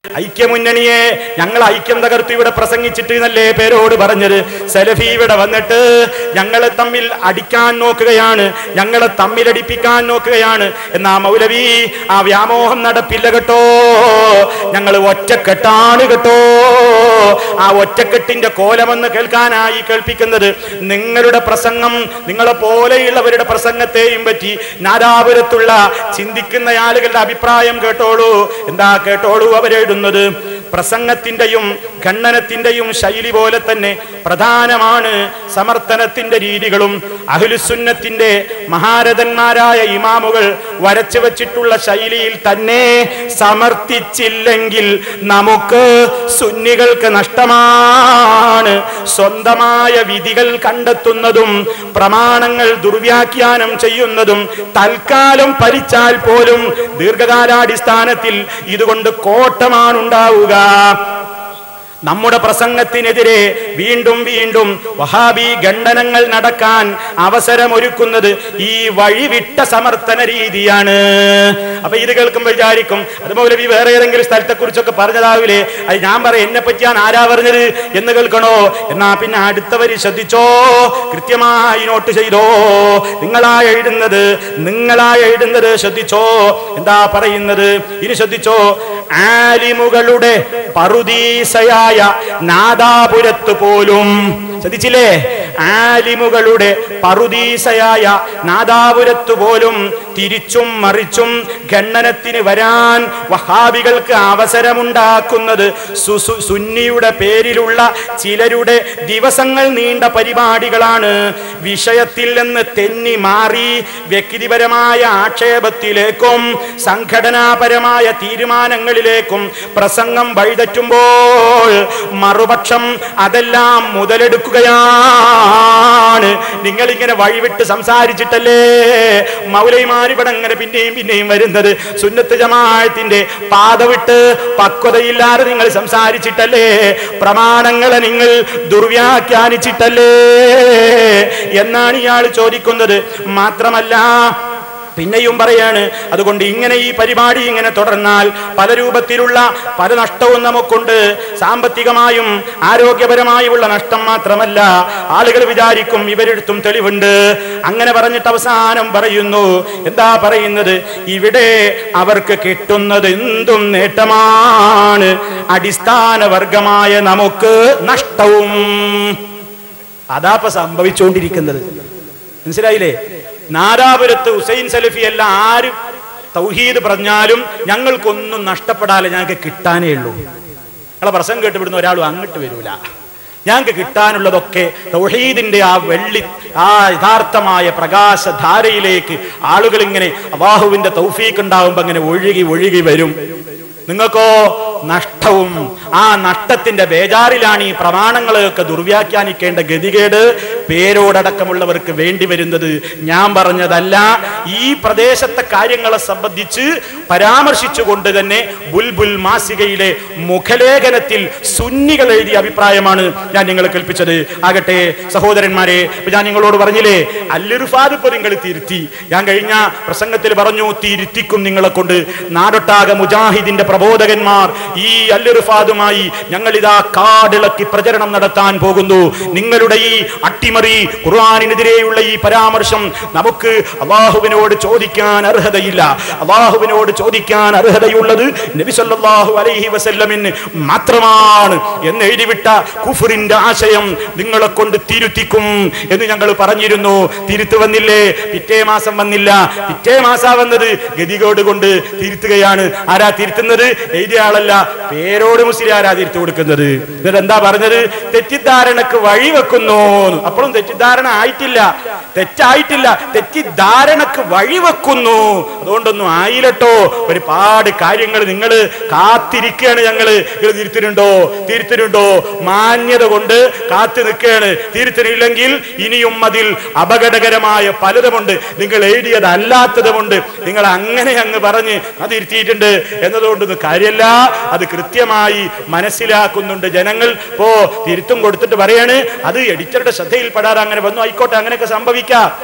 ഐക്യമുന്നണിയെ ഞങ്ങൾ ഐക്യം തകർത്ത് ഇവിടെ പ്രസംഗിച്ചിട്ട് എന്നല്ലേ പേരോട് പറഞ്ഞത് സെലഫി ഇവിടെ വന്നിട്ട് ഞങ്ങളെ തമ്മിൽ അടിക്കാൻ നോക്കുകയാണ് ഞങ്ങളെ തമ്മിലടിപ്പിക്കാൻ നോക്കുകയാണ് എന്നാ മൗലവി ആ വ്യാമോഹം നടപ്പില്ല കേട്ടോ ഞങ്ങൾ ഒറ്റക്കെട്ടാണ് കേട്ടോ ആ ഒറ്റക്കെട്ടിന്റെ കോലമെന്ന് കേൾക്കാനായി കേൾപ്പിക്കുന്നത് നിങ്ങളുടെ പ്രസംഗം നിങ്ങളെ പോലെയുള്ളവരുടെ പ്രസംഗത്തെയും പറ്റി നാദാപുരത്തുള്ള ചിന്തിക്കുന്ന ആളുകളുടെ അഭിപ്രായം കേട്ടോളൂ എന്താ കേട്ടോളൂ അവരെഴുതുന്നത് പ്രസംഗത്തിന്റെയും ഖണ്ഡനത്തിന്റെയും ശൈലി പോലെ തന്നെ പ്രധാനമാണ് സമർത്ഥനത്തിന്റെ രീതികളും അഹുലുസുന്നത്തിന്റെ മഹാരഥന്മാരായ ഇമാമുകൾ വരച്ചു വച്ചിട്ടുള്ള ശൈലിയിൽ തന്നെ സമർത്ഥിച്ചില്ലെങ്കിൽ നമുക്ക് സുന്നികൾക്ക് നഷ്ടമാണ് സ്വന്തമായ വിധികൾ കണ്ടെത്തുന്നതും പ്രമാണങ്ങൾ ദുർവ്യാഖ്യാനം ചെയ്യുന്നതും തൽക്കാലം ഭരിച്ചാൽ പോലും ദീർഘകാലാടിസ്ഥാനത്തിൽ ഇതുകൊണ്ട് കോട്ടമാണ് ഉണ്ടാവുക നമ്മുടെ പ്രസംഗത്തിനെതിരെ വീണ്ടും വീണ്ടും വഹാബി ഖണ്ഡനങ്ങൾ നടക്കാൻ അവസരമൊരുക്കുന്നത് ഈ വഴിവിട്ട സമർത്ഥന രീതിയാണ് അപ്പൊ ഇത് കേൾക്കുമ്പോൾ വിചാരിക്കും അത് മൗലവി വേറെ ഏതെങ്കിലും സ്ഥലത്തെ കുറിച്ചൊക്കെ പറഞ്ഞതാവില്ലേ അത് ഞാൻ പറയാം എന്നെ പറ്റിയാണ് ആരാ പറഞ്ഞത് എന്ന് കേൾക്കണോ എന്നാ പിന്നെ അടുത്തവര് ശ്രദ്ധിച്ചോ കൃത്യമായി നോട്ട് ചെയ്തോ നിങ്ങളാ എഴുതുന്നത് നിങ്ങളാ എഴുതുന്നത് ശ്രദ്ധിച്ചോ എന്താ പറയുന്നത് ഇനി ശ്രദ്ധിച്ചോ ആലിമുകളുടെ പറുദീസയായ നാദാപുരത്ത് പോലും ശ്രദ്ധിച്ചില്ലേ ആലിമുകളുടെ പറുദീസയായ നാദാപുരത്ത് പോലും തിരിച്ചും മറിച്ചും ഖണ്ഡനത്തിന് വരാൻ വഹാബികൾക്ക് അവസരമുണ്ടാക്കുന്നത് സു- സു- സുന്നിയുടെ പേരിലുള്ള ചിലരുടെ ദിവസങ്ങൾ നീണ്ട പരിപാടികളാണ് വിഷയത്തിൽ നിന്ന് തെന്നി മാറി വ്യക്തിപരമായ ആക്ഷേപത്തിലേക്കും സംഘടനാപരമായ തീരുമാനങ്ങളിലേക്കും പ്രസംഗം വഴിതെറ്റുമ്പോൾ മറുപക്ഷം അതെല്ലാം മുതലെടുക്കുകയാണ് നിങ്ങൾ ഇങ്ങനെ വഴിവിട്ട് സംസാരിച്ചിട്ടല്ലേ മൗലൈമാർ ഇവിടെ അങ്ങനെ പിന്നെയും പിന്നെയും വരുന്നത് സുന്നത്ത് ജമാഅത്തിന്റെ പാത വിട്ട് പക്വതയില്ലാതെ നിങ്ങൾ സംസാരിച്ചിട്ടല്ലേ പ്രമാണങ്ങളെ നിങ്ങൾ ദുർവ്യാഖ്യാനിച്ചിട്ടല്ലേ എന്നാണ് ഇയാൾ ചോദിക്കുന്നത് മാത്രമല്ല പിന്നെയും പറയാണ് അതുകൊണ്ട് ഇങ്ങനെ ഈ പരിപാടി ഇങ്ങനെ തുടർന്നാൽ പല രൂപത്തിലുള്ള പല നഷ്ടവും നമുക്കുണ്ട് സാമ്പത്തികമായും ആരോഗ്യപരമായുമുള്ള നഷ്ടം മാത്രമല്ല ആളുകൾ വിചാരിക്കും ഇവരെടുത്തും തെളിവുണ്ട് അങ്ങനെ പറഞ്ഞിട്ട് അവസാനം പറയുന്നു എന്താ പറയുന്നത് ഇവിടെ അവർക്ക് കിട്ടുന്നത് എന്തും നേട്ടമാണ് അടിസ്ഥാന വർഗമായ നമുക്ക് നഷ്ടവും അതാപ്പ സംഭവിച്ചുകൊണ്ടിരിക്കുന്നത് മനസ്സിലായില്ലേ നാദാപുരത്ത് ഹുസൈൻ സലഫി അല്ല ആരും തൗഹീദ് പറഞ്ഞാലും ഞങ്ങൾക്കൊന്നും നഷ്ടപ്പെടാതെ ഞങ്ങൾക്ക് കിട്ടാനേ ഉള്ളൂ നിങ്ങളെ പ്രസംഗം കേട്ട് വിടുന്ന ഒരാളും അങ്ങോട്ട് വരൂല ഞങ്ങൾക്ക് കിട്ടാനുള്ളതൊക്കെ തൗഹീദിന്റെ ആ വെള്ളി ആ യഥാർത്ഥമായ പ്രകാശധാരയിലേക്ക് ആളുകൾ ഇങ്ങനെ അള്ളാഹുവിന്റെ തൗഫീക്ക് ഉണ്ടാവുമ്പോ അങ്ങനെ ഒഴുകി ഒഴുകി വരും നിങ്ങൾക്കോ നഷ്ടവും ആ നഷ്ടത്തിന്റെ ബേജാറിലാണ് ഈ പ്രമാണങ്ങളെയൊക്കെ ദുർവ്യാഖ്യാനിക്കേണ്ട ഗതികേട് പേരോടക്കമുള്ളവർക്ക് വേണ്ടി വരുന്നത് ഞാൻ പറഞ്ഞതല്ല ഈ പ്രദേശത്തെ കാര്യങ്ങളെ സംബന്ധിച്ച് പരാമർശിച്ചുകൊണ്ട് തന്നെ ബുൽബുൽ മാസികയിലെ മുഖലേഖനത്തിൽ സുന്നികൾ എഴുതിയ അഭിപ്രായമാണ് ഞാൻ നിങ്ങളെ കേൾപ്പിച്ചത് ആകട്ടെ സഹോദരന്മാരെ ഇപ്പൊ ഞാൻ നിങ്ങളോട് പറഞ്ഞില്ലേ അല്ലുറുഫാദ് ഇപ്പൊ നിങ്ങൾ തിരുത്തി ഞാൻ കഴിഞ്ഞ പ്രസംഗത്തിൽ പറഞ്ഞു തിരുത്തിക്കും നിങ്ങളെ കൊണ്ട് നാടൊട്ടാകെ മുജാഹിദിന്റെ പ്രബോധകന്മാർ ഈ അല്ലുറുഫാദുമായി ഞങ്ങൾ ഇതാ കാടിളക്കി പ്രചരണം നടത്താൻ പോകുന്നു നിങ്ങളുടെ ഈ അട്ടിമറി ഖുർആാനിനെതിരെയുള്ള ഈ പരാമർശം നമുക്ക് അള്ളാഹുവിനോട് ചോദിക്കാൻ അർഹതയില്ല അള്ളാഹുവിനോട് ചോദിക്കാൻ അർഹതയുള്ളത് നബി സല്ലല്ലാഹു അലൈഹി വസല്ലമിന് മാത്രമാണ് എന്ന് എഴുതിവിട്ട കുഫറിന്റെ ആശയം നിങ്ങളെ കൊണ്ട് തിരുത്തിക്കും എന്ന് ഞങ്ങൾ പറഞ്ഞിരുന്നു തിരുത്തു വന്നില്ലേ പിറ്റേ മാസം വന്നില്ല പിറ്റേ മാസാ വന്നത് ഗതികോട് കൊണ്ട് തിരുത്തുകയാണ് ആരാ തിരുത്തുന്നത് എഴുതിയ ആളല്ല പേരോട് മുസ്ലിയാരാ തിരുത്തു കൊടുക്കുന്നത് എന്നിട്ട് എന്താ പറഞ്ഞത് തെറ്റിദ്ധാരണക്ക് വഴിവെക്കുന്നു അപ്പോഴും തെറ്റിദ്ധാരണ ആയിട്ടില്ല തെറ്റായിട്ടില്ല തെറ്റിദ്ധാരണക്ക് വഴിവെക്കുന്നു അതുകൊണ്ടൊന്നും ആയില്ലട്ടോ ഒരുപാട് കാര്യങ്ങൾ നിങ്ങൾ കാത്തിരിക്കുകയാണ് ഞങ്ങള് നിങ്ങൾ തിരുത്തിനുണ്ടോ തിരുത്തിനുണ്ടോ മാന്യത കൊണ്ട് കാത്തു നിൽക്കുകയാണ് തിരുത്തിനില്ലെങ്കിൽ ഇനിയും അതിൽ അപകടകരമായ പലതുമുണ്ട് നിങ്ങൾ എഴുതിയതല്ലാത്തതുമുണ്ട് നിങ്ങൾ അങ്ങനെ അങ്ങ് പറഞ്ഞ് അത് തിരുത്തിയിട്ടുണ്ട് എന്നതുകൊണ്ടൊന്നും കാര്യമല്ല അത് കൃത്യമായി മനസ്സിലാക്കുന്നുണ്ട് ജനങ്ങൾ ഇപ്പോ തിരുത്തും കൊടുത്തിട്ട് പറയാണ് അത് എഡിറ്ററുടെ ശ്രദ്ധയിൽപ്പെടാതെ അങ്ങനെ വന്നു ആയിക്കോട്ടെ അങ്ങനെയൊക്കെ സംഭവിക്കാം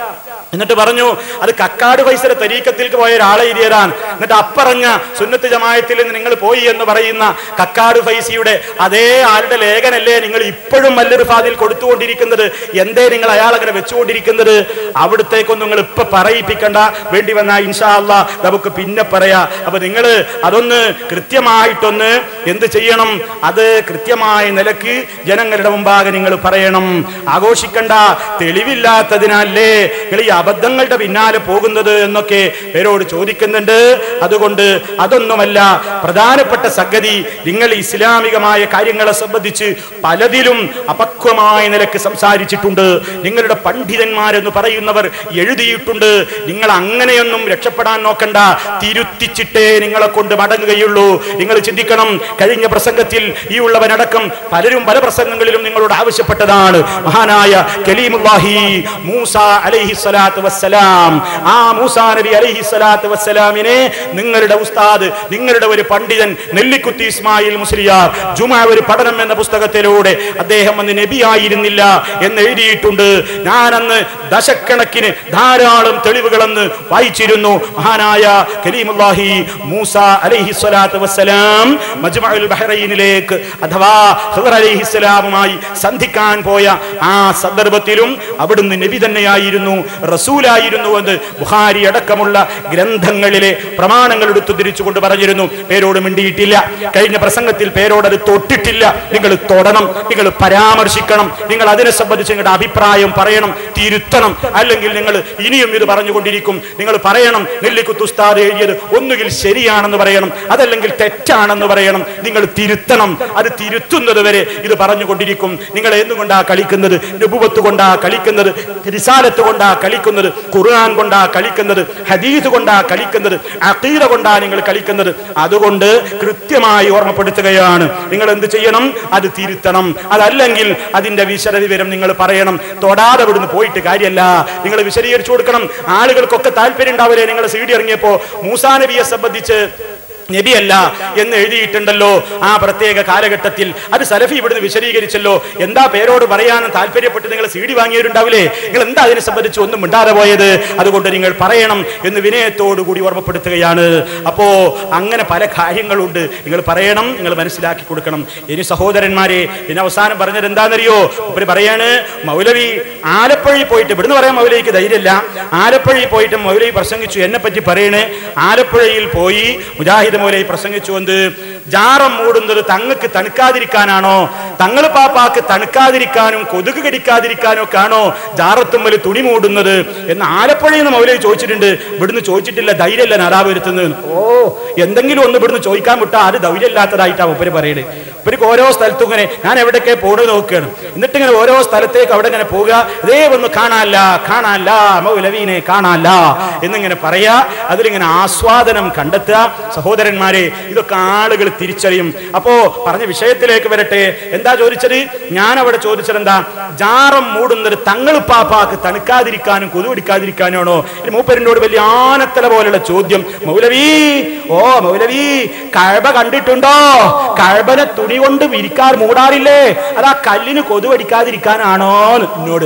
എന്നിട്ട് പറഞ്ഞു അത് കക്കാട് പൈസയുടെ തരീക്കത്തിലേക്ക് പോയ ഒരാളെ ഇരിയതാണ് എന്നിട്ട് അപ്പറഞ്ഞ സുന്നത്ത് ജമായത്തിൽ നിന്ന് നിങ്ങൾ പോയി എന്ന് പറയുന്ന കക്കാട് ഫൈസിയുടെ അതേ ആളുടെ ലേഖനല്ലേ നിങ്ങൾ ഇപ്പോഴും മല്ലൊരു ഫാദിൽ കൊടുത്തുകൊണ്ടിരിക്കുന്നത് എന്തേ നിങ്ങൾ അയാൾ അങ്ങനെ വെച്ചുകൊണ്ടിരിക്കുന്നത് അവിടത്തേക്കൊന്നും നിങ്ങൾ ഇപ്പൊ പറയിപ്പിക്കണ്ട വേണ്ടി വന്നാ ഇൻഷാ അല്ലാ നമുക്ക് പിന്നെ പറയാ അപ്പൊ നിങ്ങൾ അതൊന്ന് കൃത്യമായിട്ടൊന്ന് എന്ത് ചെയ്യണം അത് കൃത്യമായ നിലക്ക് ജനങ്ങളുടെ മുമ്പാകെ നിങ്ങൾ പറയണം ആഘോഷിക്കണ്ട തെളിവില്ലാത്തതിനല്ലേ നിങ്ങൾ ഈ അബദ്ധങ്ങളുടെ പിന്നാലെ പോകുന്നത് എന്നൊക്കെ പേരോട് ചോദിക്കുന്നുണ്ട് അതുകൊണ്ട് അതൊന്നുമല്ല പ്രധാനപ്പെട്ട സംഗതി നിങ്ങൾ ഇസ്ലാമികമായ കാര്യങ്ങളെ സംബന്ധിച്ച് പലതിലും അപക്വമായ നിലക്ക് സംസാരിച്ചിട്ടുണ്ട് നിങ്ങളുടെ പണ്ഡിതന്മാരെന്ന് പറയുന്നവർ എഴുതിയിട്ടുണ്ട് നിങ്ങൾ അങ്ങനെയൊന്നും രക്ഷപ്പെടാൻ നോക്കണ്ട തിരുത്തിച്ചിട്ടേ നിങ്ങളെ കൊണ്ട് മടങ്ങുകയുള്ളൂ നിങ്ങൾ ചിന്തിക്കണം കഴിഞ്ഞ പ്രസംഗത്തിൽ ഈ ഉള്ളവനടക്കം പലരും പല പ്രസംഗങ്ങളിലും നിങ്ങളോട് ആവശ്യപ്പെട്ടതാണ് മഹാനായ കലീമുല്ലാഹി മൂസ അലൈഹി സ്വലാത്തു വസ്സലാം ആ മൂസ നബി അലൈഹി സ്വലാത്തു വസ്സലാമിനെ നിങ്ങളുടെ ഉസ്താദ് നിങ്ങളുടെ ഒരു പണ്ഡിതൻ നെല്ലിക്കുത്തി ഇസ്മായിൽ മുസ്ലിയാർ ജുമാ ഒരു പഠനം എന്ന പുസ്തകത്തിലൂടെ അദ്ദേഹം അന്ന് നബിയായിരുന്നില്ല എന്ന് എഴുതിയിട്ടുണ്ട് ഞാൻ അന്ന് ദശക്കണക്കിന് ധാരാളം തെളിവുകളെന്ന് വായിച്ചിരുന്നു മഹാനായ കലീമുല്ലാഹി മൂസ അലൈഹി സ്വലാത്തു വസ്സലാം മജ്മഉൽ ബഹ്റൈനിലേക്ക് അഥവാ ഖദർ അലൈഹി സ്വലാമുമായി സന്ധിക്കാൻ പോയ ആ സന്ദർഭത്തിലും അവിടുന്ന് നബി തന്നെയായിരുന്നു റസൂലായിരുന്നു എന്ന് ബുഹാരി അടക്കമുള്ള ഗ്രന്ഥങ്ങളിലെ പ്രമാണങ്ങൾ എടുത്തു തിരിച്ചുകൊണ്ട് പറഞ്ഞിരുന്നു പേരോട് മിണ്ടിയിട്ടില്ല കഴിഞ്ഞ പ്രസംഗത്തിൽ പേരോട് അത് തൊട്ടിട്ടില്ല നിങ്ങൾ തൊടണം നിങ്ങൾ പരാമർശിക്കണം നിങ്ങൾ അതിനെ സംബന്ധിച്ച് നിങ്ങളുടെ അഭിപ്രായം പറയണം തിരുത്തണം അല്ലെങ്കിൽ നിങ്ങൾ ഇനിയും ഇത് പറഞ്ഞുകൊണ്ടിരിക്കും നിങ്ങൾ പറയണം നെല്ലിക്കുത്ത് ഉസ്താദ് എഴുതിയത് ഒന്നുകിൽ ശരിയാണെന്ന് പറയണം അതല്ലെങ്കിൽ തെറ്റാണെന്ന് പറയണം നിങ്ങൾ തിരുത്തണം അത് തിരുത്തുന്നത് വരെ ഇത് പറഞ്ഞുകൊണ്ടിരിക്കും നിങ്ങൾ എന്തുകൊണ്ടാ കളിക്കുന്നത് നുപുവത്ത് കൊണ്ടാ കളിക്കുന്നത് റിസാലത്ത് കൊണ്ടാ കളിക്കുന്നത് ഖുർആൻ കൊണ്ടാ കളിക്കുന്നത് ഹദീസ് കൊണ്ടാ കളിക്കുന്നത് അഖീദ കൊണ്ടാ നിങ്ങൾ കളിക്കുന്നത് അതുകൊണ്ട് കൃത്യമായി ഓർമ്മപ്പെടുത്തുകയാണ് നിങ്ങൾ എന്ത് ചെയ്യണം അത് തിരുത്തണം അതല്ലെങ്കിൽ അതിന്റെ വിശദവിവരം നിങ്ങൾ പറയണം തൊടാതെ ഇവിടുന്ന് പോയിട്ട് കാര്യമല്ല നിങ്ങൾ വിശദീകരിച്ചു കൊടുക്കണം ആളുകൾക്കൊക്കെ താല്പര്യം ഉണ്ടാവില്ലേ നിങ്ങൾ സി ഡി ഇറങ്ങിയപ്പോ മൂസാ നബിയെ സംബന്ധിച്ച് നബിയല്ല എന്ന് എഴുതിയിട്ടുണ്ടല്ലോ ആ പ്രത്യേക കാലഘട്ടത്തിൽ അത് സലഫി ഇവിടുന്ന് വിശദീകരിച്ചല്ലോ എന്താ പേരോട് പറയാനും താല്പര്യപ്പെട്ട് നിങ്ങൾ സി ഡി വാങ്ങിയവരുണ്ടാവില്ലേ നിങ്ങൾ എന്താ അതിനെ സംബന്ധിച്ച് ഒന്നും മിണ്ടാതെ പോയത് അതുകൊണ്ട് നിങ്ങൾ പറയണം എന്ന് വിനയത്തോടു കൂടി ഓർമ്മപ്പെടുത്തുകയാണ് അപ്പോ അങ്ങനെ പല കാര്യങ്ങളുണ്ട് നിങ്ങൾ പറയണം നിങ്ങൾ മനസ്സിലാക്കി കൊടുക്കണം ഇനി സഹോദരന്മാരെ പിന്നെ അവസാനം പറഞ്ഞത് എന്താണെന്നറിയോ ഇവര് പറയാണ് മൗലവി ആലപ്പുഴയിൽ പോയിട്ട് ഇവിടുന്ന് പറയാൻ മൗലവിക്ക് ധൈര്യമില്ല ആലപ്പുഴയിൽ പോയിട്ട് മൗലവി പ്രസംഗിച്ചു എന്നെ പറ്റി പറയണേ ആലപ്പുഴയിൽ പോയി മുജാഹിദ് മൗലവി പ്രസംഗിച്ചു എന്ത് ജാറം മൂടുന്നത് തങ്ങൾക്ക് തണുക്കാതിരിക്കാനാണോ തങ്ങൾ പാപ്പാക്ക് തണുക്കാതിരിക്കാനും കൊതുക് കടിക്കാതിരിക്കാനും ഒക്കെ ആണോ ജാറത്തുമ്മൽ തുണി മൂടുന്നത് എന്ന് ആലപ്പുഴയിൽ നിന്ന് മൗലവി ചോദിച്ചിട്ടുണ്ട് ഇവിടുന്ന് ചോദിച്ചിട്ടില്ല ധൈര്യമല്ല നാടാ വരുത്തുന്നത് ഓ എന്തെങ്കിലും ഒന്ന് ഇവിടുന്ന് ചോദിക്കാൻ വിട്ടാ അത് ധൈര്യമില്ലാത്തതായിട്ടാണ് ഉപ്പര് പറയണേ ഇവർക്ക് ഓരോ സ്ഥലത്തും ഇങ്ങനെ ഞാൻ എവിടേക്ക് പോണത് നോക്കുകയാണ് എന്നിട്ട് ഇങ്ങനെ ഓരോ സ്ഥലത്തേക്ക് അവിടെ ഇങ്ങനെ പോവുക അതേ ഒന്ന് കാണാല്ല കാണാല്ല മൗലവീനെ കാണാല്ല എന്നിങ്ങനെ പറയാ അതിലിങ്ങനെ ആസ്വാദനം കണ്ടെത്തുക സഹോദരന്മാരെ ഇതൊക്കെ ആളുകൾ തിരിച്ചറിയും അപ്പോ പറഞ്ഞ വിഷയത്തിലേക്ക് വരട്ടെ എന്താ ചോദിച്ചത് ഞാൻ അവിടെ ചോദിച്ചത് എന്താ ജാറം മൂടുന്നത് തങ്ങൾ പാപ്പാക്ക് തണുക്കാതിരിക്കാനും കൊതുപിടിക്കാതിരിക്കാനാണോ മൂപ്പരിനോട് വലിയ ആനത്തല പോലുള്ള ചോദ്യം മൗലവി ഓ മൗലവി കഴബ കണ്ടിട്ടുണ്ടോ കഴബനെ തുണി കൊണ്ട് വിരിക്കാർ മൂടാറില്ലേ അതാ കല്ലിന് കൊതുവടിക്കാതിരിക്കാനാണോ എന്നോട്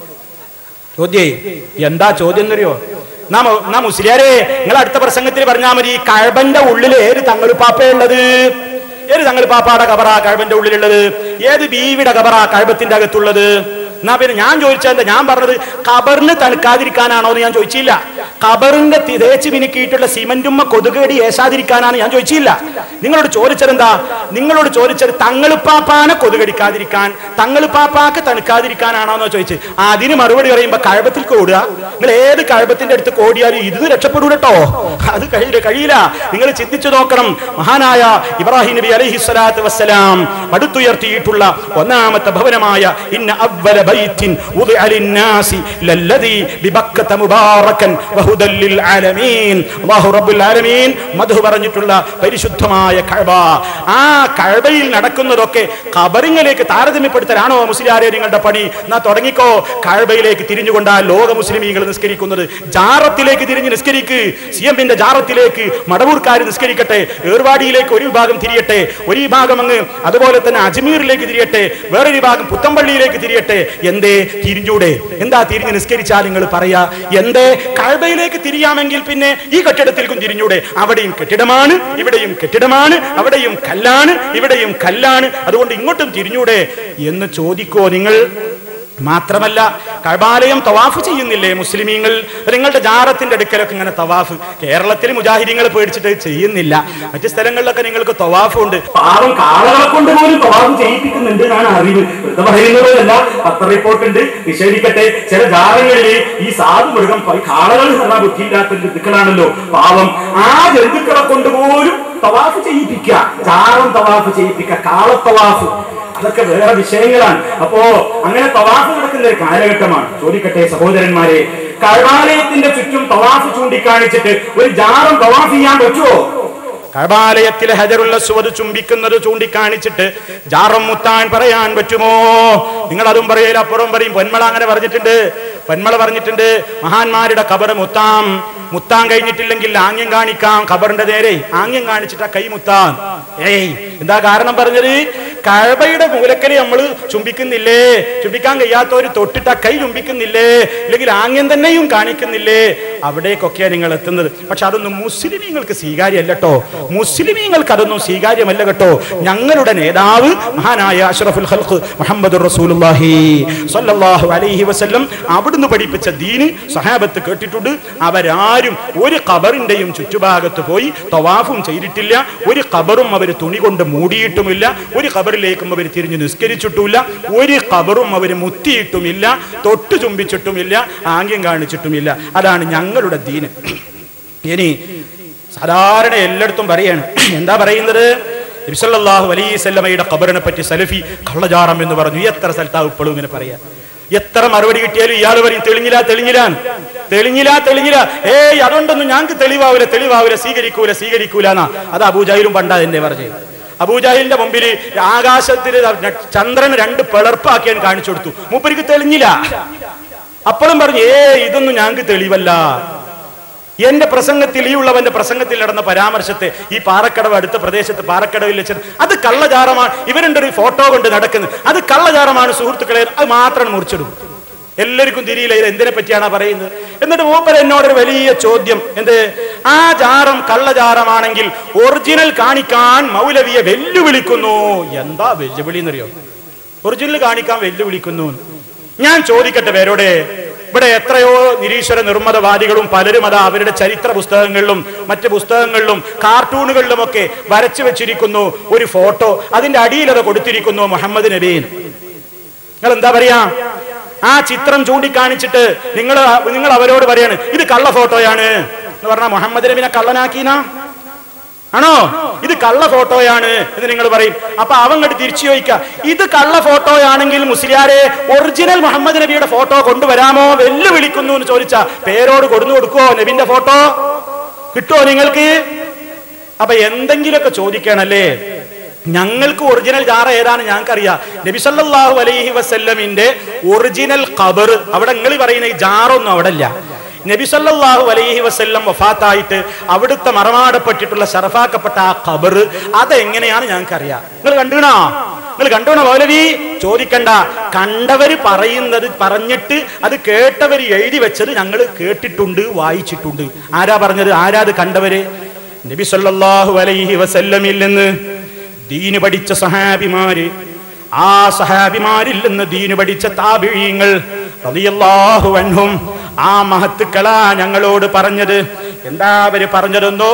ചോദ്യേ എന്താ ചോദ്യം എന്നറിയോ നാ മു- നാ മുസ്ലിയാരെ നിങ്ങൾ അടുത്ത പ്രസംഗത്തിൽ പറഞ്ഞാൽ മതി കഴബന്റെ ഉള്ളിൽ ഏത് തങ്ങൾ പാപ്പയുള്ളത് ഏത് തങ്ങൾ പാപ്പാടെ കബറ കഴബന്റെ ഉള്ളിലുള്ളത് ഏത് ബീവിയുടെ കബറ കഴബത്തിന്റെ അകത്തുള്ളത് എന്നാ പിന്നെ ഞാൻ ചോദിച്ചത് ഞാൻ പറഞ്ഞത് കബറിന് തണുക്കാതിരിക്കാനാണോ എന്ന് ഞാൻ ചോദിച്ചില്ല കബറിന്റെ തി- തേച്ച് മിനുക്കിയിട്ടുള്ള സിമന്റുമ്മ കൊതുകേടി ഏശാതിരിക്കാനാണ് ഞാൻ ചോദിച്ചില്ല നിങ്ങളോട് ചോദിച്ചത് എന്താ നിങ്ങളോട് ചോദിച്ചത് തങ്ങളുപ്പാപ്പാനെ കൊതുകടിക്കാതിരിക്കാൻ തങ്ങളുപ്പാപ്പാക്ക് തണുക്കാതിരിക്കാനാണോ എന്ന് ചോദിച്ചു അതിന് മറുപടി പറയുമ്പോ കഴബത്തിൽ ഓടുക നിങ്ങൾ ഏത് കഴബത്തിന്റെ അടുത്ത് ഓടിയാലും ഇത് രക്ഷപ്പെടൂ കേട്ടോ അത് കഴിയില്ല കഴിയില്ല നിങ്ങൾ ചിന്തിച്ചു നോക്കണം മഹാനായ ഇബ്രാഹിം നബി അലൈഹി സ്വലാത്തു വസ്സലാം പടുത്തുയർത്തിയിട്ടുള്ള ഒന്നാമത്തെ ഭവനമായ ഇന്ന അവല ബൈത്തിൻ ഉദിഅ ലിന്നാസി ലല്ലദീ ബിബക്കത മുബാറകൻ വഹുദല്ലിൽ ആലമീൻ അല്ലാഹു റബ്ബുൽ ആലമീൻ മധു പറഞ്ഞിട്ടുള്ള പരിശുദ്ധമായ കഅബ ആ കഅബയിൽ നടക്കുന്നതൊക്കെ ഖബറിങ്ങിലേക്ക് താരതമ്യപ്പെടുത്തലാണോ മുസ്ലിയാരെ നിങ്ങളുടെ പണി എന്നാ തുടങ്ങിക്കോ കഅബയിലേക്ക് തിരിഞ്ഞുകൊണ്ടാ ലോക മുസ്ലിമീങ്ങൾ നിസ്കരിക്കുന്നത് ജാറത്തിലേക്ക് തിരിഞ്ഞ് നിസ്കരിക്ക് സി എമ്മിന്റെ ജാറത്തിലേക്ക് മടവൂർക്കാർ നിസ്കരിക്കട്ടെ ഏർവാടിയിലേക്ക് ഒരു വിഭാഗം തിരിയട്ടെ ഒരു വിഭാഗം അങ്ങ് അതുപോലെ തന്നെ അജ്മീറിലേക്ക് തിരിയട്ടെ വേറൊരു വിഭാഗം പുത്തമ്പള്ളിയിലേക്ക് തിരിയട്ടെ എന്തേ തിരിഞ്ഞൂടെ എന്താ തിരിഞ്ഞ് നിസ്കരിച്ചാൽ നിങ്ങൾ പറയാ എന്തേ കഴബയിലേക്ക് തിരിയാമെങ്കിൽ പിന്നെ ഈ കെട്ടിടത്തിലേക്കും തിരിഞ്ഞൂടെ അവിടെയും കെട്ടിടമാണ് ഇവിടെയും കെട്ടിടമാണ് അവിടെയും കല്ലാണ് ഇവിടെയും കല്ലാണ് അതുകൊണ്ട് ഇങ്ങോട്ടും തിരിഞ്ഞൂടെ എന്ന് ചോദിക്കോ നിങ്ങൾ മാത്രമല്ല കഴബാലയം തവാഫ് ചെയ്യുന്നില്ലേ മുസ്ലിമീങ്ങൾ നിങ്ങളുടെ ജാറത്തിന്റെ അടുക്കലൊക്കെ ഇങ്ങനെ തവാഫ് കേരളത്തിൽ മുജാഹിദീങ്ങൾ പേടിച്ചിട്ട് ചെയ്യുന്നില്ല മറ്റു സ്ഥലങ്ങളിലൊക്കെ നിങ്ങൾക്ക് തവാഫ് ഉണ്ട് പാവം കാളകളെ കൊണ്ട് പോലും തവാഫ് ചെയ്യിപ്പിക്കുന്നുണ്ട് എന്നാണ് അറിവ് വെറുതെ പറയുന്നതല്ല പത്ര റിപ്പോർട്ട് ഉണ്ട് നിഷേധിക്കട്ടെ ചില ജാറങ്ങളിൽ ഈ സാധു മൃഗം പ- കാളകൾ പറഞ്ഞ ബുദ്ധിയില്ലാത്ത ജന്തുക്കളാണല്ലോ പാവം ആ ജന്തുക്കളെ കൊണ്ട് പോലും തവാഫ് ചെയ്യിപ്പിക്കുക ജാറം തവാഫ് ചെയ്യിപ്പിക്കുക കാളത്തവാഫ് അതൊക്കെ വേറെ വിഷയങ്ങളാണ് അപ്പോ അങ്ങനെ തവാഫ് നടക്കുന്ന ഒരു കാലഘട്ടമാണ് ചോദിക്കട്ടെ സഹോദരന്മാരെ കഴബാലയത്തിന്റെ ചുറ്റും തവാഫ് ചൂണ്ടിക്കാണിച്ചിട്ട് ഒരു ജാറം തവാഫ് ചെയ്യാൻ പറ്റുമോ കഴബാലയത്തിലെ ഹജറുള്ള സുവത് ചുംബിക്കുന്നത് ചൂണ്ടിക്കാണിച്ചിട്ട് ജാറം മുത്താൻ പറയാൻ പറ്റുമോ നിങ്ങൾ അതും പറയല അപ്പുറം പറയും പൊന്മള അങ്ങനെ പറഞ്ഞിട്ടുണ്ട് പൊന്മള പറഞ്ഞിട്ടുണ്ട് മഹാന്മാരുടെ കബറ് മുത്താം മുത്താൻ കഴിഞ്ഞിട്ടില്ലെങ്കിൽ ആംഗ്യം കാണിക്കാം ഖബറിന്റെ നേരെ ആംഗ്യം കാണിച്ചിട്ട് ആ കൈ മുത്താൻ ഏയ് എന്താ കാരണം പറഞ്ഞത് കഴബയുടെ മൂലക്കല് നമ്മൾ ചുംബിക്കുന്നില്ലേ ചുംബിക്കാൻ കഴിയാത്തവര് തൊട്ടിട്ട് ആ കൈ ചുംബിക്കുന്നില്ലേ അല്ലെങ്കിൽ ആംഗ്യം തന്നെയും കാണിക്കുന്നില്ലേ അവിടേക്കൊക്കെയാണ് നിങ്ങൾ എത്തുന്നത് പക്ഷെ അതൊന്നും മുസ്ലിമീങ്ങൾക്ക് സ്വീകാര്യമല്ല കേട്ടോ മുസ്ലിമീങ്ങൾക്ക് അതൊന്നും സ്വീകാര്യമല്ല കേട്ടോ ഞങ്ങളുടെ നേതാവ് മഹാനായ അഷ്റഫുൽ ഖൽഖ് മുഹമ്മദ് റസൂലുള്ളാഹി സ്വല്ലല്ലാഹു അലൈഹി വസല്ലം അവിടുന്ന് പഠിപ്പിച്ച ദീന് സഹാബത്ത് കേട്ടിട്ടുണ്ട് അവരാരും ഒരു ഖബറിന്റെയും ചുറ്റുഭാഗത്ത് പോയി തവാഫും ചെയ്തിട്ടില്ല ഒരു ഖബറും അവർ തുണി കൊണ്ട് മൂടിയിട്ടുമില്ല ഒരു ഖബറിലേക്കും അവർ തിരിഞ്ഞു നിസ്കരിച്ചിട്ടുമില്ല ഒരു ഖബറും അവർ മുത്തിയിട്ടുമില്ല തൊട്ടു ചുംബിച്ചിട്ടുമില്ല ആംഗ്യം കാണിച്ചിട്ടുമില്ല അതാണ് ഞങ്ങളുടെ ദീന് ഇനി സാധാരണ എല്ലായിടത്തും പറയാണ് എന്താ പറയുന്നത് നബിസല്ലാഹു അലൈസല്ലമയുടെ ഖബറിനെ പറ്റി സലഫി കള്ളജാറം എന്ന് പറഞ്ഞു എത്ര സ്ഥലത്താ ഇപ്പോഴും ഇങ്ങനെ പറയാ എത്ര മറുപടി കിട്ടിയാലും ഇയാൾ പറയും തെളിഞ്ഞില്ല തെളിഞ്ഞില്ല തെളിഞ്ഞില്ല തെളിഞ്ഞില്ല ഏയ് അതുകൊണ്ടൊന്നും ഞങ്ങൾക്ക് തെളിവാവൂല തെളിവാവൂല സ്വീകരിക്കൂല സ്വീകരിക്കൂല എന്നാ അത് അബൂജാഹിലും പണ്ടാ എന്നെ പറഞ്ഞു അബൂജാഹിലിന്റെ മുമ്പിൽ ആകാശത്തിൽ ചന്ദ്രൻ രണ്ട് പിളർപ്പാക്കിയാൻ കാണിച്ചു കൊടുത്തു മൂപ്പരിക്ക് തെളിഞ്ഞില്ല അപ്പോഴും പറഞ്ഞു ഏ ഇതൊന്നും ഞങ്ങൾക്ക് തെളിവല്ല എന്റെ പ്രസംഗത്തിൽ ഈ ഉള്ളവന്റെ പ്രസംഗത്തിൽ നടന്ന പരാമർശത്തെ ഈ പാറക്കടവ് അടുത്ത പ്രദേശത്ത് പാറക്കടവിൽ വെച്ചത് അത് കള്ളജാറമാണ് ഇവരുടെ ഒരു ഫോട്ടോ കൊണ്ട് നടക്കുന്നത് അത് കള്ളജാറമാണ് സുഹൃത്തുക്കളെ അത് മാത്രം മുറിച്ചിടും എല്ലാവർക്കും തിരിയില്ല ഇത് എന്തിനെ പറ്റിയാണ് പറയുന്നത് എന്നിട്ട് മൂപ്പർ എന്നോടൊരു വലിയ ചോദ്യം എന്ത് ആ ജാറം കള്ളജാറമാണെങ്കിൽ ഒറിജിനൽ കാണിക്കാൻ മൗലവിയെ വെല്ലുവിളിക്കുന്നു എന്താ വെല്ലുവിളി എന്നറിയോ ഒറിജിനൽ കാണിക്കാൻ വെല്ലുവിളിക്കുന്നു ഞാൻ ചോദിക്കട്ടെ പേരോടെ ഇവിടെ എത്രയോ നിരീശ്വര നിർമ്മതവാദികളും പലരും അത് അവരുടെ ചരിത്ര പുസ്തകങ്ങളിലും മറ്റ് പുസ്തകങ്ങളിലും കാർട്ടൂണുകളിലുമൊക്കെ വരച്ചു വെച്ചിരിക്കുന്നു ഒരു ഫോട്ടോ അതിന്റെ അടിയിൽ അത് കൊടുത്തിരിക്കുന്നു മുഹമ്മദ് നബീൻ നിങ്ങൾ എന്താ പറയാ ആ ചിത്രം ചൂണ്ടിക്കാണിച്ചിട്ട് നിങ്ങൾ നിങ്ങൾ അവരോട് പറയാണ് ഇത് കള്ള ഫോട്ടോയാണ് എന്ന് പറഞ്ഞാൽ മുഹമ്മദ് നബിനെ കള്ളനാക്കീന ആണോ ഇത് കള്ള ഫോട്ടോയാണ് എന്ന് നിങ്ങൾ പറയും അപ്പൊ അവങ്ങോട്ട് തിരിച്ചു ചോദിക്ക ഇത് കള്ള ഫോട്ടോയാണെങ്കിൽ മുസ്ലിയാരെ ഒറിജിനൽ മുഹമ്മദ് നബിയുടെ ഫോട്ടോ കൊണ്ടുവരാമോ വെല്ലുവിളിക്കുന്നു എന്ന് ചോദിച്ച പേരോട് കൊടുന്നു കൊടുക്കുവോ നബിന്റെ ഫോട്ടോ കിട്ടുമോ നിങ്ങൾക്ക് അപ്പൊ എന്തെങ്കിലുമൊക്കെ ചോദിക്കണല്ലേ ഞങ്ങൾക്ക് ഒറിജിനൽ ജാറ ഏതാണ് ഞങ്ങൾക്കറിയാം നബി സല്ലല്ലാഹു അലൈഹി വസല്ലമിന്റെ ഒറിജിനൽ ഖബർ അവിടെ നിങ്ങൾ പറയുന്ന ഈ ജാറൊന്നും അവിടെ ഇല്ല നബി സല്ലല്ലാഹു അലൈഹി വസല്ലം വഫാത്തായിട്ട് അവിടുത്തെ മറമാടപ്പെട്ടിട്ടുള്ള ഷറഫാക്കപ്പെട്ട ആ ഖബർ അതെങ്ങനെയാണ് ഞങ്ങൾക്കറിയാം നിങ്ങൾ കണ്ടുണോ നിങ്ങൾ കണ്ടുണോ മൗലവി ചോദിക്കണ്ട കണ്ടവര് പറയുന്നത് പറഞ്ഞിട്ട് അത് കേട്ടവര് എഴുതി വെച്ചത് ഞങ്ങൾ കേട്ടിട്ടുണ്ട് വായിച്ചിട്ടുണ്ട് ആരാ പറഞ്ഞത് ആരാ അത് കണ്ടവര് നബി സല്ലല്ലാഹു അലൈഹി വസല്ലമിൽ നിന്ന് ദീന് പഠിച്ച സഹാബിമാര് ആ സഹാബിമാരിൽ നിന്ന് ദീന് പഠിച്ച താപിഴീങ്ങൾ റളിയല്ലാഹു അൻഹും ആ മഹത്തുക്കളാ ഞങ്ങളോട് പറഞ്ഞത് എന്താ അവര് പറഞ്ഞതെന്നോ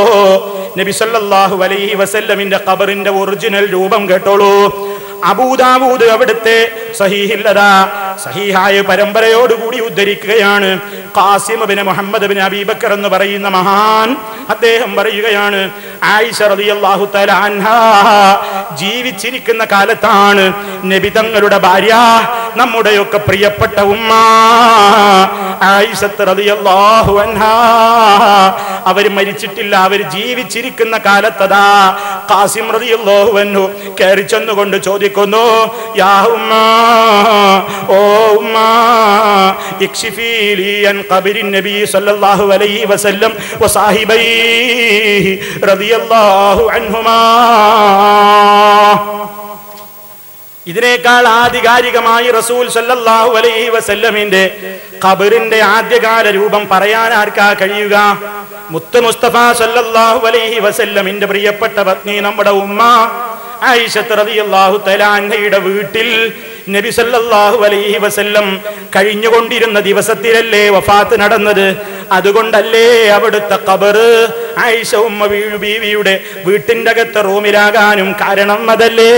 നബി സല്ലല്ലാഹു അലൈഹി വസല്ലമിന്റെ ഖബറിന്റെ ഒറിജിനൽ രൂപം കേട്ടോളൂ അബൂദാവൂദ് അവിടുത്തെ സഹീഹില്ലതാ സഹീഹായ പരമ്പരയോടുകൂടി ഉദ്ധരിക്കുകയാണ് Qasim bin Muhammad bin Abi Bakr എന്ന് പറയുന്ന മഹാൻ അദ്ദേഹം പറയുകയാണ് ആയിഷ റളിയല്ലാഹു തആല അൻഹാ ജീവിച്ചിരിക്കുന്ന കാലത്താണ് നബി തങ്ങളുടെ ഭാര്യ നമ്മുടെയൊക്കെ പ്രിയപ്പെട്ട ഉമ്മ ആയിഷത്ത് റളിയല്ലാഹു അൻഹാ അവർ മരിച്ചിട്ടില്ല അവർ ജീവിച്ചിരിക്കുന്ന കാലത്തതാ കാസിം റളിയല്ലാഹു അൻഹു കയറി ചെന്നുകൊണ്ട് ചോദിക്കുന്നു യാ ഉമ്മ ഓ ഉമ്മ ഇക്ഷിഫീ ലി അൻ ഖബരി നബി സല്ലല്ലാഹു അലൈഹി വസല്ലം വസാഹിബൈഹി റളിയല്ലാഹു അൻഹുമാ ഇതിനേക്കാൾ ആധികാരികമായി റസൂൽ സല്ലല്ലാഹു അലൈഹി വസല്ലമിന്റെ ഖബറിന്റെ ആദ്യകാല രൂപം പറയാൻ ആർക്കാ കഴിയുക മുത്ത് മുസ്തഫ സല്ലല്ലാഹു അലൈഹി വസല്ലമിന്റെ പ്രിയപ്പെട്ട പത്നി നമ്മുടെ ഉമ്മ ആയിഷത്ത് റളിയല്ലാഹു തആല അൻഹയുടെ വീട്ടിൽ നബി സല്ലല്ലാഹു അലൈഹി വസല്ലം കഴിഞ്ഞുകൊണ്ടിരുന്ന ദിവസത്തിലല്ലേ വഫാത്ത് നടന്നത് അതുകൊണ്ടല്ലേ അവിടുത്തെ ഖബറ് ആയിഷ ഉമ്മ വീഴു ബീവിയുടെ വീട്ടിന്റെ അകത്തെ റൂമിലാകാനും കാരണം അതല്ലേ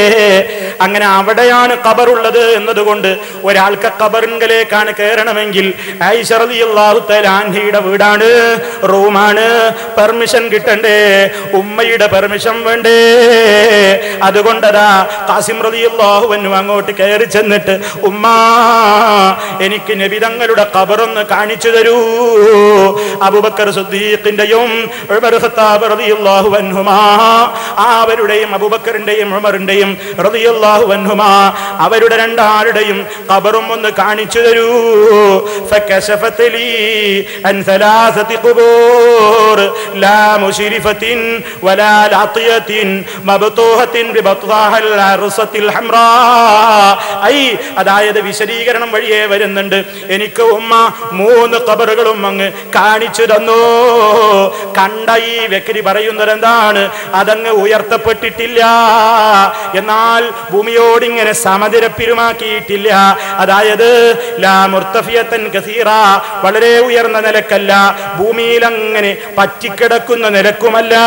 അങ്ങനെ അവിടെയാണ് ഖബറുള്ളത് എന്നതുകൊണ്ട് ഒരാൾക്ക് ഖബറിങ്കലേക്കാണ് കയറണമെങ്കിൽ ആയിഷ റളിയല്ലാഹു തആല അൻഹയുടെ വീടാണ് റൂമാണ് പെർമിഷൻ കിട്ടണ്ടേ ഉമ്മയുടെ പെർമിഷൻ വേണ്ടേ അതുകൊണ്ടതാ കാസിം റളിയല്ലാഹു അൻഹു അങ്ങോട്ട് കയറി ചെന്നിട്ട് ഉമ്മ എനിക്ക് നബി തങ്ങളുടെ ഖബറൊന്ന് കാണിച്ചു തരൂ അബൂബക്കർ സിദ്ദീഖിന്റെയും ഉമർ ഖത്താബ് റളിയല്ലാഹു അൻഹുമാ അവരുടെയും അബൂബക്കറിന്റെയും ഉമറിന്റെയും റളിയല്ലാഹു അൻഹുമാ അവരുടെ രണ്ടാളുടെയും ഖബറും ഒന്ന് കാണിച്ചു തരൂ فكشفت لي عن ثلاثة قبور لا مشرفة ولا لاطية مبطوحة ببطحها العرصة الحمراء ഐ അതായത് വിശദീകരണം വഴിയേ വരുന്നുണ്ട് എനിക്ക് ഉമ്മ മൂന്ന് കബറുകളും അങ്ങ് കാണിച്ചു തന്നു കണ്ട ഈ വ്യക്തി പറയുന്നത് എന്താണ് അതങ്ങ് ഉയർത്തപ്പെട്ടിട്ടില്ല എന്നാൽ ഭൂമിയോട് ഇങ്ങനെ സമതിരപ്പിരുമാക്കിയിട്ടില്ല അതായത് ലാ മുർത്തഫിയത്തൻ കസീറ വളരെ ഉയർന്ന നിലക്കല്ല ഭൂമിയിൽ അങ്ങനെ പറ്റിക്കിടക്കുന്ന നിലക്കുമല്ല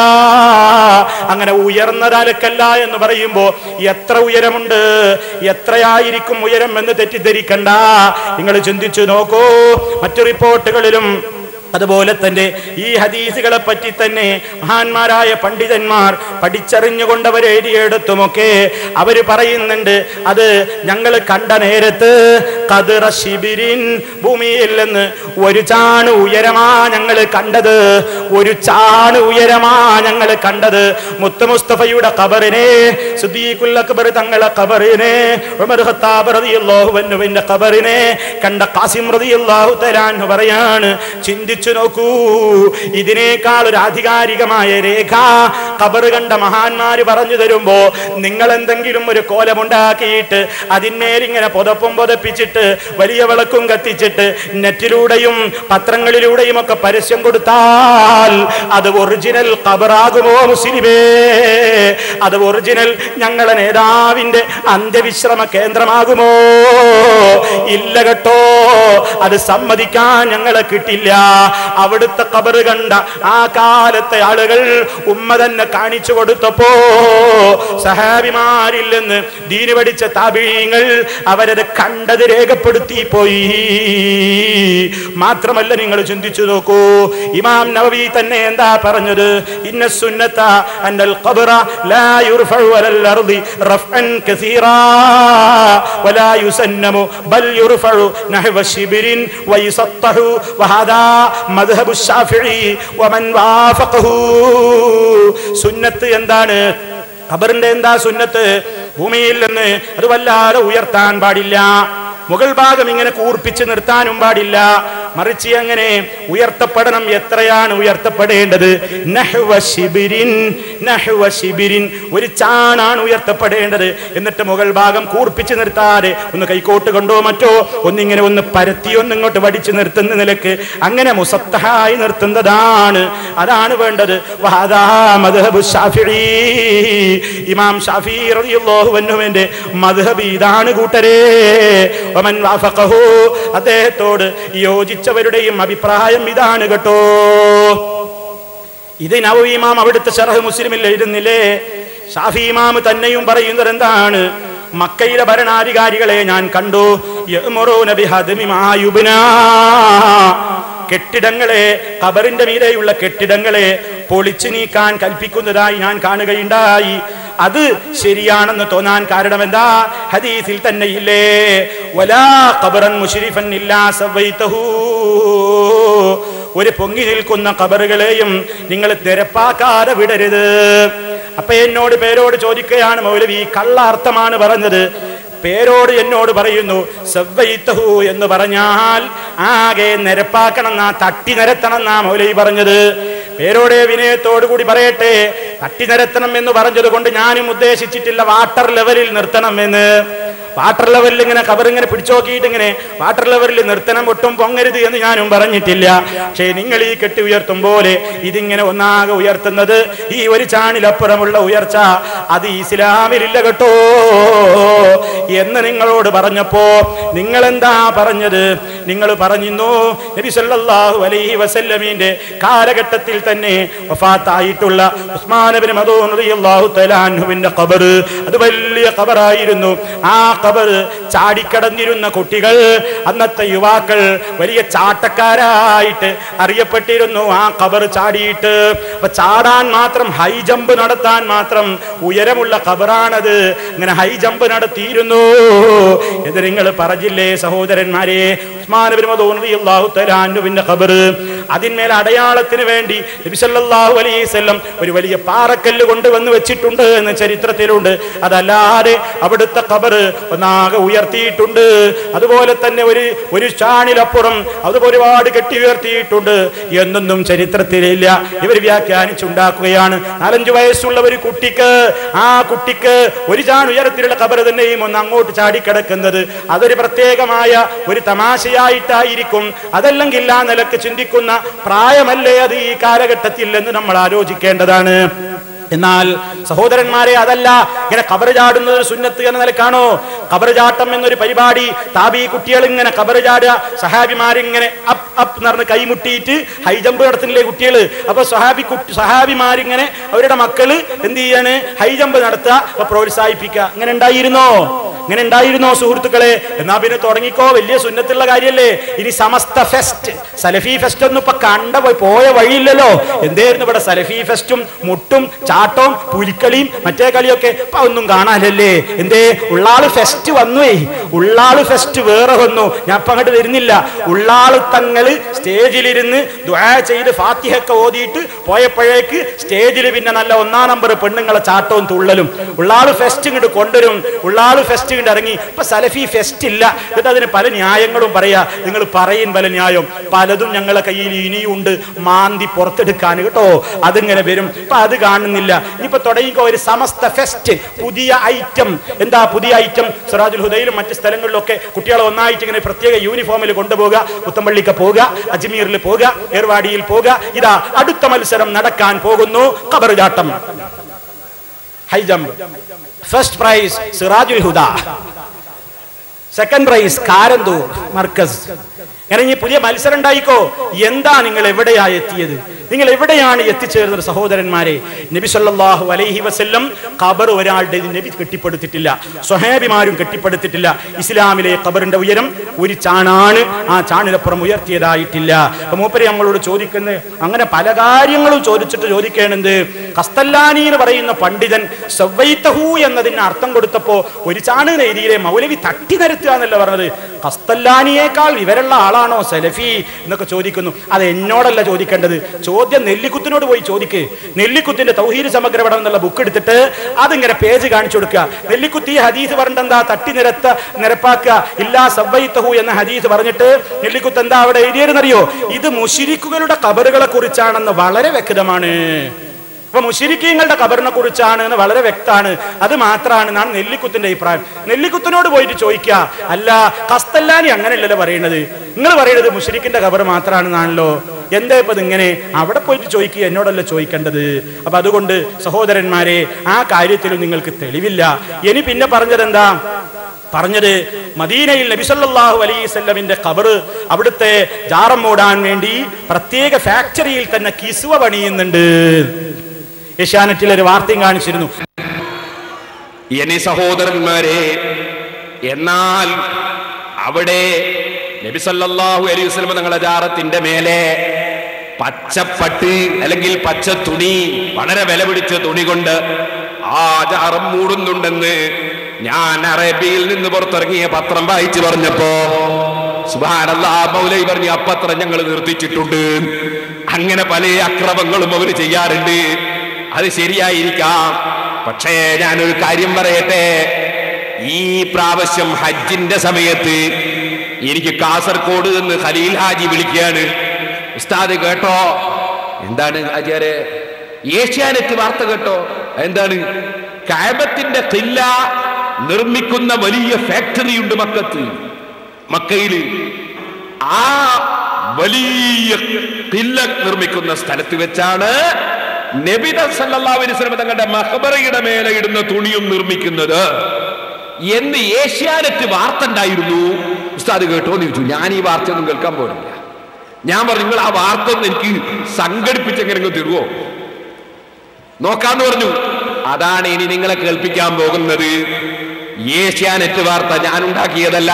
അങ്ങനെ ഉയർന്ന നിലക്കല്ല എന്ന് പറയുമ്പോ എത്ര ഉയരമുണ്ട് എത്രയായിരിക്കും ഉയരം എന്ന് തെറ്റിദ്ധരിക്കണ്ട നിങ്ങൾ ചിന്തിച്ചു നോക്കൂ മറ്റു റിപ്പോർട്ടുകളിലും അതുപോലെ തന്നെ ഈ ഹദീസുകളെ പറ്റി തന്നെ മഹാന്മാരായ പണ്ഡിതന്മാർ പഠിച്ചറിഞ്ഞുകൊണ്ട് അവർ എഴുതിയെടുത്തുമൊക്കെ അവര് പറയുന്നുണ്ട് അത് ഞങ്ങൾ കണ്ട നേരത്ത് കതിറ ശിബിരിൻ ഭൂമിയിൽ നിന്ന് ഒരു ചാണ് ഉയരമാ ഞങ്ങൾ കണ്ടത് ഒരു ചാണ് ഉയരമാ ഞങ്ങൾ കണ്ടത് മുത്ത മുസ്തഫയുടെ ഖബറിനെ സുദ്ദീഖുൽ അക്ബർ തങ്ങളെ ഖബറിനെ ഉമർ ഖത്താബ് റളിയല്ലാഹു അൻഹുവിന്റെ ഖബറിനെ കണ്ട ഖാസിം റളിയല്ലാഹു തആല അൻഹു പറയാണ് ചിന്തിച്ചു നോക്കൂ ഇതിനേക്കാൾ ഒരു ആധികാരികമായ രേഖ ഖബർ കണ്ട മഹാന്മാര് പറഞ്ഞു തരുമ്പോ നിങ്ങൾ എന്തെങ്കിലും ഒരു കോലമുണ്ടാക്കിയിട്ട് അതിന്മേൽ ഇങ്ങനെ പുതപ്പും പുതപ്പിച്ചിട്ട് വലിയ വിളക്കും കത്തിച്ചിട്ട് നെറ്റിലൂടെയും പത്രങ്ങളിലൂടെയും ഒക്കെ പരസ്യം കൊടുത്താൽ അത് ഒറിജിനൽ ഖബറാകുമോ മുസ്ലിമേ അത് ഒറിജിനൽ ഞങ്ങളെ നേതാവിന്റെ അന്ത്യവിശ്രമ കേന്ദ്രമാകുമോ ഇല്ല കേട്ടോ അത് സമ്മതിക്കാൻ ഞങ്ങളെ കിട്ടില്ല അവിടുത്തെ കബറ് കണ്ട ആ കാലത്തെ ആളുകൾ ഉമ്മ തന്നെ കാണിച്ചു കൊടുത്തപ്പോ സഹാബിമാരിൽ നിന്ന് ദീന് പഠിച്ച താപിഴീങ്ങൾ അവരത് കണ്ടത് രേഖപ്പെടുത്തി പോയി മാത്രമല്ല നിങ്ങൾ ചിന്തിച്ചു നോക്കൂ ഇമാം നവവി തന്നെ എന്താ പറഞ്ഞത് ഇന്ന സുന്നത്ത അന്നൽ ഖബറ ലാ യുർഫഉ അലൽ അർദി റഫ്അൻ കസീറാ വലാ യുസന്നമു ബൽ യുർഫഉ നഹ്വ ശിബിരിൻ വയുസത്തഹു വഹദാ മദ്ഹബു ശാഫിഈ വമൻ വാഫഖഹു സുന്നത്ത് എന്താണ് ഖബറിന്റെ എന്താ സുന്നത്ത് ഭൂമിയിൽ നിന്ന് അത് വല്ലാതെ ഉയർത്താൻ പാടില്ല മുകൾ ഭാഗം ഇങ്ങനെ കൂർപ്പിച്ച് നിർത്താനും പാടില്ല മറിച്ച് അങ്ങനെ ഉയർത്തപ്പെടണം എത്രയാണ് ഉയർത്തപ്പെടേണ്ടത് നഹ്വ ശിബിരിൻ നഹ്വ ശിബിരിൻ ഒരു ചാണാണ് ഉയർത്തപ്പെടേണ്ടത് എന്നിട്ട് മുകൾ ഭാഗം കൂർപ്പിച്ച് നിർത്താതെ ഒന്ന് കൈക്കോട്ട് കൊണ്ടോ മറ്റോ ഒന്നിങ്ങനെ ഒന്ന് പരത്തി ഒന്ന് ഇങ്ങോട്ട് വടിച്ച് നിർത്തുന്ന നിലക്ക് അങ്ങനെ മുസത്തഹായി നിർത്തുന്നതാണ് അതാണ് വേണ്ടത് വഹദാ മദ്ഹബു ശാഫിഈ. ഇമാം ഷാഫി റളിയല്ലാഹു അൻഹുവിന്റെ മദ്ഹബ് ഇതാണ് കൂട്ടരേ വമൻ വാഫഖഹു അദ്ദേഹത്തോട് യോജിച്ചവരുടെയും അഭിപ്രായം ഇതാണ് കേട്ടോ ഇത് നവവി ഇമാം അവിടുത്തെ ഷറഹ് മുസ്ലിമിൽ എഴുതുന്നില്ലേ ഷാഫി ഇമാം തന്നെയും പറയുന്നത് എന്താണ് മക്കയിലെ ഭരണാധികാരികളെ ഞാൻ കണ്ടു യഅ്മുറൂന ബിഹദ്മി മാ യുബ്നാ. കെട്ടിടങ്ങളെ ഖബറിന്റെ മീതെയുള്ള കെട്ടിടങ്ങളെ പൊളിച്ചു നീക്കാൻ കൽപ്പിക്കുന്നതായി ഞാൻ കാണുകയുണ്ടായി അത് ശരിയാണെന്ന് തോന്നാൻ കാരണം എന്താ ഹദീസിൽ തന്നെ ഇല്ലേ വലാ ഖബറൻ മുശ്രിഫൻ ഇല്ലാ സവൈതഹു ഒരു പൊങ്ങി നിൽക്കുന്ന ഖബറുകളെയും നിങ്ങൾ നിരപ്പാക്കാതെ വിടരുത് അപ്പൊ എന്നോട് പേരോട് ചോദിക്കുകയാണ് മൗലവി കള്ള അർത്ഥമാണ് പറഞ്ഞത് പേരോട് എന്നോട് പറയുന്നു സവ്വൈത്തഹു എന്ന് പറഞ്ഞാൽ ആകെ നിരപ്പാക്കണം എന്നാ തട്ടി നിരത്തണം എന്നാ മൗലവി പറഞ്ഞത് പേരോടെ വിനയത്തോടു കൂടി പറയട്ടെ തട്ടി നിരത്തണം എന്ന് പറഞ്ഞത് കൊണ്ട് ഞാനും ഉദ്ദേശിച്ചിട്ടില്ല വാട്ടർ ലെവലിൽ നിർത്തണം എന്ന് വാട്ടർ ലെവലിൽ ഇങ്ങനെ കവർ ഇങ്ങനെ പിടിച്ചു നോക്കിയിട്ട് ഇങ്ങനെ വാട്ടർ ലെവലിൽ നിർത്തണം ഒട്ടും പൊങ്ങരുത് എന്ന് ഞാനും പറഞ്ഞിട്ടില്ല പക്ഷേ നിങ്ങൾ ഈ കെട്ടി ഉയർത്തും പോലെ ഇതിങ്ങനെ ഒന്നാകെ ഉയർത്തുന്നത് ഈ ഒരു ചാണിലപ്പുറമുള്ള ഉയർച്ച അത് ഇസ്ലാമിലില്ല കേട്ടോ എന്ന് നിങ്ങളോട് പറഞ്ഞപ്പോ നിങ്ങൾ എന്താ പറഞ്ഞത് നിങ്ങൾ പറഞ്ഞിരുന്നു നബി സല്ലല്ലാഹു അലൈഹി വസല്ലമീന്റെ കാലഘട്ടത്തിൽ തന്നെ വഫാത്തായിട്ടുള്ള ഉസ്മാൻ ഇബ്നു മദൂൻ റളിയല്ലാഹു തആല അൻഹുവിന്റെ ഖബർ അത് വലിയ ഖബറായിരുന്നു ആ ഖബർ ചാടിക്കടന്നിരുന്ന കുട്ടികൾ അന്നത്തെ യുവാക്കൾ വലിയ ചാട്ടക്കാരായിട്ട് അറിയപ്പെട്ടിരുന്നു ആ ഖബർ ചാടിയിട്ട് അപ്പൊ ചാടാൻ മാത്രം ഹൈ ജമ്പ് നടത്താൻ മാത്രം ഉയരമുള്ള ഖബറാണത് അങ്ങനെ ഹൈ ജമ്പ് നടത്തിയിരുന്നു ഇത് നിങ്ങൾ പറഞ്ഞില്ലേ സഹോദരന്മാരെ ഉസ്മാൻ ഇബ്നു മദൂൻ റളിയല്ലാഹു തആല അൻഹുവിന്റെ ഖബർ അതിന്മേൽ അടയാളത്തിന് വേണ്ടി നബി സല്ലല്ലാഹു അലൈഹി വസല്ലം ഒരു വലിയ പാറക്കല്ല് കൊണ്ടുവന്ന് വെച്ചിട്ടുണ്ട് എന്ന് ചരിത്രത്തിലുണ്ട് അതല്ലാതെ അവിടുത്തെ ഖബർ ഒന്നാകെ ഉയർത്തിയിട്ടുണ്ട് അതുപോലെ തന്നെ ഒരു ഒരു ചാണിലപ്പുറം അതുപോലെ ഒരുപാട് കെട്ടി ഉയർത്തിയിട്ടുണ്ട് എന്നൊന്നും ചരിത്രത്തിലില്ല ഇവർ വ്യാഖ്യാനിച്ചുണ്ടാക്കുകയാണ് നാലഞ്ചു വയസ്സുള്ള ഒരു കുട്ടിക്ക് ആ കുട്ടിക്ക് ഒരു ചാൺ ഉയരത്തിലുള്ള ഖബർ തന്നെയും ഒന്ന് അങ്ങോട്ട് ചാടിക്കിടക്കുന്നത് അതൊരു പ്രത്യേകമായ ഒരു തമാശയായിട്ടായിരിക്കും അതല്ലെങ്കിൽ ആ നിലക്ക് ചിന്തിക്കുന്ന പ്രായമല്ലേ അത് ഈ കാലഘട്ടത്തിൽ എന്ന് നമ്മൾ ആലോചിക്കേണ്ടതാണ് എന്നാൽ സഹോദരന്മാരെ അതല്ല ഇങ്ങനെ കബറ് ചാടുന്നത് സുന്നത്ത് എന്ന നിലക്കാണോ കബറ് ചാട്ടം എന്നൊരു പരിപാടി താബി കുട്ടികൾ ഇങ്ങനെ കബറ് ചാടുക സഹാബിമാരിങ്ങനെ അപ്പ് അപ്പ് എന്ന് പറഞ്ഞ് കൈമുട്ടിയിട്ട് ഹൈ ജമ്പ് നടത്തുന്നില്ലേ കുട്ടികൾ അപ്പൊ സഹാബി കുട്ടി സഹാബിമാരിങ്ങനെ അവരുടെ മക്കള് എന്ത് ചെയ്യാണ് ഹൈ ജമ്പ് നടത്തുക അപ്പൊ പ്രോത്സാഹിപ്പിക്കുക ഇങ്ങനെ ഉണ്ടായിരുന്നോ ഇങ്ങനെ ഉണ്ടായിരുന്നോ സുഹൃത്തുക്കളെ എന്നാ പിന്നെ തുടങ്ങിക്കോ വലിയ സുന്നത്തുള്ള കാര്യല്ലേ ഇനി സമസ്ത ഫെസ്റ്റ് സലഫി ഫെസ്റ്റ് ഒന്നും ഇപ്പൊ കണ്ട പോയി പോയ വഴിയില്ലല്ലോ എന്തായിരുന്നു ഇവിടെ സലഫി ഫെസ്റ്റും മുട്ടും ചാട്ടവും പുലിക്കളിയും മറ്റേ കളിയൊക്കെ ഇപ്പൊ ഒന്നും കാണാനല്ലേ എന്തേ ഉള്ളാള് ഫെസ്റ്റ് വന്നുവേ ഉള്ളാള് ഫെസ്റ്റ് വേറെ വന്നു ഞാൻ ഇപ്പൊ അങ്ങോട്ട് വരുന്നില്ല ഉള്ളാള് തങ്ങള് സ്റ്റേജിലിരുന്ന് ദ്വാ ചെയ്ത് ഫാത്തിഹൊക്കെ ഓതിയിട്ട് പോയപ്പോഴേക്ക് സ്റ്റേജിൽ പിന്നെ നല്ല ഒന്നാം നമ്പർ പെണ്ണുങ്ങളെ ചാട്ടവും തുള്ളലും ഉള്ളാള് ഫെസ്റ്റ് ഇങ്ങോട്ട് കൊണ്ടുവരും ഉള്ളാള് ഫെസ്റ്റ് ഇങ്ങോട്ട് ഇറങ്ങി ഇപ്പൊ സലഫി ഫെസ്റ്റ് ഇല്ല എന്നിട്ട് അതിന് പല ന്യായങ്ങളും പറയാ നിങ്ങൾ പറയും പല ന്യായം പലതും ഞങ്ങളെ കയ്യിൽ ഇനിയുണ്ട് മാന്തി പുറത്തെടുക്കാൻ കേട്ടോ അതിങ്ങനെ വരും ഇപ്പൊ അത് കാണുന്നില്ല ഇനിയിപ്പോ തുടങ്ങിക്കോ ഒരു സമസ്ത ഫെസ്റ്റ് പുതിയ ഐറ്റം എന്താ പുതിയ ഐറ്റം സിറാജുൽ ഹുദയിലും മറ്റ് സ്ഥലങ്ങളിലൊക്കെ കുട്ടികളെ ഒന്നായിട്ട് ഇങ്ങനെ പ്രത്യേക യൂണിഫോമിൽ കൊണ്ടുപോകുക പുത്തമ്പള്ളിക്ക് പോവുക അജ്മീറിൽ പോവുക ഏർവാടിയിൽ പോവുക ഇതാ അടുത്ത മത്സരം നടക്കാൻ പോകുന്നു കബറുചാട്ടം high jump first prize Sirajul Huda second prize Karanthur Markaz അങ്ങനെ ഇനി പുതിയ മത്സരം ഉണ്ടായിക്കോ എന്താ നിങ്ങൾ എവിടെയാ എത്തിയത് നിങ്ങൾ എവിടെയാണ് എത്തിച്ചേർന്നത് സഹോദരന്മാരെ നബി സല്ലല്ലാഹു അലൈഹി വസല്ലം ഖബർ ഒരാളുടെ നബി കെട്ടിപ്പടുത്തിട്ടില്ല സ്വഹാബിമാരും കെട്ടിപ്പടുത്തിട്ടില്ല ഇസ്ലാമിലെ ഖബറിന്റെ ഉയരം ഒരു ചാണാണ് ആ ചാണിനപ്പുറം ഉയർത്തിയതായിട്ടില്ല അപ്പൊ മൂപ്പര് നമ്മളോട് ചോദിക്കുന്നത് അങ്ങനെ പല കാര്യങ്ങളും ചോദിച്ചിട്ട് ചോദിക്കേണ്ടത് കസ്തല്ലാനി എന്ന് പറയുന്ന പണ്ഡിതൻ സവ്വൈത്തഹു എന്നതിന് അർത്ഥം കൊടുത്തപ്പോ ഒരു ചാണ് എഴുതിയിലെ മൗലവി തട്ടി നിരത്തുക എന്നല്ല പറഞ്ഞത് കസ്തല്ലാനിയേക്കാൾ വിവരമുള്ള ആളാണോ സലഫി എന്നൊക്കെ ചോദിക്കുന്നു അത് എന്നോടല്ല ചോദിക്കേണ്ടത് ചോദ്യം നെല്ലിക്കുത്തിനോട് പോയി ചോദിക്ക് നെല്ലിക്കുത്തിന്റെ തൗഹീദ് സമഗ്രപടം എന്നുള്ള ബുക്ക് എടുത്തിട്ട് അതിങ്ങനെ പേജ് കാണിച്ചു കൊടുക്കുക നെല്ലിക്കുത്തി ഈ ഹദീസ് പറഞ്ഞിട്ട് എന്താ തട്ടി നിരത്ത നിരപ്പാക്കുക ഇല്ലാ സവ്വൈത്തഹു എന്ന ഹദീസ് പറഞ്ഞിട്ട് നെല്ലിക്കുത്ത് എന്താ അവിടെ എഴുതിയതെന്നറിയോ ഇത് മുഷിരിക്കുകളുടെ കബറുകളെ കുറിച്ചാണെന്ന് വളരെ വ്യക്തമാണ് അപ്പൊ മുഷിരിക്കീങ്ങളുടെ കബറിനെ കുറിച്ചാണ് എന്ന് വളരെ വ്യക്തമാണ് അത് മാത്രമാണ് നാം നെല്ലിക്കുത്തിന്റെ അഭിപ്രായം നെല്ലിക്കുത്തിനോട് പോയിട്ട് ചോദിക്കുക അല്ല കസ്തല്ലാനി അങ്ങനെയല്ലല്ലോ പറയുന്നത് നിങ്ങൾ പറയുന്നത് മുഷിരിക്കിന്റെ കബർ മാത്രമാണെന്നാണല്ലോ എന്താ ഇപ്പൊ ഇങ്ങനെ അവിടെ പോയിട്ട് ചോദിക്കുക എന്നോടല്ല ചോദിക്കേണ്ടത് അപ്പൊ അതുകൊണ്ട് സഹോദരന്മാരെ ആ കാര്യത്തിലും നിങ്ങൾക്ക് തെളിവില്ല ഇനി പിന്നെ പറഞ്ഞത് എന്താ പറഞ്ഞത് മദീനയിൽ നബിസല്ലാഹു അലൈസല്ലമിന്റെ ഖബർ അവിടുത്തെ ജാറം മൂടാൻ വേണ്ടി പ്രത്യേക ഫാക്ടറിയിൽ തന്നെ കിസുവ പണിയുന്നുണ്ട് ഏഷ്യാനെറ്റിൽ ഒരു വാർത്തയും കാണിച്ചിരുന്നു എന്നെ സഹോദരന്മാരെ എന്നാൽ അവിടെ നബി സല്ലല്ലാഹു അലൈഹി വസല്ലം തങ്ങളുടെ ജാറത്തിന്റെ മേലെ പച്ചപ്പട്ട് അല്ലെങ്കിൽ പച്ച തുണി വളരെ വില പിടിച്ച തുണി കൊണ്ട് ആ ജാറം മൂടുന്നുണ്ടെന്ന് ഞാൻ അറേബ്യയിൽ നിന്ന് പുറത്തിറങ്ങിയ പത്രം വായിച്ചു പറഞ്ഞപ്പോ സുബാനല്ലാ മൗലൈ പറഞ്ഞു ആ പത്രം ഞങ്ങൾ നിർത്തിച്ചിട്ടുണ്ട് അങ്ങനെ പല അക്രമങ്ങളും അവർ ചെയ്യാറുണ്ട് അത് ശരിയായിരിക്കാം പക്ഷേ ഞാനൊരു കാര്യം പറയട്ടെ ഈ പ്രാവശ്യം ഹജ്ജിന്റെ സമയത്ത് എനിക്ക് കാസർഗോഡ് നിന്ന് ഖലീൽ ഹാജി വിളിക്കുകയാണ് ഉസ്താദ് കേട്ടോ എന്താണ് ആചാര്യ ഏഷ്യാനെറ്റ് വാർത്ത കേട്ടോ എന്താണ് കാബത്തിന്റെ കില്ല നിർമ്മിക്കുന്ന വലിയ ഫാക്ടറി ഉണ്ട് മക്കത്ത് മക്കയില് ആ വലിയ കില്ല നിർമ്മിക്കുന്ന സ്ഥലത്ത് വെച്ചാണ് നബിത സല്ലല്ലാഹു അലൈഹി വസല്ലം തങ്ങളുടെ മഖബറയുടെ മേലെ ഇടുന്ന തുണിയും നിർമ്മിക്കുന്നത് എന്ന് ഏഷ്യാനെറ്റ് വാർത്ത ഉണ്ടായിരുന്നു ഉസ്താദ് കേട്ടോ എന്ന് ചോദിച്ചു ഞാൻ ഈ വാർത്ത ഒന്നും കേൾക്കാൻ പോലില്ല ഞാൻ പറഞ്ഞു നിങ്ങൾ ആ വാർത്ത ഒന്ന് എനിക്ക് സംഘടിപ്പിച്ച് എങ്ങനെ തരുമോ നോക്കാന്ന് പറഞ്ഞു അതാണ് ഇനി നിങ്ങളെ കേൾപ്പിക്കാൻ പോകുന്നത് ഏഷ്യാനെറ്റ് വാർത്ത ഞാൻ ഉണ്ടാക്കിയതല്ല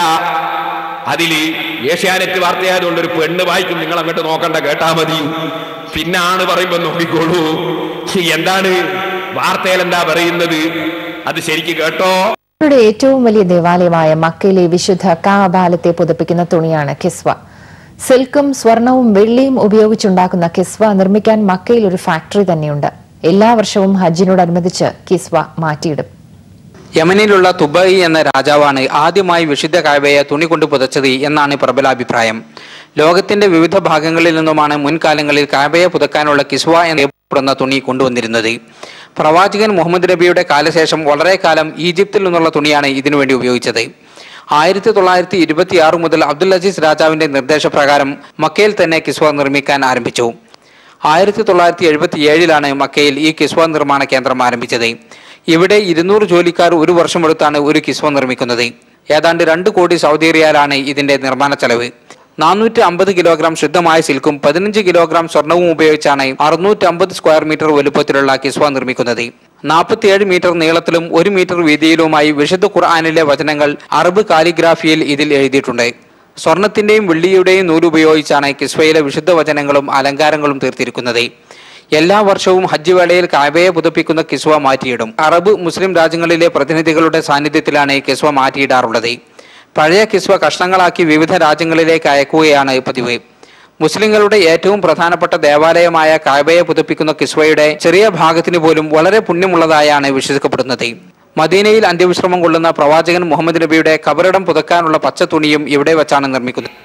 അതില് ഏഷ്യാനെറ്റ് വാർത്തയായതുകൊണ്ട് ഒരു പെണ്ണ് വായിക്കും നിങ്ങൾ അങ്ങോട്ട് നോക്കണ്ട കേട്ടാ മതി പിന്നാണ് പറയുമ്പോ നോക്കിക്കോളൂ എന്താണ് വാർത്തയിൽ എന്താ പറയുന്നത് അത് ശരിക്ക് കേട്ടോ യുടെ ഏറ്റവും വലിയ ദേവാലയമായ മക്കയിലെ വിശുദ്ധ കാബാലത്തെ പുതപ്പിക്കുന്ന തുണിയാണ് കിസ്വ സിൽക്കും സ്വർണവും വെള്ളിയും ഉപയോഗിച്ചുണ്ടാക്കുന്ന കിസ്വ നിർമ്മിക്കാൻ മക്കയിൽ ഒരു ഫാക്ടറി തന്നെയുണ്ട് എല്ലാ വർഷവും ഹജ്ജിനോടനുബന്ധിച്ച് കിസ്വ മാറ്റിയിടും യമനിലുള്ള തുബൈ എന്ന രാജാവാണ് ആദ്യമായി വിശുദ്ധ കായബയെ തുണി കൊണ്ട് പുതച്ചത് എന്നാണ് പ്രബലാഭിപ്രായം ലോകത്തിന്റെ വിവിധ ഭാഗങ്ങളിൽ നിന്നുമാണ് മുൻകാലങ്ങളിൽ കായബയെ പുതക്കാനുള്ള കിസ്വ എന്നറിയപ്പെടുന്ന തുണി കൊണ്ടുവന്നിരുന്നത് പ്രവാചകൻ മുഹമ്മദ് നബിയുടെ കാലശേഷം വളരെ കാലം ഈജിപ്തിൽ നിന്നുള്ള തുണിയാണ് ഇതിനുവേണ്ടി ഉപയോഗിച്ചത് ആയിരത്തി തൊള്ളായിരത്തി ഇരുപത്തി ആറ് മുതൽ അബ്ദുൽ അസീസ് രാജാവിന്റെ നിർദ്ദേശപ്രകാരം മക്കയിൽ തന്നെ കിസ്വ നിർമ്മിക്കാൻ ആരംഭിച്ചു ആയിരത്തി തൊള്ളായിരത്തി എഴുപത്തി ഏഴിലാണ് മക്കയിൽ ഈ കിസ്വ നിർമ്മാണ കേന്ദ്രം ആരംഭിച്ചത് ഇവിടെ ഇരുന്നൂറ് ജോലിക്കാർ ഒരു വർഷമെടുത്താണ് ഒരു കിസ്വ നിർമ്മിക്കുന്നത് ഏതാണ്ട് രണ്ട് കോടി സൗദി റിയാലാണ് ഇതിന്റെ നിർമ്മാണ ചെലവ് നാനൂറ്റി അമ്പത് കിലോഗ്രാം ശുദ്ധമായ സിൽക്കും പതിനഞ്ച് കിലോഗ്രാം സ്വർണവും ഉപയോഗിച്ചാണ് അറുന്നൂറ്റി അമ്പത് സ്ക്വയർ മീറ്റർ വലുപ്പത്തിലുള്ള കിസ്വ നിർമ്മിക്കുന്നത് നാൽപ്പത്തിയേഴ് മീറ്റർ നീളത്തിലും ഒരു മീറ്റർ വീതിയിലുമായി വിശുദ്ധ ഖുർആാനിലെ വചനങ്ങൾ അറബ് കാലിഗ്രാഫിയിൽ ഇതിൽ എഴുതിയിട്ടുണ്ട് സ്വർണത്തിന്റെയും വെള്ളിയുടെയും നൂലുപയോഗിച്ചാണ് കിസ്വയിലെ വിശുദ്ധ വചനങ്ങളും അലങ്കാരങ്ങളും തീർത്തിരിക്കുന്നത് എല്ലാ വർഷവും ഹജ്ജ് വേളയിൽ കാബയെ പുതുപ്പിക്കുന്ന കിസ്വ മാറ്റിയിടും അറബ് മുസ്ലിം രാജ്യങ്ങളിലെ പ്രതിനിധികളുടെ സാന്നിധ്യത്തിലാണ് കിസ്വ മാറ്റിയിടാറുള്ളത് പഴയ കിസ്വ കഷ്ണങ്ങളാക്കി വിവിധ രാജ്യങ്ങളിലേക്ക് അയക്കുകയാണ് പതിവ് മുസ്ലിങ്ങളുടെ ഏറ്റവും പ്രധാനപ്പെട്ട ദേവാലയമായ കാബയെ പുതുപ്പിക്കുന്ന കിസ്വയുടെ ചെറിയ ഭാഗത്തിന് പോലും വളരെ പുണ്യമുള്ളതായാണ് വിശ്വസിക്കപ്പെടുന്നത് മദീനയിൽ അന്ത്യവിശ്രമം കൊള്ളുന്ന പ്രവാചകൻ മുഹമ്മദ് നബിയുടെ കബറിടം പുതക്കാനുള്ള പച്ച തുണിയും ഇവിടെ വെച്ചാണ് നിർമ്മിക്കുന്നത്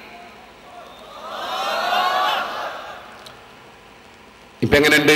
ഇപ്പൊ എങ്ങനെയുണ്ട്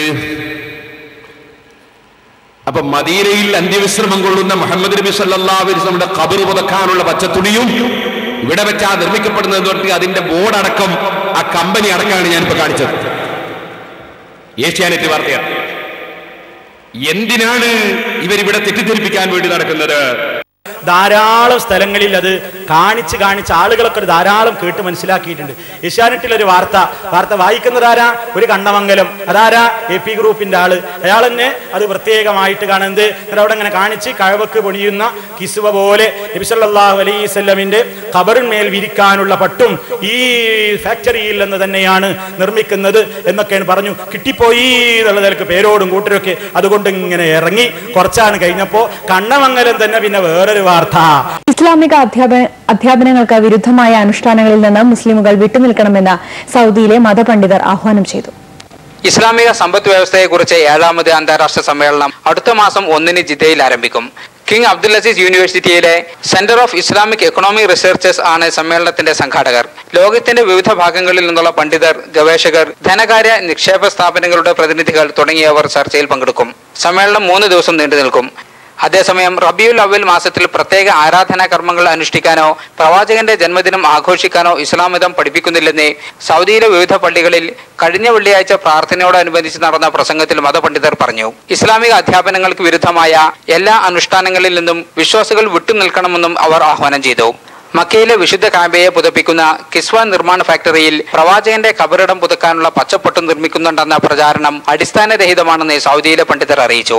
അപ്പൊ മദീനയിൽ അന്ത്യവിശ്രമം കൊള്ളുന്ന മുഹമ്മദ് നബി സല്ലല്ലാഹു അലൈഹി വസല്ലമയുടെ ഖബർ പുതക്കാനുള്ള പച്ചത്തുണിയും ഇവിടെ വെച്ചാ നിർമ്മിക്കപ്പെടുന്നത് എന്ന് പറഞ്ഞിട്ട് അതിന്റെ ബോർഡ് അടക്കം ആ കമ്പനി അടക്കമാണ് ഞാനിപ്പോ കാണിച്ചത് ഏഷ്യാനെറ്റ് വാർത്തയാണ് എന്തിനാണ് ഇവരിവിടെ തെറ്റിദ്ധരിപ്പിക്കാൻ വേണ്ടി നടക്കുന്നത് ധാരാളം സ്ഥലങ്ങളിൽ അത് കാണിച്ച് കാണിച്ച് ആളുകളൊക്കെ ഒരു ധാരാളം കേട്ട് മനസ്സിലാക്കിയിട്ടുണ്ട് ഏഷ്യാനെറ്റിൽ ഒരു വാർത്ത വാർത്ത വായിക്കുന്നത് ആരാ ഒരു കണ്ണമംഗലം അതാരാ എ പി ഗ്രൂപ്പിന്റെ ആള് അയാൾ തന്നെ അത് പ്രത്യേകമായിട്ട് കാണുന്നത് എന്നിട്ട് അവിടെ അങ്ങനെ കാണിച്ച് കഴവക്ക് പൊടിയുന്ന കിസുവ പോലെ നബിസല്ലാഹു അലൈസല്ലമിന്റെ ഖബറിന്മേൽ വിരിക്കാനുള്ള പട്ടും ഈ ഫാക്ടറിയിൽ നിന്ന് തന്നെയാണ് നിർമ്മിക്കുന്നത് എന്നൊക്കെയാണ് പറഞ്ഞു കിട്ടിപ്പോയി എന്നുള്ള നിലക്ക് പേരോടും കൂട്ടരൊക്കെ അതുകൊണ്ട് ഇങ്ങനെ ഇറങ്ങി കുറച്ചാണ് കഴിഞ്ഞപ്പോ കണ്ണമംഗലം തന്നെ പിന്നെ വേറൊരു വാർത്ത ഇസ്ലാമിക അധ്യാപന അധ്യാപനങ്ങൾക്ക് വിരുദ്ധമായ അനുഷ്ഠാനങ്ങളിൽ നിന്ന് മുസ്ലിമുകൾ വിട്ടുനിൽക്കണമെന്ന് സൗദിയിലെ മതപണ്ഡിതർ ആഹ്വാനം ചെയ്തു ഇസ്ലാമിക സമ്പദ് വ്യവസ്ഥയെക്കുറിച്ച് ഏഴാമത് അന്താരാഷ്ട്ര സമ്മേളനം അടുത്ത മാസം ഒന്നിന് ജിദ്ദയിൽ ആരംഭിക്കും കിങ് അബ്ദുൽ അസീസ് യൂണിവേഴ്സിറ്റിയിലെ centre of Islamic economic researchers ആണ് സമ്മേളനത്തിന്റെ സംഘാടകർ ലോകത്തിന്റെ വിവിധ ഭാഗങ്ങളിൽ നിന്നുള്ള പണ്ഡിതർ ഗവേഷകർ ധനകാര്യ നിക്ഷേപ സ്ഥാപനങ്ങളുടെ പ്രതിനിധികൾ തുടങ്ങിയവർ ചർച്ചയിൽ പങ്കെടുക്കും സമ്മേളനം മൂന്ന് ദിവസം നീണ്ടു നിൽക്കും അതേസമയം റബിയുൽ അവൽ മാസത്തിൽ പ്രത്യേക ആരാധനാ കർമ്മങ്ങൾ അനുഷ്ഠിക്കാനോ പ്രവാചകന്റെ ജന്മദിനം ആഘോഷിക്കാനോ ഇസ്ലാം മതം പഠിപ്പിക്കുന്നില്ലെന്ന് സൗദിയിലെ വിവിധ പള്ളികളിൽ കഴിഞ്ഞ വെള്ളിയാഴ്ച പ്രാർത്ഥനയോടനുബന്ധിച്ച് നടന്ന പ്രസംഗത്തിൽ മതപണ്ഡിതർ പറഞ്ഞു ഇസ്ലാമിക അധ്യാപനങ്ങൾക്ക് വിരുദ്ധമായ എല്ലാ അനുഷ്ഠാനങ്ങളിൽ നിന്നും വിശ്വാസികൾ വിട്ടുനിൽക്കണമെന്നും അവർ ആഹ്വാനം ചെയ്തു മക്കയിലെ വിശുദ്ധ കാബയെ പുതപ്പിക്കുന്ന കിസ്വ നിർമ്മാണ ഫാക്ടറിയിൽ പ്രവാചകന്റെ കബറിടം പുതുക്കാനുള്ള പച്ചപ്പൊട്ട് നിർമ്മിക്കുന്നുണ്ടെന്ന പ്രചാരണം അടിസ്ഥാനരഹിതമാണെന്ന് സൗദിയിലെ പണ്ഡിതർ അറിയിച്ചു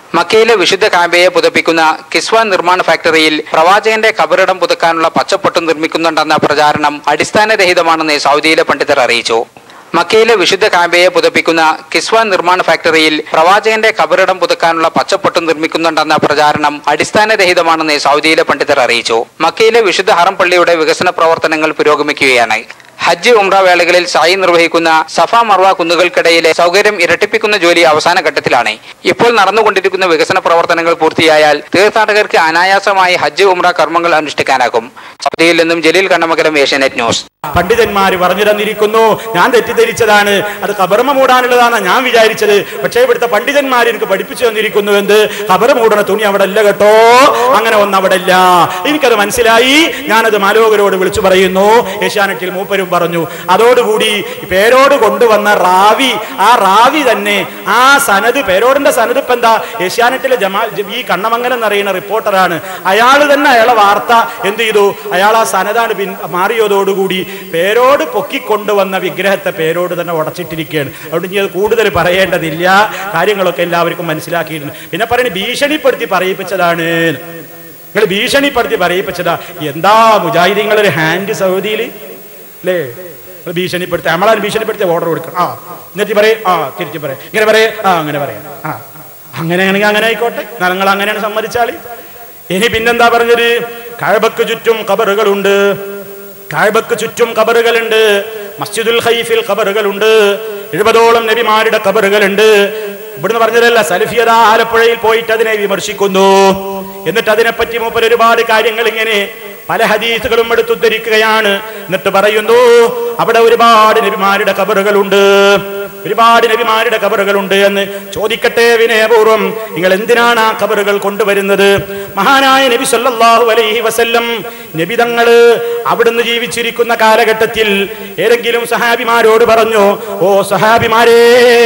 മക്കയിലെ വിശുദ്ധ കാബയെ പുതപ്പിക്കുന്ന കിസ്വ നിർമ്മാണ ഫാക്ടറിയിൽ പ്രവാചകന്റെ കബറിടം പുതുക്കാനുള്ള പച്ചപ്പൊട്ട് നിർമ്മിക്കുന്നുണ്ടെന്ന പ്രചാരണം അടിസ്ഥാനരഹിതമാണെന്ന് സൗദിയിലെ പണ്ഡിതർ അറിയിച്ചു മക്കയിലെ വിശുദ്ധ കാബയെ പുതപ്പിക്കുന്ന കിസ്വ നിർമ്മാണ ഫാക്ടറിയിൽ പ്രവാചകന്റെ കബറിടം പുതുക്കാനുള്ള പച്ചപ്പൊട്ട് നിർമ്മിക്കുന്നുണ്ടെന്ന പ്രചാരണം അടിസ്ഥാനരഹിതമാണെന്ന് സൗദിയിലെ പണ്ഡിതർ അറിയിച്ചു മക്കയിലെ വിശുദ്ധ ഹറം പള്ളിയുടെ വികസന പ്രവർത്തനങ്ങൾ പുരോഗമിക്കുകയാണ് ഹജ്ജ് ഉംറ വേളകളിൽ സായി നിർവഹിക്കുന്ന സഫ മർവ കുന്നുകൾക്കിടയിലെ സൗകര്യം ഇരട്ടിപ്പിക്കുന്ന ജോലി അവസാന ഘട്ടത്തിലാണ് ഇപ്പോൾ നടന്നുകൊണ്ടിരിക്കുന്ന വികസന പ്രവർത്തനങ്ങൾ പൂർത്തിയായാൽ തീർത്ഥാടകർക്ക് അനായാസമായി ഹജ്ജ് ഉംറ കർമ്മങ്ങൾ അനുഷ്ഠിക്കാനാകും സൗദിയിൽ നിന്നും ജലീൽ കണ്ണമകലം ഏഷ്യാനെറ്റ് ന്യൂസ് പണ്ഡിതന്മാര് പറഞ്ഞു തന്നിരിക്കുന്നു ഞാൻ തെറ്റിദ്ധരിച്ചതാണ് അത് കബർമ മൂടാനുള്ളതാണ് ഞാൻ വിചാരിച്ചത് പക്ഷേ ഇവിടുത്തെ പണ്ഡിതന്മാർ എനിക്ക് പഠിപ്പിച്ചു തന്നിരിക്കുന്നു എന്ത് കബറ് മൂടണ തുണി അവിടെ അല്ല കേട്ടോ അങ്ങനെ ഒന്നും അവിടെ ഇല്ല എനിക്കത് മനസ്സിലായി ഞാനത് മാലോകരോട് വിളിച്ചു പറയുന്നു ഏഷ്യാനെറ്റിൽ മൂപ്പരും പറഞ്ഞു അതോടുകൂടി പേരോട് കൊണ്ടുവന്ന റാവി ആ റാവി തന്നെ ആ സനത് പേരോടിന്റെ സനത് ഇപ്പൊ എന്താ ഏഷ്യാനെറ്റിലെ ജമാ ഈ കണ്ണമംഗലം എന്നറിയുന്ന റിപ്പോർട്ടറാണ് അയാൾ തന്നെ അയാളെ വാർത്ത എന്ത് ചെയ്തു അയാൾ ആ സനതാണ് പിൻ മാറിയതോടുകൂടി പേരോട് പൊക്കിക്കൊണ്ടുവന്ന വിഗ്രഹത്തെ പേരോട് തന്നെ ഉടച്ചിട്ടിരിക്കുകയാണ് അതുകൊണ്ട് ഇനി അത് കൂടുതൽ പറയേണ്ടതില്ല കാര്യങ്ങളൊക്കെ എല്ലാവർക്കും മനസ്സിലാക്കിയിരുന്നു പിന്നെ പറയുന്നത് ഭീഷണിപ്പെടുത്തി പറയിപ്പിച്ചതാണ് നിങ്ങൾ ഭീഷണിപ്പെടുത്തി പറയിപ്പിച്ചതാ എന്താ മുജാഹിദീങ്ങളൊരു ഹാൻഡ് സൗദിയിൽ അല്ലേ നിങ്ങൾ ഭീഷണിപ്പെടുത്തി നമ്മളാണ് ഭീഷണിപ്പെടുത്തി ഓർഡർ കൊടുക്കണം ആ എന്നിട്ട് പറയും ആ തിരിച്ചു പറയും ഇങ്ങനെ പറയും ആ അങ്ങനെ പറയാം ആ അങ്ങനെയാണെങ്കിൽ അങ്ങനെ ആയിക്കോട്ടെ നിങ്ങൾ അങ്ങനെയാണ് സമ്മതിച്ചാളി ഇനി പിന്നെന്താ പറഞ്ഞത് കഴബക്ക് ചുറ്റും കബറുകളുണ്ട് കാഴ്ബക്ക് ചുറ്റും കബറുകളുണ്ട് മസ്ജിദുൽ ഖൈഫിൽ കബറുകളുണ്ട് എഴുപതോളം നബിമാരുടെ കബറുകളുണ്ട് ഇവിടുന്ന് പറഞ്ഞതല്ല സലഫിയത ആലപ്പുഴയിൽ പോയിട്ട് അതിനെ വിമർശിക്കുന്നു എന്നിട്ട് അതിനെപ്പറ്റി മൂപ്പർ ഒരുപാട് കാര്യങ്ങൾ ഇങ്ങനെ പല ഹദീസുകളും എടുത്തുദ്ധരിക്കുകയാണ് എന്നിട്ട് പറയുന്നു അവിടെ ഒരുപാട് നബിമാരുടെ കബറുകളുണ്ട് ഒരുപാട് നബിമാരുടെ കബറുകളുണ്ട് എന്ന് ചോദിക്കട്ടെ വിനയപൂർവ്വം നിങ്ങൾ എന്തിനാണ് ആ കബറുകൾ കൊണ്ടുവരുന്നത് മഹാനായ നബി സല്ലല്ലാഹു അലൈഹി വസല്ലം നബി തങ്ങള് അവിടുന്ന് ജീവിച്ചിരിക്കുന്ന കാലഘട്ടത്തിൽ ഏതെങ്കിലും സഹാബിമാരോട് പറഞ്ഞു ഓ സഹാബിമാരേ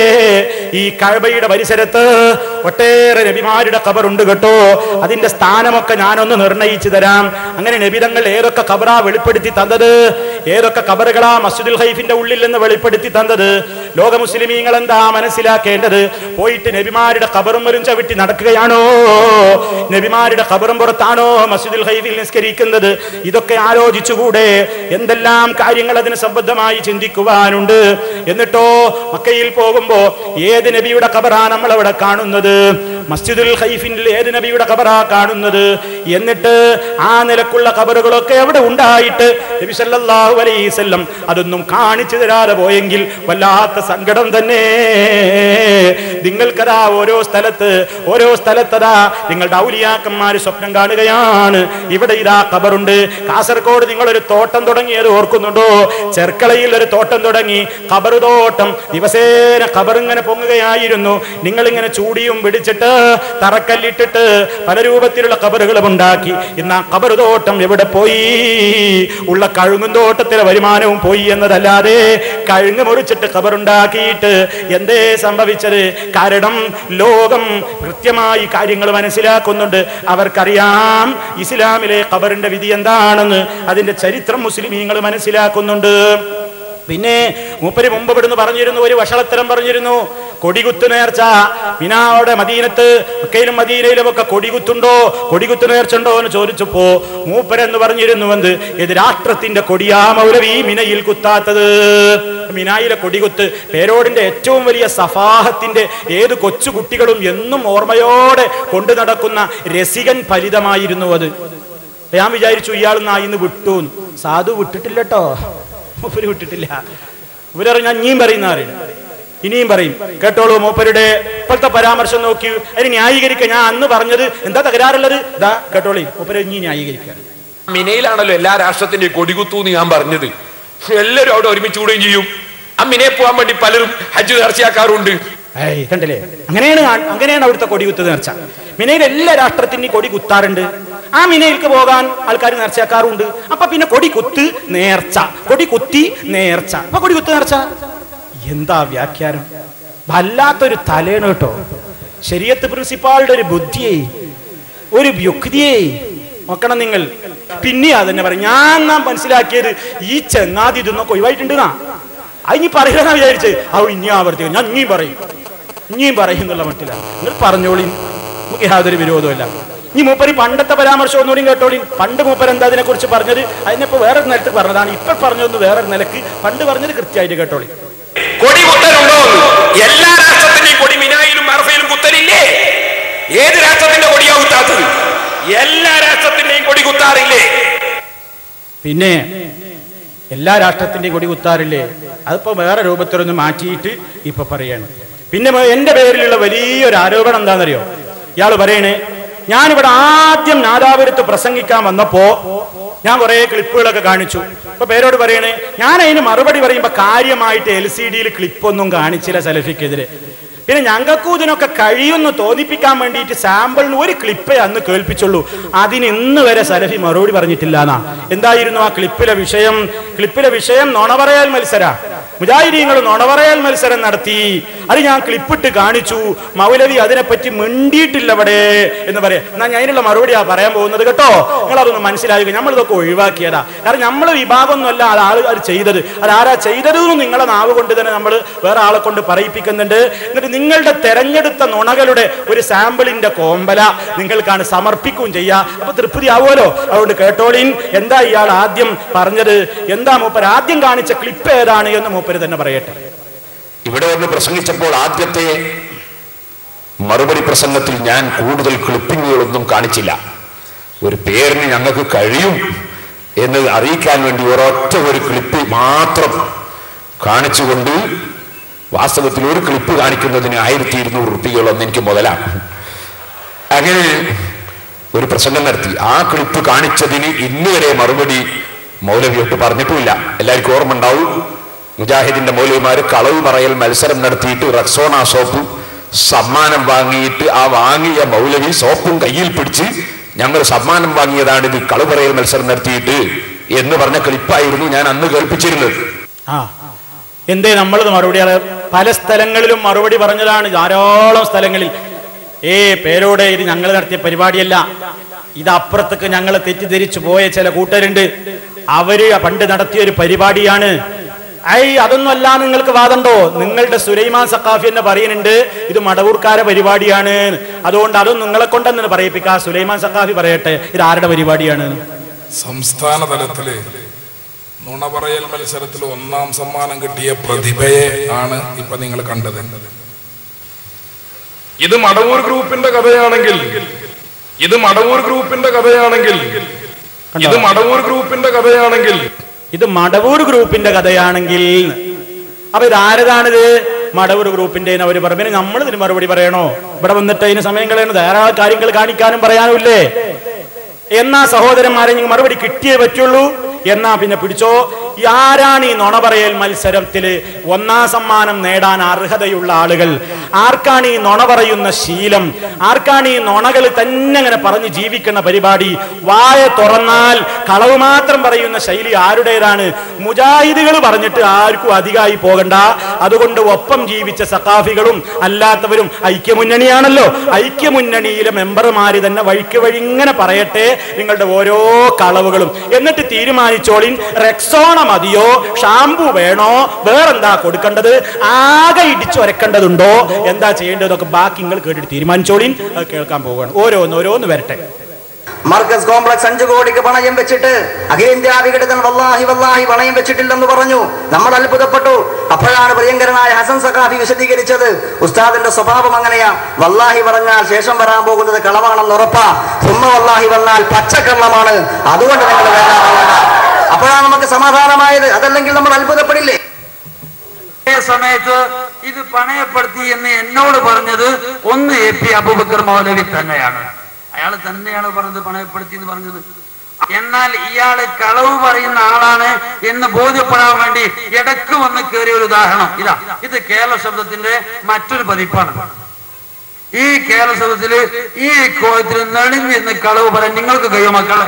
ഈ കഴബയുടെ പരിസരത്ത് ഒട്ടേറെ നബിമാരുടെ കബറുണ്ട് കേട്ടോ അതിന്റെ സ്ഥാനമൊക്കെ ഞാനൊന്ന് നിർണയിച്ചു തരാം അങ്ങനെ നബിതങ്ങൾ ഏതൊക്കെ കബറാ വെളിപ്പെടുത്തി തന്നത് ഏതൊക്കെ കബറുകളാ മസ്ജിദുൽ ഹൈഫിന്റെ ഉള്ളിൽ നിന്ന് വെളിപ്പെടുത്തി തന്നത് ലോക മുസ്ലിമീങ്ങൾ എന്താ മനസ്സിലാക്കേണ്ടത് പോയിട്ട് നബിമാരുടെ കബറും വരും ചവിട്ടി നടക്കുകയാണോ നബിമാരുടെ കബറും പുറത്താണോ മസ്ജിദുൽ ഹൈഫിൽ നിസ്കരിക്കുന്നത് ഇതൊക്കെ ആലോചിച്ചുകൂടെ എന്തെല്ലാം കാര്യങ്ങൾ അതിന് സംബന്ധമായി ചിന്തിക്കുവാനുണ്ട് എന്നിട്ടോ മക്കയിൽ പോകുമ്പോ ഏത് നബിയുടെ കബറാ നമ്മൾ അവിടെ കാണുന്നത് മസ്ജിദുൽ ഹൈഫിൽ ഏത് നബിയുടെ കബറാ കാണുന്നത് എന്നിട്ട് ആ നിലക്കുള്ള കബറുകളൊക്കെ അവിടെ ഉണ്ടായിട്ട് നബി സല്ലല്ലാഹു അലൈഹി വസല്ലം അതൊന്നും കാണിച്ചു തരാതെ പോയെങ്കിൽ വല്ലാത്ത സങ്കടം തന്നെ നിങ്ങൾക്കതാ ഓരോ സ്ഥലത്ത് ഓരോ സ്ഥലത്തതാ നിങ്ങളുടെ ഔലിയാക്കന്മാര് സ്വപ്നം കാണുകയാണ് ഇവിടെ ഇതാ കബറുണ്ട് കാസർഗോഡ് നിങ്ങൾ ഒരു തോട്ടം തുടങ്ങിയത് ഓർക്കുന്നുണ്ടോ ചെർക്കളയിൽ ഒരു തോട്ടം തുടങ്ങി കബറ് തോട്ടം ദിവസേന കബറിങ്ങനെ പൊങ്ങുകയായിരുന്നു നിങ്ങൾ ഇങ്ങനെ ചൂടിയും പിടിച്ചിട്ട് തറക്കല്ലിട്ടിട്ട് പല രൂപത്തിലുള്ള കബറുകളും ഉണ്ടാക്കി ഇന്ന് ആ കബറ് തോട്ടം എവിടെ പോയി ഉള്ള കഴുങ്ങും തോട്ടത്തിലെ വരുമാനവും പോയി എന്നതല്ലാതെ കഴുങ്ങ് മുറിച്ചിട്ട് കബറുണ്ടാക്കിയിട്ട് എന്തേ സംഭവിച്ചത് കാരണം ലോകം കൃത്യമായി കാര്യങ്ങൾ മനസ്സിലാക്കുന്നുണ്ട് അവർക്കറിയാം ഇസ്ലാമിലെ ഖബറിന്റെ വിധി എന്താണെന്ന് അതിന്റെ ചരിത്രം മുസ്ലിമീങ്ങൾ മനസ്സിലാക്കുന്നുണ്ട് പിന്നെ മൂപ്പര് മുമ്പ് ഇവിടുന്ന് പറഞ്ഞിരുന്നു ഒരു വഷളത്തരം പറഞ്ഞിരുന്നു കൊടികുത്ത് നേർച്ച മിനാവിടെ മദീനത്ത് മക്കയിലും മദീനയിലും ഒക്കെ കൊടികുത്തുണ്ടോ കൊടികുത്ത് നേർച്ച ഉണ്ടോ എന്ന് ചോദിച്ചപ്പോ മൂപ്പരെന്ന് പറഞ്ഞിരുന്നു എന്ത് ഇത് രാഷ്ട്രത്തിന്റെ കൊടിയാ മൗലവി മിനയിൽ കുത്താത്തത് മിനായിലെ കൊടികുത്ത് പേരോടിന്റെ ഏറ്റവും വലിയ സഫാഹത്തിന്റെ ഏത് കൊച്ചു കുട്ടികളും എന്നും ഓർമ്മയോടെ കൊണ്ടു നടക്കുന്ന രസികൻ ഫലിതമായിരുന്നു അത് ഞാൻ വിചാരിച്ചു ഇയാൾ നായിന്ന് വിട്ടു സാധു വിട്ടിട്ടില്ല കേട്ടോ മൂപ്പര് വിട്ടിട്ടില്ല ഇവരറിഞ്ഞ ഇനിയും പറയുന്ന അറിയണം ഇനിയും പറയും കേട്ടോളൂ മൂപ്പരുടെ ഇപ്പോഴത്തെ പരാമർശം നോക്കി അതിന് ന്യായീകരിക്കുക ഞാൻ അന്ന് പറഞ്ഞത് എന്താ തകരാറുള്ളത് ഇതാ കേട്ടോളി മൂപ്പര് ഇനി ന്യായീകരിക്കുക മിനയിലാണല്ലോ എല്ലാ രാഷ്ട്രത്തിന്റെയും കൊടികുത്തു എന്ന് ഞാൻ പറഞ്ഞത് എല്ലാവരും അവിടെ ഒരുമിച്ച് കൂടുകയും ചെയ്യും ആ മിനയെ പോകാൻ വേണ്ടി പലരും ഹജ്ജ് നേർച്ചയാക്കാറുണ്ട് ഏയ് കണ്ടില്ലേ അങ്ങനെയാണ് ആ- അങ്ങനെയാണ് അവിടുത്തെ കൊടികുത്ത് നേർച്ച മിനയിൽ എല്ലാ രാഷ്ട്രത്തിന്റെയും കൊടി കുത്താറുണ്ട് ആ മിനയിലേക്ക് പോകാൻ ആൾക്കാർ നേർച്ചയാക്കാറുണ്ട് അപ്പൊ പിന്നെ കൊടി കുത്ത് നേർച്ച കൊടി കുത്തി നേർച്ച അപ്പൊ കൊടി കുത്ത് നേർച്ച എന്താ വ്യാഖ്യാനം വല്ലാത്തൊരു തലേണ് കേട്ടോ ശരിയത്ത് പ്രിൻസിപ്പാളുടെ ഒരു ബുദ്ധിയെ ഒരു യുക്തിയെ നോക്കണം നിങ്ങൾ പിന്നെ അതന്നെ പറയും ഞാൻ നാം മനസ്സിലാക്കിയത് ഈ ചെങ്ങാതി ഇതൊന്നൊക്കെ ഒഴിവായിട്ടുണ്ട് നാ അതിനി പറയണമെന്നാ വിചാരിച്ച് അവ ഇനി ആവർത്തിക്കും ഞാൻ ഇനിയും പറയും ഇനിയും പറയും എന്നുള്ള മട്ടില്ല നിങ്ങൾ പറഞ്ഞോളി നമുക്ക് യാതൊരു വിരോധമില്ല ഈ മൂപ്പര് പണ്ടത്തെ പരാമർശം ഒന്നുകൂടി കേട്ടോളി പണ്ട് മൂപ്പര് എന്താ അതിനെ കുറിച്ച് പറഞ്ഞത് അതിനിപ്പോ വേറൊരു നിലത്ത് പറഞ്ഞതാണ് ഇപ്പൊ പറഞ്ഞതൊന്ന് വേറൊരു നിലക്ക് പണ്ട് പറഞ്ഞത് കൃത്യമായിട്ട് കേട്ടോളി കൊടി കുത്തലുണ്ടോ എന്ന്? എല്ലാ രാഷ്ട്രത്തിന്റെയും കൊടി മിനായിലും അറഫയിലും കുത്തലില്ലേ ഏത് രാഷ്ട്രത്തിന്റെ കൊടിയാ കുത്താത്തത് എല്ലാ രാഷ്ട്രത്തിന്റെയും കൊടി കുത്താറില്ലേ പിന്നെ എല്ലാ രാഷ്ട്രത്തിന്റെയും കൊടി കുത്താറില്ലേ അതിപ്പോ വേറെ രൂപത്തിലൊന്ന് മാറ്റിയിട്ട് ഇപ്പൊ പറയാണ് പിന്നെ മ- എന്റെ പേരിലുള്ള വലിയൊരു ആരോപണം എന്താണെന്നറിയോ ഇയാൾ പറയണേ ഞാനിവിടെ ആദ്യം നാദാപുരത്ത് പ്രസംഗിക്കാൻ വന്നപ്പോ ഞാൻ കുറെ ക്ലിപ്പുകളൊക്കെ കാണിച്ചു ഇപ്പൊ പേരോട് പറയണേ ഞാൻ അതിന് മറുപടി പറയുമ്പോ കാര്യമായിട്ട് എൽ സി ഡിയിൽ ക്ലിപ്പൊന്നും കാണിച്ചില്ല സെൽഫിക്കെതിരെ പിന്നെ ഞങ്ങൾക്കും ഇതിനൊക്കെ കഴിയുമെന്ന് തോന്നിപ്പിക്കാൻ വേണ്ടിയിട്ട് സാമ്പിളിന് ഒരു ക്ലിപ്പേ അന്ന് കേൾപ്പിച്ചുള്ളൂ അതിന് ഇന്ന് വരെ സലഫി മറുപടി പറഞ്ഞിട്ടില്ല എന്നാ എന്തായിരുന്നു ആ ക്ലിപ്പിലെ വിഷയം ക്ലിപ്പിലെ വിഷയം നുണ പറയൽ മത്സര മുജാഹിദീങ്ങൾ നുണ പറയൽ മത്സരം നടത്തി അത് ഞാൻ ക്ലിപ്പിട്ട് കാണിച്ചു മൗലവി അതിനെപ്പറ്റി മിണ്ടിയിട്ടില്ല ഇവിടെ എന്ന് പറയാം എന്നാ ഞാൻ അതിനുള്ള മറുപടിയാ പറയാൻ പോകുന്നത് കേട്ടോ നിങ്ങൾ അതൊന്ന് മനസ്സിലാക്കുക നമ്മൾ ഇതൊക്കെ ഒഴിവാക്കിയതാ കാരണം നമ്മളെ വിഭാഗമൊന്നുമല്ല അത് ആള് അത് ചെയ്തത് അത് ആരാ ചെയ്തതെന്ന് നിങ്ങളെ നാവ് കൊണ്ട് തന്നെ നമ്മൾ വേറെ ആളെ കൊണ്ട് പറയിപ്പിക്കുന്നുണ്ട് എന്നിട്ട് നിങ്ങളുടെ തെരഞ്ഞെടുത്ത നുണകളുടെ ഒരു സാമ്പിളിന്റെ കോമ്പല നിങ്ങൾക്കാണ് സമർപ്പിക്കുകയും ചെയ്യുക അപ്പൊ തൃപ്തി ആവുമല്ലോ അതുകൊണ്ട് കേട്ടോളിൻ എന്താ ഇയാൾ ആദ്യം പറഞ്ഞത് എന്താ മൂപ്പർ ആദ്യം കാണിച്ച ക്ലിപ്പ് ഏതാണ് എന്ന് മൂപ്പര് തന്നെ പറയട്ടെ ഇവിടെ വന്ന് പ്രസംഗിച്ചപ്പോൾ ആദ്യത്തെ മറുപടി പ്രസംഗത്തിൽ ഞാൻ കൂടുതൽ ക്ലിപ്പിങ്ങുകളൊന്നും കാണിച്ചില്ല ഒരു പേരിന് ഞങ്ങൾക്ക് കഴിയും എന്ന് അറിയിക്കാൻ വേണ്ടി ഒരൊറ്റ ഒരു ക്ലിപ്പ് മാത്രം കാണിച്ചുകൊണ്ട് വാസ്തവത്തിൽ ഒരു ക്ലിപ്പ് കാണിക്കുന്നതിന് ആയിരത്തി ഇരുന്നൂറ് റുപ്യകളൊന്നും എനിക്ക് മുതലാണ് അങ്ങനെ ഒരു പ്രസംഗം നടത്തി ആ ക്ലിപ്പ് കാണിച്ചതിന് ഇന്ന് വരെ മറുപടി മൗലവിയൊട്ട് പറഞ്ഞിട്ടുമില്ല എല്ലാവർക്കും ഓർമ്മ ഉണ്ടാവും മുജാഹിദിന്റെ മൗലവിമാര് കളവ് പറയൽ മത്സരം നടത്തിയിട്ട് റക്സോണ സോപ്പ് സമ്മാനം വാങ്ങിയിട്ട് ആ വാങ്ങിയ മൗലവി സോപ്പും കയ്യിൽ പിടിച്ച് ഞങ്ങൾ സമ്മാനം വാങ്ങിയതാണ് ഇത് കളവ് പറയൽ മത്സരം നടത്തിയിട്ട് എന്ന് പറഞ്ഞ ക്ലിപ്പായിരുന്നു ഞാൻ അന്ന് കേൾപ്പിച്ചിരുന്നത് ആ എന്തേ നമ്മളത് മറുപടി അറിയാം? പല സ്ഥലങ്ങളിലും മറുപടി പറഞ്ഞതാണ് ധാരാളം സ്ഥലങ്ങളിൽ ഏ പേരോടെ ഇത് ഞങ്ങൾ നടത്തിയ പരിപാടിയല്ല ഇത് അപ്പുറത്തേക്ക് ഞങ്ങൾ തെറ്റിദ്ധരിച്ചു പോയ ചില കൂട്ടരുണ്ട് അവര് പണ്ട് നടത്തിയ ഒരു പരിപാടിയാണ് ഐ അതൊന്നും അല്ല നിങ്ങൾക്ക് വാദമുണ്ടോ നിങ്ങളുടെ സുലൈമാൻ സക്കാഫി എന്ന് പറയുന്നുണ്ട് ഇത് മടവൂർക്കാരെ പരിപാടിയാണ് അതുകൊണ്ട് അതൊന്നും നിങ്ങളെ കൊണ്ടെന്ന് പറയിപ്പിക്കുക സുലൈമാൻ സക്കാഫി പറയട്ടെ ഇത് ആരുടെ പരിപാടിയാണ് സംസ്ഥാന തലത്തില് നുണ പറയൽ മത്സരത്തിൽ ഒന്നാം സമ്മാനം കിട്ടിയ പ്രതിഭയെ ആണ് ഇപ്പൊ നിങ്ങൾ കണ്ടത് ഇത് മടവൂർ ഗ്രൂപ്പിന്റെ കഥയാണെങ്കിൽ ഇത് മടവൂർ ഗ്രൂപ്പിന്റെ കഥയാണെങ്കിൽ ഇത് മടവൂർ ഗ്രൂപ്പിന്റെ കഥയാണെങ്കിൽ ഇത് മടവൂർ ഗ്രൂപ്പിന്റെ കഥയാണെങ്കിൽ അപ്പൊ ഇത് ആരതാണിത് മടവൂർ ഗ്രൂപ്പിന്റെ അവര് പറഞ്ഞു പിന്നെ നമ്മൾ ഇതിന് മറുപടി പറയണോ ഇവിടെ വന്നിട്ട് അതിന് സമയം കളയണം ധാരാളം കാര്യങ്ങൾ കാണിക്കാനും പറയാനും ഇല്ലേ എന്നാ സഹോദരന്മാരെ നിങ്ങൾ മറുപടി കിട്ടിയേ പറ്റുള്ളൂ എന്നാ പിന്നെ പിടിച്ചോ ഈ ആരാണ് ഈ നുണ പറയൽ മത്സരത്തില് ഒന്നാം സമ്മാനം നേടാൻ അർഹതയുള്ള ആളുകൾ ആർക്കാണ് ഈ നുണ പറയുന്ന ശീലം ആർക്കാണ് ഈ നുണകൾ തന്നെ അങ്ങനെ പറഞ്ഞ് ജീവിക്കുന്ന പരിപാടി വായ തുറന്നാൽ കളവ് മാത്രം പറയുന്ന ശൈലി ആരുടേതാണ് മുജാഹിദുകൾ പറഞ്ഞിട്ട് ആർക്കും അധികമായി പോകണ്ട അതുകൊണ്ട് ഒപ്പം ജീവിച്ച സഖാഫികളും അല്ലാത്തവരും ഐക്യമുന്നണിയാണല്ലോ ഐക്യമുന്നണിയിലെ മെമ്പർമാര് തന്നെ വഴിക്ക് വഴി ഇങ്ങനെ പറയട്ടെ നിങ്ങളുടെ ഓരോ കളവുകളും എന്നിട്ട് തീരുമാനിച്ചോളിൻ റെക്സോണ മതിയോ ഷാംപൂ വേണോ വേറെന്താ കൊടുക്കേണ്ടത് ആകെ ഇടിച്ചൊരക്കേണ്ടതുണ്ടോ എന്താ ചെയ്യേണ്ടതൊക്കെ ബാക്കി നിങ്ങൾ കേട്ടിട്ട് തീരുമാനിച്ചോളിൻ അത് കേൾക്കാൻ പോവുകയാണ് ഓരോന്ന് ഓരോന്ന് വരട്ടെ മർക്കസ് കോംപ്ലക്സ് അഞ്ചു കോടിക്ക് പണയം വെച്ചിട്ട് അഖിലേന്ത്യാ വിഘടകൻ വല്ലാഹി വല്ലാഹി പണയം വെച്ചിട്ടില്ലെന്ന് പറഞ്ഞു നമ്മൾ അത്ഭുതപ്പെട്ടു അപ്പോഴാണ് പ്രിയങ്കരനായ ഹസൻ സഖാഫി വിശദീകരിച്ചത് ഉസ്താദിന്റെ സ്വഭാവം അങ്ങനെയാ വല്ലാഹി പറഞ്ഞാൽ ശേഷം വരാൻ പോകുന്നത് കളവാണെന്ന് ഉറപ്പാ സുമ്മ വല്ലാഹി വന്നാൽ പച്ചക്കള്ളമാണ് അതുകൊണ്ട് നിങ്ങൾ വേണ്ടാറാവണ്ട അപ്പോഴാണ് നമുക്ക് സമാധാനമായത് അതല്ലെങ്കിൽ നമ്മൾ അത്ഭുതപ്പെടില്ലേ അതേ സമയത്ത് ഇത് പണയപ്പെടുത്തി എന്ന് എന്നോട് പറഞ്ഞത് ഒന്ന് എ പി അബൂബക്കർ മൗലവി തന്നെയാണ് അയാൾ തന്നെയാണ് പറഞ്ഞത് പണയപ്പെടുത്തി എന്ന് പറഞ്ഞത് എന്നാൽ ഇയാള് കളവ് പറയുന്ന ആളാണ് എന്ന് ബോധ്യപ്പെടാൻ വേണ്ടി ഇടക്ക് വന്ന് കയറിയ ഒരു ഉദാഹരണം ഇതാ ഇത് കേരള ശബ്ദത്തിന്റെ മറ്റൊരു പതിപ്പാണ് ഈ കേരള ശബ്ദത്തില് ഈ കോയത്തിൽ നെളിഞ്ഞിരുന്ന് കളവ് പറയാൻ നിങ്ങൾക്ക് കഴിയും മക്കളെ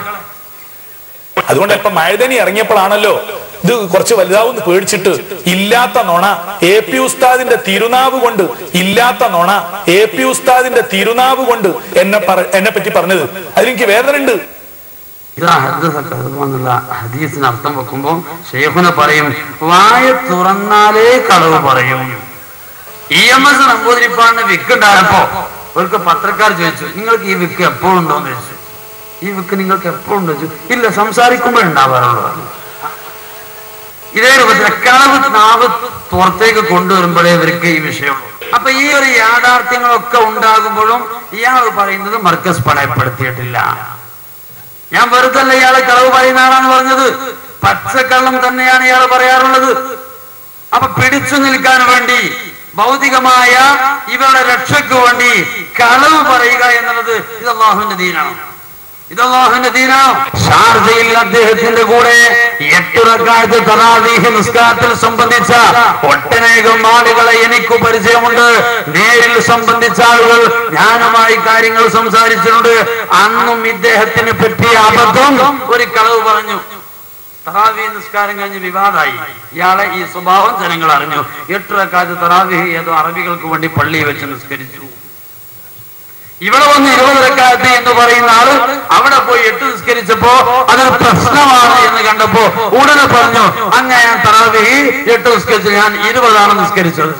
അതുകൊണ്ട് ഇപ്പൊ മഴതനി ഇറങ്ങിയപ്പോഴാണല്ലോ ഇത് കുറച്ച് വലുതാവുന്ന് പേടിച്ചിട്ട് ഇല്ലാത്ത നുണ എ പി ഉസ്താദിന്റെ തിരുനാവ് കൊണ്ട് ഇല്ലാത്ത നുണ എ പി ഉസ്താദിന്റെ തിരുനാവ് കൊണ്ട് എന്നെ പറ- എന്നെ പറ്റി പറഞ്ഞത് അതിലെനിക്ക് വേദന ഉണ്ട് ഇതാ ഹദ്ദസക്ക എന്നുള്ള ഹദീസിന് അർത്ഥം വെക്കുമ്പോൾ ഷെയ്ഖുന പറയും വായ തുറന്നാലേ കളവ് പറയും ഇ എം എസ് നമ്പൂതിരിപ്പാടിന് വിക്കുണ്ടായപ്പോ ഒരിക്കൽ പത്രക്കാർ ചോദിച്ചു നിങ്ങൾക്ക് ഈ വിക്ക് എപ്പോഴും ഉണ്ടോന്ന് ചോദിച്ചു ഈ വിക്ക് നിങ്ങൾക്ക് എപ്പോഴും ഉണ്ടോ ചോദിച്ചു ഇല്ല സംസാരിക്കുമ്പോൾ ഉണ്ടാവാറുള്ളൂ പറഞ്ഞു. ഇതേ രൂപത്തിൽ കളവ് നാവ് പുറത്തേക്ക് കൊണ്ടുവരുമ്പോഴേ ഇവർക്ക് ഈ വിഷയമുള്ളൂ അപ്പൊ ഈ ഒരു യാഥാർത്ഥ്യങ്ങളൊക്കെ ഉണ്ടാകുമ്പോഴും ഇയാൾ പറയുന്നത് മർക്കസ് പണയപ്പെടുത്തിയിട്ടില്ല ഞാൻ വെറുതെ അല്ല ഇയാളെ കളവ് പറയുന്ന ആളാണ് പറഞ്ഞത് പച്ചക്കള്ളം തന്നെയാണ് ഇയാൾ പറയാറുള്ളത് അപ്പൊ പിടിച്ചു നിൽക്കാൻ വേണ്ടി ഭൗതികമായ ഇവരുടെ രക്ഷയ്ക്ക് വേണ്ടി കളവ് പറയുക എന്നുള്ളത് ഇത് അള്ളാഹുവിന്റെ ദീനാണ് ഇത് അള്ളാഹുവിന്റെ ദീനാണ് ഷാർജയിൽ അദ്ദേഹത്തിന്റെ കൂടെ എട്ടുറക്കാലത്ത് തറാവീഹ് നിസ്കാരത്തിൽ സംബന്ധിച്ച ഒട്ടനേകം ആളുകളെ എനിക്ക് പരിചയമുണ്ട് നേരിൽ സംബന്ധിച്ച ആളുകൾ ഞാനുമായി കാര്യങ്ങൾ സംസാരിച്ചിട്ടുണ്ട് അന്നും ഇദ്ദേഹത്തിന് പറ്റിയ അബദ്ധം ഒരു കളവ് പറഞ്ഞു തറാവി നിസ്കാരം കഴിഞ്ഞ് വിവാദമായി ഇയാളെ ഈ സ്വഭാവം ജനങ്ങൾ അറിഞ്ഞു എട്ടരക്കാലത്ത് തറാവി ഏതോ അറബികൾക്ക് വേണ്ടി പള്ളിയിൽ വെച്ച് നിസ്കരിച്ചു ഇവിടെ വന്ന് ഇരുപതരക്കാലത്ത് എന്ന് പറയുന്ന ആള് അവിടെ പോയി എട്ട് നിസ്കരിച്ചപ്പോ അതൊരു പ്രശ്നമാണ് എന്ന് കണ്ടപ്പോ ഉടനെ പറഞ്ഞു അങ്ങനെ ഞാൻ തറാവി എട്ട് നിസ്കരിച്ചു ഞാൻ ഇരുപതാണ് നിസ്കരിച്ചത്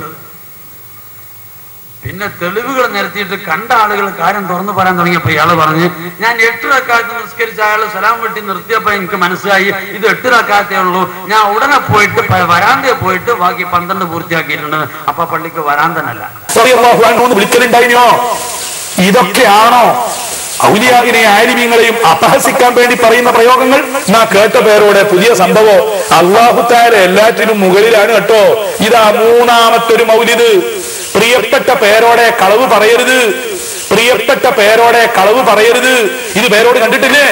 പിന്നെ തെളിവുകൾ നിരത്തിയിട്ട് കണ്ട ആളുകൾ കാര്യം തുറന്നു പറയാൻ തുടങ്ങിയപ്പോ ഇയാള് പറഞ്ഞ് ഞാൻ എട്ട് റക്കാലത്ത് നിസ്കരിച്ച അയാൾ സലാം വെട്ടി നിർത്തിയപ്പോ എനിക്ക് മനസ്സിലായി ഇത് എട്ട് റക്കാലത്തേ ഉള്ളൂ ഞാൻ ഉടനെ പോയിട്ട് പ- വരാന്തയിൽ പോയിട്ട് ബാക്കി പന്ത്രണ്ട് പൂർത്തിയാക്കിയിട്ടുണ്ട് അപ്പൊ പള്ളിക്ക് വരാൻ തന്നല്ല റളിയല്ലാഹു അൻഹു എന്ന് വിളിക്കലുണ്ടായിനോ ഇതൊക്കെയാണോ ഔലിയാകിനെ ആരിമീങ്ങളെയും അപഹസിക്കാൻ വേണ്ടി പറയുന്ന പ്രയോഗങ്ങൾ നാ കേട്ട പേരോടെ പുതിയ സംഭവം അള്ളാഹുത്താര എല്ലാറ്റിനും മുകളിലാണ് കേട്ടോ ഇതാ മൂന്നാമത്തെ ഒരു മൗലിദ് പ്രിയപ്പെട്ട പേരോടെ കളവ് പറയരുത് പ്രിയപ്പെട്ട പേരോടെ കളവ് പറയരുത് ഇത് പേരോട് കണ്ടിട്ടില്ലേ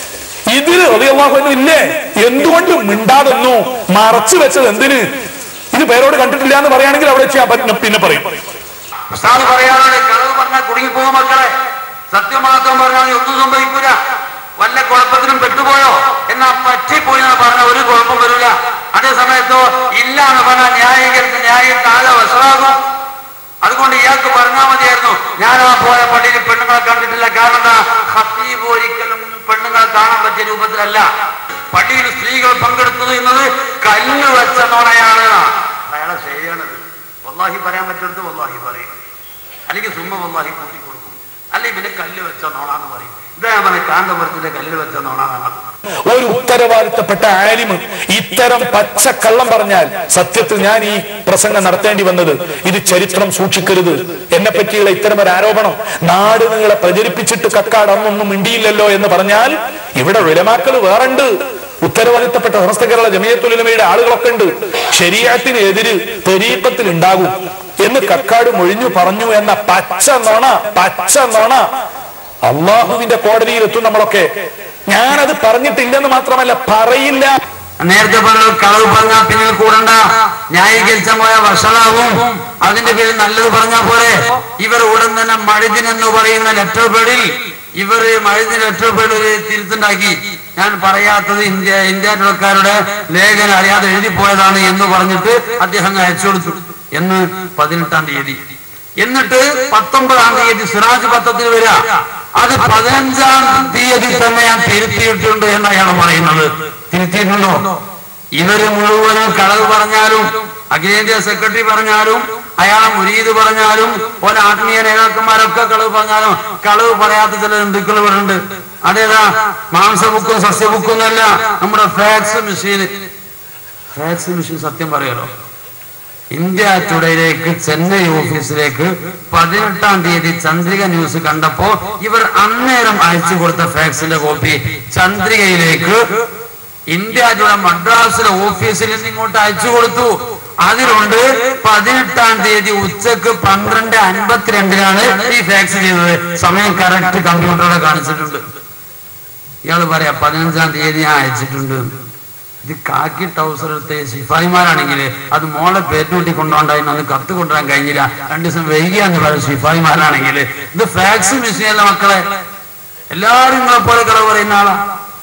ഇതിൽ റളിയല്ലാഹു അൻഹു ഇല്ലേ എന്തുകൊണ്ട് മിണ്ടാതെന്നു മറച്ചു വെച്ചത് എന്തിന് ഇത് പേരോട് കണ്ടിട്ടില്ല എന്ന് പറയുകയാണെങ്കിൽ അവിടെ വെച്ച് ഞാൻ പറ്റും- പിന്നെ പറയും ഉസ്താദ് പറയാറുണ്ട് കളവ് പറഞ്ഞാൽ കുടുങ്ങിപ്പോകും മക്കളെ സത്യം മാത്രം പറഞ്ഞാൽ ഒന്നും സംഭവിക്കൂല വല്ല കുഴപ്പത്തിനും പെട്ടുപോയോ എന്നാ പറ്റിപ്പോയി എന്ന് പറഞ്ഞാൽ ഒരു കുഴപ്പം വരില്ല അതേ സമയത്തോ ഇല്ല എന്ന് പറഞ്ഞാൽ ന്യായീകരിച്ച് ന്യായം താഴെ വശമാകും അതുകൊണ്ട് ഇയാൾക്ക് പറഞ്ഞാൽ മതിയായിരുന്നു ഞാൻ ആ പോയ പള്ളിയിൽ പെണ്ണുങ്ങളെ കണ്ടിട്ടില്ല കാരണം എന്താ ഹത്തീബ് ഒരിക്കലും പെണ്ണുങ്ങളെ കാണാൻ പറ്റിയ രൂപത്തിലല്ല പള്ളിയിൽ സ്ത്രീകൾ പങ്കെടുത്തത് എന്നത് കല്ല് വെച്ച നുണയാണ് അയാളെ ചെയ്യണത് വല്ലാഹി പറയാൻ പറ്റുന്നത് വല്ലാഹി പറയും അല്ലെങ്കിൽ സുമ്മ വല്ലാഹി കൂട്ടി കൊടുക്കും അല്ലെങ്കിൽ പിന്നെ കല്ല് വെച്ച നോണാന്ന് പറയും ഇതേപോലെ കാന്തപുരത്തിന്റെ കല്ല് വെച്ച നോണാന്നാണ് ഒരു ഉത്തരവാദിത്തപ്പെട്ട ആലിമ് ഇത്തരം പച്ചക്കള്ളം പറഞ്ഞാൽ സത്യത്തിൽ ഞാൻ ഈ പ്രസംഗം നടത്തേണ്ടി വന്നത് ഇത് ചരിത്രം സൂക്ഷിക്കരുത് എന്നെ പറ്റിയുള്ള ഇത്തരം ഒരു ആരോപണം നാട് നിങ്ങളെ പ്രചരിപ്പിച്ചിട്ട് കക്കാട് അന്നൊന്നും മിണ്ടിയില്ലല്ലോ എന്ന് പറഞ്ഞാൽ ഇവിടെ വിലമാക്കൾ വേറുണ്ട് ഉത്തരവാദിത്തപ്പെട്ട സമസ്ത കേരള ജമിയത്തുലമയുടെ ആളുകളൊക്കെ ഉണ്ട് ശരീരത്തിന് എതിര് തെരീക്കത്തിൽ ഉണ്ടാകും എന്ന് കക്കാട് മൊഴിഞ്ഞു പറഞ്ഞു എന്ന പച്ച നോണ പച്ച നോണ അള്ളാഹുവിന്റെ കോടതിയിൽ എത്തും നമ്മളൊക്കെ ഞാനത് പറഞ്ഞിട്ടില്ലെന്ന് മാത്രമല്ല പറയില്ല നേരത്തെ പറഞ്ഞ കളവ് പറഞ്ഞാൽ പിന്നെ കൂടണ്ട ന്യായീകരിച്ച പോയ വഷളാവും അതിന്റെ പേരിൽ നല്ലത് പറഞ്ഞാൽ പോരെ ഇവർ ഉടൻ തന്നെ മഴുതിൻ എന്ന് പറയുന്ന ലെറ്റർ പേഡിൽ ഇവർ മഴുതിൻ ലെറ്റർ പേഡ് ഒരു തിരുത്തുണ്ടാക്കി ഞാൻ പറയാത്തത് ഇന്ത്യ ഇന്ത്യക്കാരുടെ ലേഖനം അറിയാതെ എഴുതി പോയതാണ് എന്ന് പറഞ്ഞിട്ട് അദ്ദേഹം അയച്ചു കൊടുത്തു എന്ന് പതിനെട്ടാം തീയതി എന്നിട്ട് പത്തൊമ്പതാം തീയതി സിറാജ് പത്രത്തിൽ വരിക അത് പതിനഞ്ചാം തീയതി തന്നെ ഞാൻ തിരുത്തിയിട്ടുണ്ട് എന്ന് അയാൾ പറയുന്നത് തിരുത്തിയിട്ടുണ്ടോ ഇവര് മുഴുവനും കളവ് പറഞ്ഞാലും അഖിലേന്ത്യാ സെക്രട്ടറി പറഞ്ഞാലും അയാളെ മുരീദ് പറഞ്ഞാലും ഓരോ ആത്മീയ നേതാക്കന്മാരൊക്കെ കളവ് പറഞ്ഞാലും കളവ് പറയാത്ത ചില ഹിന്ദുക്കൾ ഇവിടെ ഉണ്ട് അതേതാ മാംസബുക്കും സസ്യബുക്കും എന്നല്ല നമ്മുടെ ഫാക്സ് മെഷീൻ ഫാക്സ് മെഷീൻ സത്യം പറയാലോ ഇന്ത്യ ടുഡേയിലേക്ക് ചെന്നൈ ഓഫീസിലേക്ക് പതിനെട്ടാം തീയതി ചന്ദ്രിക ന്യൂസ് കണ്ടപ്പോ ഇവർ അന്നേരം അയച്ചു കൊടുത്ത ഫാക്സിന്റെ കോപ്പി ചന്ദ്രികയിലേക്ക് ഇന്ത്യ ടുഡേ മദ്രാസിലെ ഓഫീസിൽ നിന്ന് ഇങ്ങോട്ട് അയച്ചു കൊടുത്തു അതിലുണ്ട് പതിനെട്ടാം തീയതി ഉച്ചക്ക് പന്ത്രണ്ട് അൻപത്തിരണ്ടിനാണ് ഈ ഫാക്സ് ചെയ്തത് സമയം കറക്റ്റ് കമ്പ്യൂട്ടറിൽ കാണിച്ചിട്ടുണ്ട് ഇയാള് പറയാ പതിനഞ്ചാം തീയതി ഞാൻ അയച്ചിട്ടുണ്ട് ഇത് കാക്കി ടൗസർ എടുത്ത് ശിഫായിമാരാണെങ്കിൽ അത് മോളെ പേറ്റുകൂട്ടി കൊണ്ടുപോണ്ടായിരുന്നു അന്ന് കത്ത് കൊണ്ടുവരാൻ കഴിഞ്ഞില്ല രണ്ടു ദിവസം വൈകിയാന്ന് പറയും ശിഫായിമാരാണെങ്കിൽ ഇത് ഫാക്സ് മെഷീനല്ല മക്കളെ എല്ലാവരും നിങ്ങളെ പോലെ കളവ് പറയുന്ന ആളാ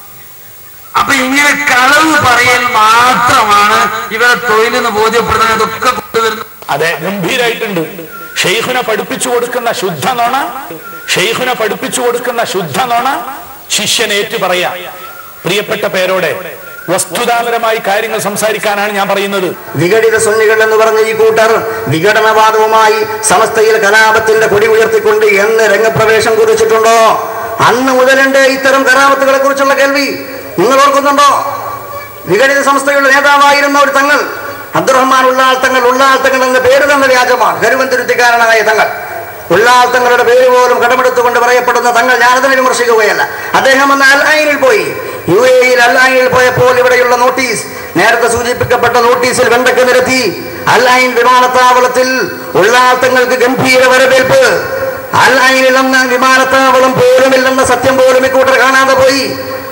അപ്പൊ ഇങ്ങനെ കളവ് പറയൽ മാത്രമാണ് ഇവരെ തൊഴിലെന്ന് ബോധ്യപ്പെടുന്നത് ഇതൊക്കെ കൊണ്ടുവരുന്നത് അതെ ഗംഭീരായിട്ടുണ്ട് ഷെയ്ഖിനെ പഠിപ്പിച്ചു കൊടുക്കുന്ന ശുദ്ധ നോണ ഷെയ്ഖിനെ പഠിപ്പിച്ചു കൊടുക്കുന്ന ശുദ്ധ നോണ ശിഷ്യൻ ഏറ്റു പറയാ പ്രിയപ്പെട്ട പേരോടെ വസ്തുതാപരമായി കാര്യങ്ങൾ സംസാരിക്കാനാണ് ഞാൻ പറയുന്നത് വിഘടിത സുന്നികൾ എന്ന് പറഞ്ഞ ഈ കൂട്ടർ വിഘടനവാദവുമായി സമസ്തയിൽ കലാപത്തിന്റെ കൊടി ഉയർത്തിക്കൊണ്ട് എന്ന് രംഗപ്രവേശം കുറിച്ചിട്ടുണ്ടോ അന്ന് മുതലുണ്ട് ഇത്തരം കലാപത്തുകളെ കുറിച്ചുള്ള കേൾവി നിങ്ങൾ ഓർക്കുന്നുണ്ടോ വിഘടിത സംസ്ഥയുടെ നേതാവായിരുന്ന ഒരു തങ്ങൾ അബ്ദുറഹ്മാൻ ഉള്ളാൾ തങ്ങൾ ഉള്ളാൾ തങ്ങൾ എന്ന പേര് തന്നെ വ്യാജമാണ് കരുവന്തുരുത്തിക്കാരനായ തങ്ങൾ ഉള്ളാൾ തങ്ങളുടെ പേര് പോലും കടമെടുത്തുകൊണ്ട് പറയപ്പെടുന്ന തങ്ങൾ ഞാനതിനെ വിമർശിക്കുകയല്ല അദ്ദേഹം അന്ന് അൽ ഐനിൽ പോയി യു എയിൽ അൽ ഐനിൽ പോയപ്പോൾ ഇവിടെയുള്ള നോട്ടീസ് നേരത്തെ സൂചിപ്പിക്കപ്പെട്ട നോട്ടീസിൽ വെണ്ടക്ക് നിരത്തി അൽ ഐൻ വിമാനത്താവളത്തിൽ ഉള്ളാൾ തങ്ങൾക്ക് ഗംഭീര വരവേൽപ്പ് അൽ ഐനിൽ അന്ന് വിമാനത്താവളം പോലുമില്ലെന്ന സത്യം പോലും ഇക്കൂട്ടർ കാണാതെ പോയി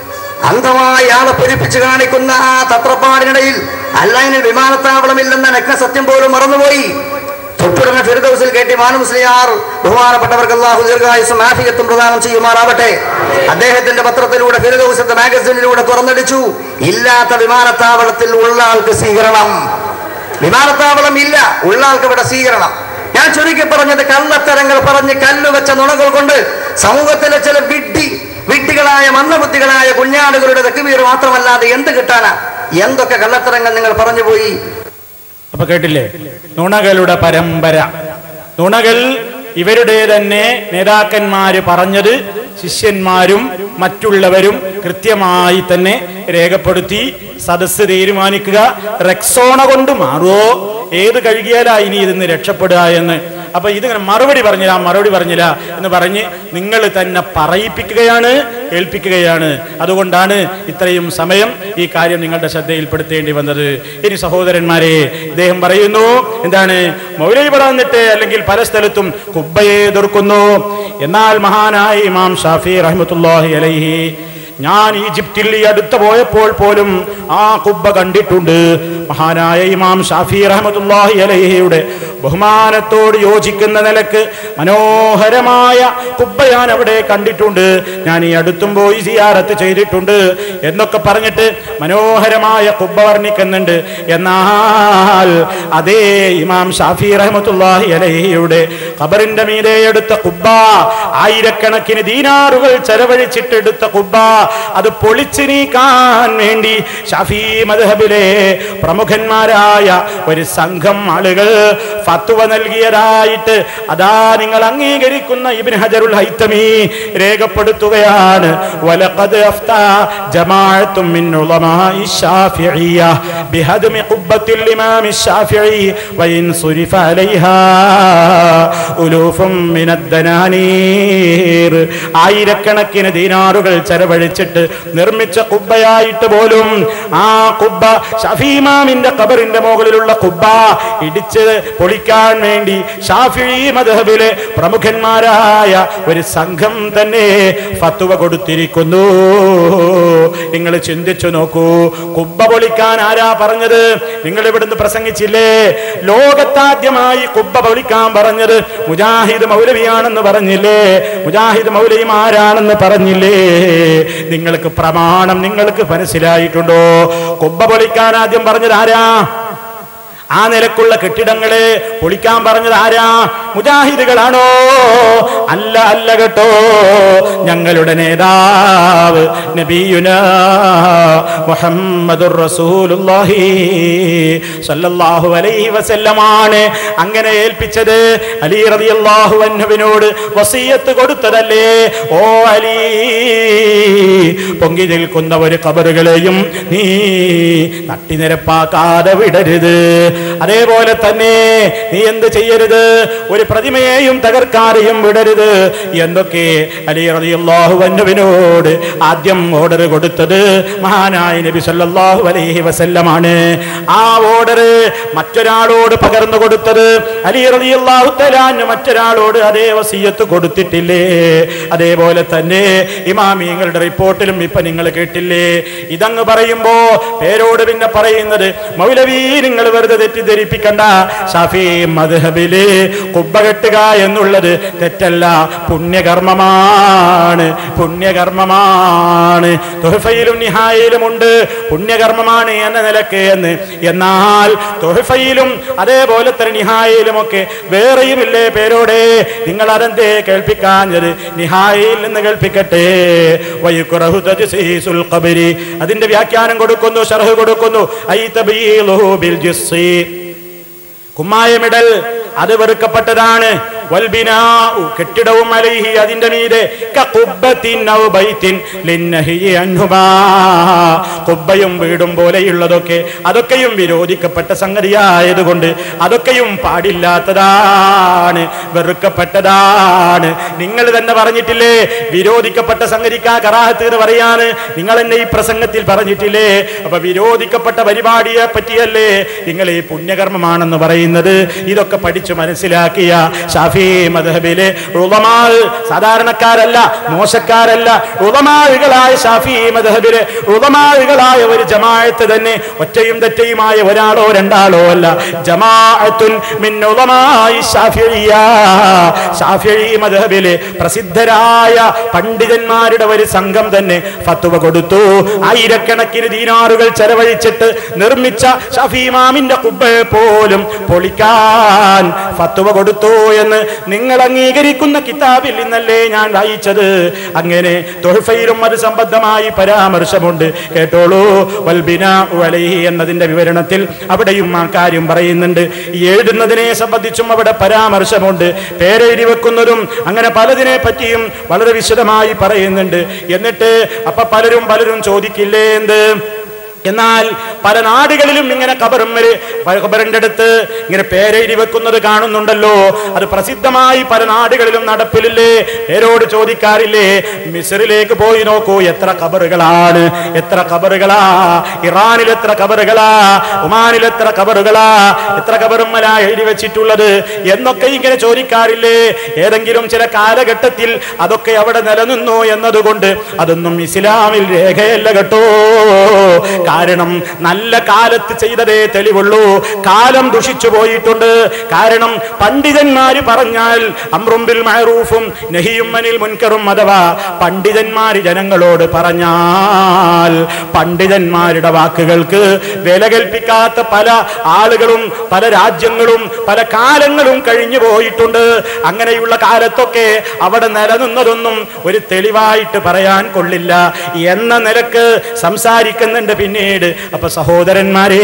അന്ധമായ ആളെ പെരുപ്പിച്ച് കാണിക്കുന്ന ആ തത്രപ്പാടിനിടയിൽ അല്ലൈനിൽ വിമാനത്താവളമില്ലെന്ന നഗ്ന സത്യം പോലും മറന്നുപോയി തൊട്ടുടനെ ഫിർദൌസിൽ കെട്ടി മാനുസ്ലിയാർ ബഹുമാനപ്പെട്ടവർക്ക് അള്ളാഹു ദീർഘായുസും ആഫിയത്തും പ്രദാനം ചെയ്യുമാറാവട്ടെ അദ്ദേഹത്തിന്റെ പത്രത്തിലൂടെ ഫിർദൌസത്തെ മാഗസിനിലൂടെ തുറന്നടിച്ചു ഇല്ലാത്ത വിമാനത്താവളത്തിൽ ഉള്ള ആൾക്ക് സ്വീകരണം വിമാനത്താവളം ഇല്ല ഉള്ള ആൾക്ക് ഇവിടെ സ്വീകരണം ഞാൻ ചുരുക്കി പറഞ്ഞത് കള്ളത്തരങ്ങൾ പറഞ്ഞ് കല്ലുവെച്ച നുണകൾ കൊണ്ട് സമൂഹത്തിലെ ചില വിഡ്ഢി വിഡ്ഢികളായ മന്ദബുദ്ധികളായ കുഞ്ഞാടുകളുടെ തെക്കുവീർ മാത്രമല്ലാതെ എന്ത് കിട്ടാനാ എന്തൊക്കെ കള്ളത്തരങ്ങൾ നിങ്ങൾ പറഞ്ഞുപോയി അപ്പൊ കേട്ടില്ലേ നുണകളുടെ പരമ്പര നുണകൾ ഇവരുടെ തന്നെ നേതാക്കന്മാര് പറഞ്ഞത് ശിഷ്യന്മാരും മറ്റുള്ളവരും കൃത്യമായി തന്നെ രേഖപ്പെടുത്തി സദസ്സ് തീരുമാനിക്കുക റെക്സോണ കൊണ്ട് മാറുമോ ഏത് കഴുകിയാലാ ഇനി ഇതിന്ന് രക്ഷപ്പെടുക എന്ന് അപ്പൊ ഇതിങ്ങനെ മറുപടി പറഞ്ഞില്ല മറുപടി പറഞ്ഞില്ല എന്ന് പറഞ്ഞ് നിങ്ങൾ തന്നെ പറയിപ്പിക്കുകയാണ് ഏൽപ്പിക്കുകയാണ് അതുകൊണ്ടാണ് ഇത്രയും സമയം ഈ കാര്യം നിങ്ങളുടെ ശ്രദ്ധയിൽപ്പെടുത്തേണ്ടി വന്നത് ഇനി സഹോദരന്മാരെ ഇദ്ദേഹം പറയുന്നു എന്താണ് മൗലവി വന്നിട്ട് അല്ലെങ്കിൽ പല സ്ഥലത്തും കുബ്ബയെ എതിർക്കുന്നു എന്നാൽ മഹാനായ ഇമാം ഷാഫി റഹ്മത്തുല്ലാഹി അലൈഹി ഞാൻ ഈജിപ്തിൽ ഈ അടുത്ത് പോയപ്പോൾ പോലും ആ കുബ്ബ കണ്ടിട്ടുണ്ട് മഹാനായ ഇമാം ഷാഫി റഹ്മത്തുല്ലാഹി അലൈഹിയുടെ ബഹുമാനത്തോട് യോജിക്കുന്ന നിലക്ക് മനോഹരമായ കുബ്ബ ഞാൻ അവിടെ കണ്ടിട്ടുണ്ട് ഞാൻ ഈ അടുത്തും പോയി സിയാറത്ത് ചെയ്തിട്ടുണ്ട് എന്നൊക്കെ പറഞ്ഞിട്ട് മനോഹരമായ കുബ്ബ വർണ്ണിക്കുന്നുണ്ട് എന്നാൽ അതേ ഇമാം ഷാഫി റഹ്മത്തുല്ലാഹി അലൈഹിയുടെ ഖബറിന്റെ മീതെ എടുത്ത കുബ്ബ ആയിരക്കണക്കിന് ദീനാറുകൾ ചെലവഴിച്ചിട്ട് എടുത്ത കുബ്ബ അത് പൊളിച്ചു നീക്കാൻ വേണ്ടി ഷാഫി മദ്ഹബിലെ പ്രമുഖന്മാരായ ഒരു സംഘം ആളുകൾ ഫത്വ നൽകിയതായിട്ട് അതാ നിങ്ങൾ അംഗീകരിക്കുന്ന ഇബ്ൻ ഹജറുൽ ഹൈത്തമി രേഖപ്പെടുത്തുകയാണ് വലഖദ് അഫ്താ ജമാഅത്തും മിൻ ഉലമാഇ ശാഫിഇയ്യ ബിഹദ്മി ഖുബ്ബത്തിൽ ഇമാം الشافعي وإن صرف عليها ألوف من الدنانير ആയിരക്കണക്കിന് ദീനാറുകൾ ചെലവഴിച്ചിട്ട് നിർമ്മിച്ച കുബ്ബയായിട്ട് പോലും ആ കുബ്ബ ഷഫീമാമിന്റെ ഖബറിന്റെ മുകളിലുള്ള കുബ്ബ ഇടിച്ച് പൊളിക്കാൻ വേണ്ടി ഷാഫി മദ്ഹബിലെ പ്രമുഖന്മാരായ ഒരു സംഘം തന്നെ ഫത്വ കൊടുത്തിരിക്കുന്നു നിങ്ങൾ ചിന്തിച്ചു നോക്കൂ കുബ്ബ പൊളിക്കാൻ ആരാ പറഞ്ഞത് നിങ്ങൾ ഇവിടുന്ന് പ്രസംഗിച്ചില്ലേ ലോകത്താദ്യമായി കുബ്ബ പൊളിക്കാൻ പറഞ്ഞത് മുജാഹിദ് മൗലവിയാണെന്ന് പറഞ്ഞില്ലേ മുജാഹിദ് മൗലവിയും ആരാണെന്ന് പറഞ്ഞില്ലേ നിങ്ങൾക്ക് പ്രമാണം നിങ്ങൾക്ക് മനസ്സിലായിട്ടുണ്ടോ കുബ്ബ പൊളിക്കാൻ ആദ്യം പറഞ്ഞത് ആരാ ആ നിലക്കുള്ള കെട്ടിടങ്ങളെ പൊളിക്കാൻ പറഞ്ഞത് ആരാ മുജാഹിദുകളാണോ അല്ല അല്ല കേട്ടോ ഞങ്ങളുടെ നേതാവ് നബിയുന മുഹമ്മദുർ റസൂലുള്ളാഹി സല്ലല്ലാഹു അലൈഹി വസല്ലമാണ് അങ്ങനെ ഏൽപ്പിച്ചത് അലി റളിയല്ലാഹു അൻഹുവിനോട് വസിയത്ത് കൊടുത്തതല്ലേ ഓ അലി പൊങ്ങി നിൽക്കുന്ന ഒരു കബറുകളെയും നീ തട്ടിനിരപ്പാക്കാതെ വിടരുത് അതേപോലെ തന്നെ നീ എന്ത് ചെയ്യരുത് ഒരു പ്രതിമയെയും തകർക്കാതെയും വിടരുത് എന്തൊക്കെ അലി റളിയല്ലാഹു അൻഹുവിനോട് ആദ്യം ഓർഡർ കൊടുത്തത് മഹാനായ നബി സല്ലല്ലാഹു അലൈഹി വസല്ലമാണ് ആ ഓർഡർ മറ്റൊരാളോട് പകർന്നു കൊടുത്തത് അലി റളിയല്ലാഹു തആല മറ്റൊരാളോട് അതേ വസിയത്ത് കൊടുത്തിട്ടില്ലേ അതേപോലെ തന്നെ ഇമാമിങ്ങളുടെ റിപ്പോർട്ടിലും ഇപ്പൊ നിങ്ങൾ കേട്ടില്ലേ ഇതങ്ങ് പറയുമ്പോ പേരോട് പിന്നെ പറയുന്നത് മൗലവി നിങ്ങൾ വെറുതെ തെറ്റിദ്ധരിപ്പിക്കണ്ട ഷാഫി മദ്ഹബില് കുബ്ബ കെട്ടുക എന്നുള്ളത് തെറ്റല്ല പുണ്യകർമ്മമാണ് പുണ്യകർമ്മമാണ് തൊഹഫയിലും നിഹായിലും ഉണ്ട് പുണ്യകർമ്മമാണ് എന്ന നിലക്ക് എന്ന് എന്നാൽ തൊഹഫയിലും അതേപോലെ തന്നെ നിഹായിലും ഒക്കെ വേറെയുമില്ലേ പേരോടെ നിങ്ങൾ അതെന്തേ കേൾപ്പിക്കാഞ്ഞത് നിഹായിൽ നിന്ന് കേൾപ്പിക്കട്ടെ വയുക്കുറഹു തജ്സീസുൽ ഖബരി അതിന്റെ വ്യാഖ്യാനം കൊടുക്കുന്നു ഷർഹ് കൊടുക്കുന്നു ഐ തബീലുഹു ബിൽ ജിസ്സി കുമ്മായമിടൽ അത് വെറുക്കപ്പെട്ടതാണ് വൽബിനാഉ കെട്ടിടവും അലൈഹി അതിന്റെ മീതെ കഖുബ്ബത്തിൻ ഔ ബൈത്തിൻ ലിന്നഹി അൻഹുമാ കുബ്ബയും വീടും പോലെയുള്ളതൊക്കെ അതൊക്കെയും വിരോധിക്കപ്പെട്ട സംഗതിയായതുകൊണ്ട് അതൊക്കെയും പാടില്ലാത്തതാണ് വെറുക്കപ്പെട്ടതാണ് നിങ്ങൾ തന്നെ പറഞ്ഞിട്ടില്ലേ വിരോധിക്കപ്പെട്ട സംഗതിക്കാ കറാഹത്ത് എന്ന് പറയാണ് നിങ്ങൾ എന്നെ ഈ പ്രസംഗത്തിൽ പറഞ്ഞിട്ടില്ലേ അപ്പൊ വിരോധിക്കപ്പെട്ട പരിപാടിയെ പറ്റിയല്ലേ നിങ്ങൾ ഈ പുണ്യകർമ്മമാണെന്ന് പറയുന്നത് ഇതൊക്കെ പഠിച്ചു മനസ്സിലാക്കിയ ഷാഫി മധബിലെ ഉളമാൾ സാധാരണക്കാരല്ല മോശക്കാരല്ല ഉളമാളുകളായ ഷാഫി മധബിലെ ഉളമാളുകളായ ഒരു ജമാഅത്ത് തന്നെ ഒറ്റയും തെറ്റയുമായ ഒരാളോ രണ്ടാളോ അല്ല ജമാഅത്തുൻ മിൻ ഉളമായി ഷാഫിഇയ്യ ഷാഫിഈ മദ്ഹബിലെ പ്രസിദ്ധരായ പണ്ഡിതന്മാരുടെ ഒരു സംഘം തന്നെ ഫത്വ കൊടുത്തു ആയിരക്കണക്കിന് ദീനാറുകൾ ചെലവഴിച്ചിട്ട് നിർമ്മിച്ച ഷഫീ ഇമാമിന്റെ കുബ്ബയെ പോലും പൊളിക്കാൻ ഫത്വ കൊടുത്തു എന്ന് നിങ്ങൾ അംഗീകരിക്കുന്ന കിതാബിൽ നിന്നല്ലേ ഞാൻ വായിച്ചത് അങ്ങനെ തൊഹഫയിലും അത് സംബന്ധമായി പരാമർശമുണ്ട് കേട്ടോളൂ വൽബിന അലൈഹി എന്നതിന്റെ വിവരണത്തിൽ അവിടെയും ആ കാര്യം പറയുന്നുണ്ട് ഈ എഴുതുന്നതിനെ സംബന്ധിച്ചും അവിടെ പരാമർശമുണ്ട് പേരെഴുതി വെക്കുന്നതും അങ്ങനെ പലതിനെ പറ്റിയും വളരെ വിശദമായി പറയുന്നുണ്ട് എന്നിട്ട് അപ്പൊ പലരും പലരും ചോദിക്കില്ലേ എന്ത് എന്നാൽ പല നാടുകളിലും ഇങ്ങനെ കബറും കബറിന്റെ അടുത്ത് ഇങ്ങനെ പേരെഴുതി വെക്കുന്നത് കാണുന്നുണ്ടല്ലോ അത് പ്രസിദ്ധമായി പല നാടുകളിലും നടപ്പിലില്ലേ പേരോട് ചോദിക്കാറില്ലേ മിസറിലേക്ക് പോയി നോക്കൂ എത്ര കബറുകളാണ് എത്ര കബറുകളാ ഇറാനിൽ എത്ര കബറുകളാ ഒമാനിൽ എത്ര കബറുകളാ എത്ര കബറുമ്മല എഴുതി വെച്ചിട്ടുള്ളത് എന്നൊക്കെ ഇങ്ങനെ ചോദിക്കാറില്ലേ ഏതെങ്കിലും ചില കാലഘട്ടത്തിൽ അതൊക്കെ അവിടെ നിലനിന്നു എന്നതുകൊണ്ട് അതൊന്നും ഇസ്ലാമിൽ രേഖയല്ല കേട്ടോ കാരണം നല്ല കാലത്ത് ചെയ്തതേ തെളിവുള്ളൂ കാലം ദുഷിച്ചു പോയിട്ടുണ്ട് കാരണം പണ്ഡിതന്മാര് പറഞ്ഞാൽ അമ്രുംബിൽ മഹറൂഫും നഹിയും അനിൽ മുൻകറും അഥവാ പണ്ഡിതന്മാര് ജനങ്ങളോട് പറഞ്ഞാൽ പണ്ഡിതന്മാരുടെ വാക്കുകൾക്ക് വില കൽപ്പിക്കാത്ത പല ആളുകളും പല രാജ്യങ്ങളും പല കാലങ്ങളും കഴിഞ്ഞു പോയിട്ടുണ്ട് അങ്ങനെയുള്ള കാലത്തൊക്കെ അവിടെ നിലനിന്നതൊന്നും ഒരു തെളിവായിട്ട് പറയാൻ കൊള്ളില്ല എന്ന നിലക്ക് സംസാരിക്കുന്നുണ്ട് പിന്നീട് അപ്പൊ സഹോദരന്മാരെ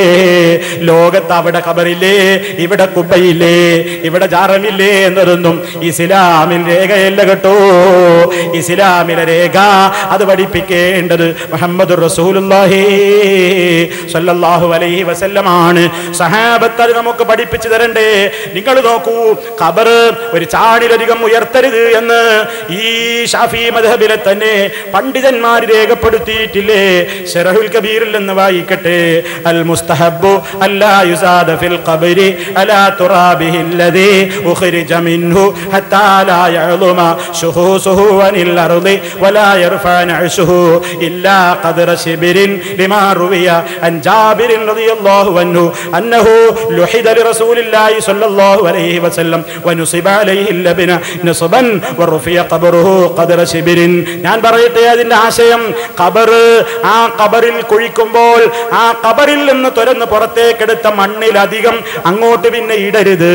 ലോകത്ത് അവിടെ കബറില്ലേ ഇവിടെ കുബയില്ലേ ഇവിടെ ജാറമില്ലേ എന്നതൊന്നും ഇസ്ലാമിൽ രേഖയല്ല കേട്ടോ ഇസ്ലാമിലെ രേഖ അത് പഠിപ്പിക്കേണ്ടത് മുഹമ്മദ് റസൂലുള്ളാഹി സ്വല്ലല്ലാഹു അലൈഹി വസല്ലമാണ് സഹാബത്ത് അത് നമുക്ക് പഠിപ്പിച്ചു തരണ്ടേ നിങ്ങൾ നോക്കൂ ഖബർ ഒരു ചാണിലധികം ഉയർത്തരുത് എന്ന് ഈ ഷാഫി മദ്ഹബിലെ തന്നെ പണ്ഡിതന്മാർ രേഖപ്പെടുത്തിയിട്ടില്ലേ ഷറഹുൽ കബീറിൽ നിന്ന് വായിക്കട്ടെ അൽ മുസ്തഹബു അല്ലാ യുസാദ ഫിൽ ഖബരി അലാ തുറാബിഹി الذي أخرج منه حتى لا يعظم شخوصه عن الأرض ولا يرفع نعشه إلا قدر شبر لما روي عن جابر رضي الله عنه أنه لحد لرسول الله صلى الله عليه وسلم ونصب عليه اللبن نصبا ورفع قبره قدر شبر ഞാൻ പറയട്ടെ അതിന്റെ ആശയം ഖബർ ആ ഖബറിൽ കുഴിക്കുമ്പോൾ ആ ഖബറിൽ നിന്ന് തുരന്ന് പുറത്തേക്കെടുത്ത മണ്ണിലധികം അങ്ങോട്ട് പിന്നെ ഇടരുത്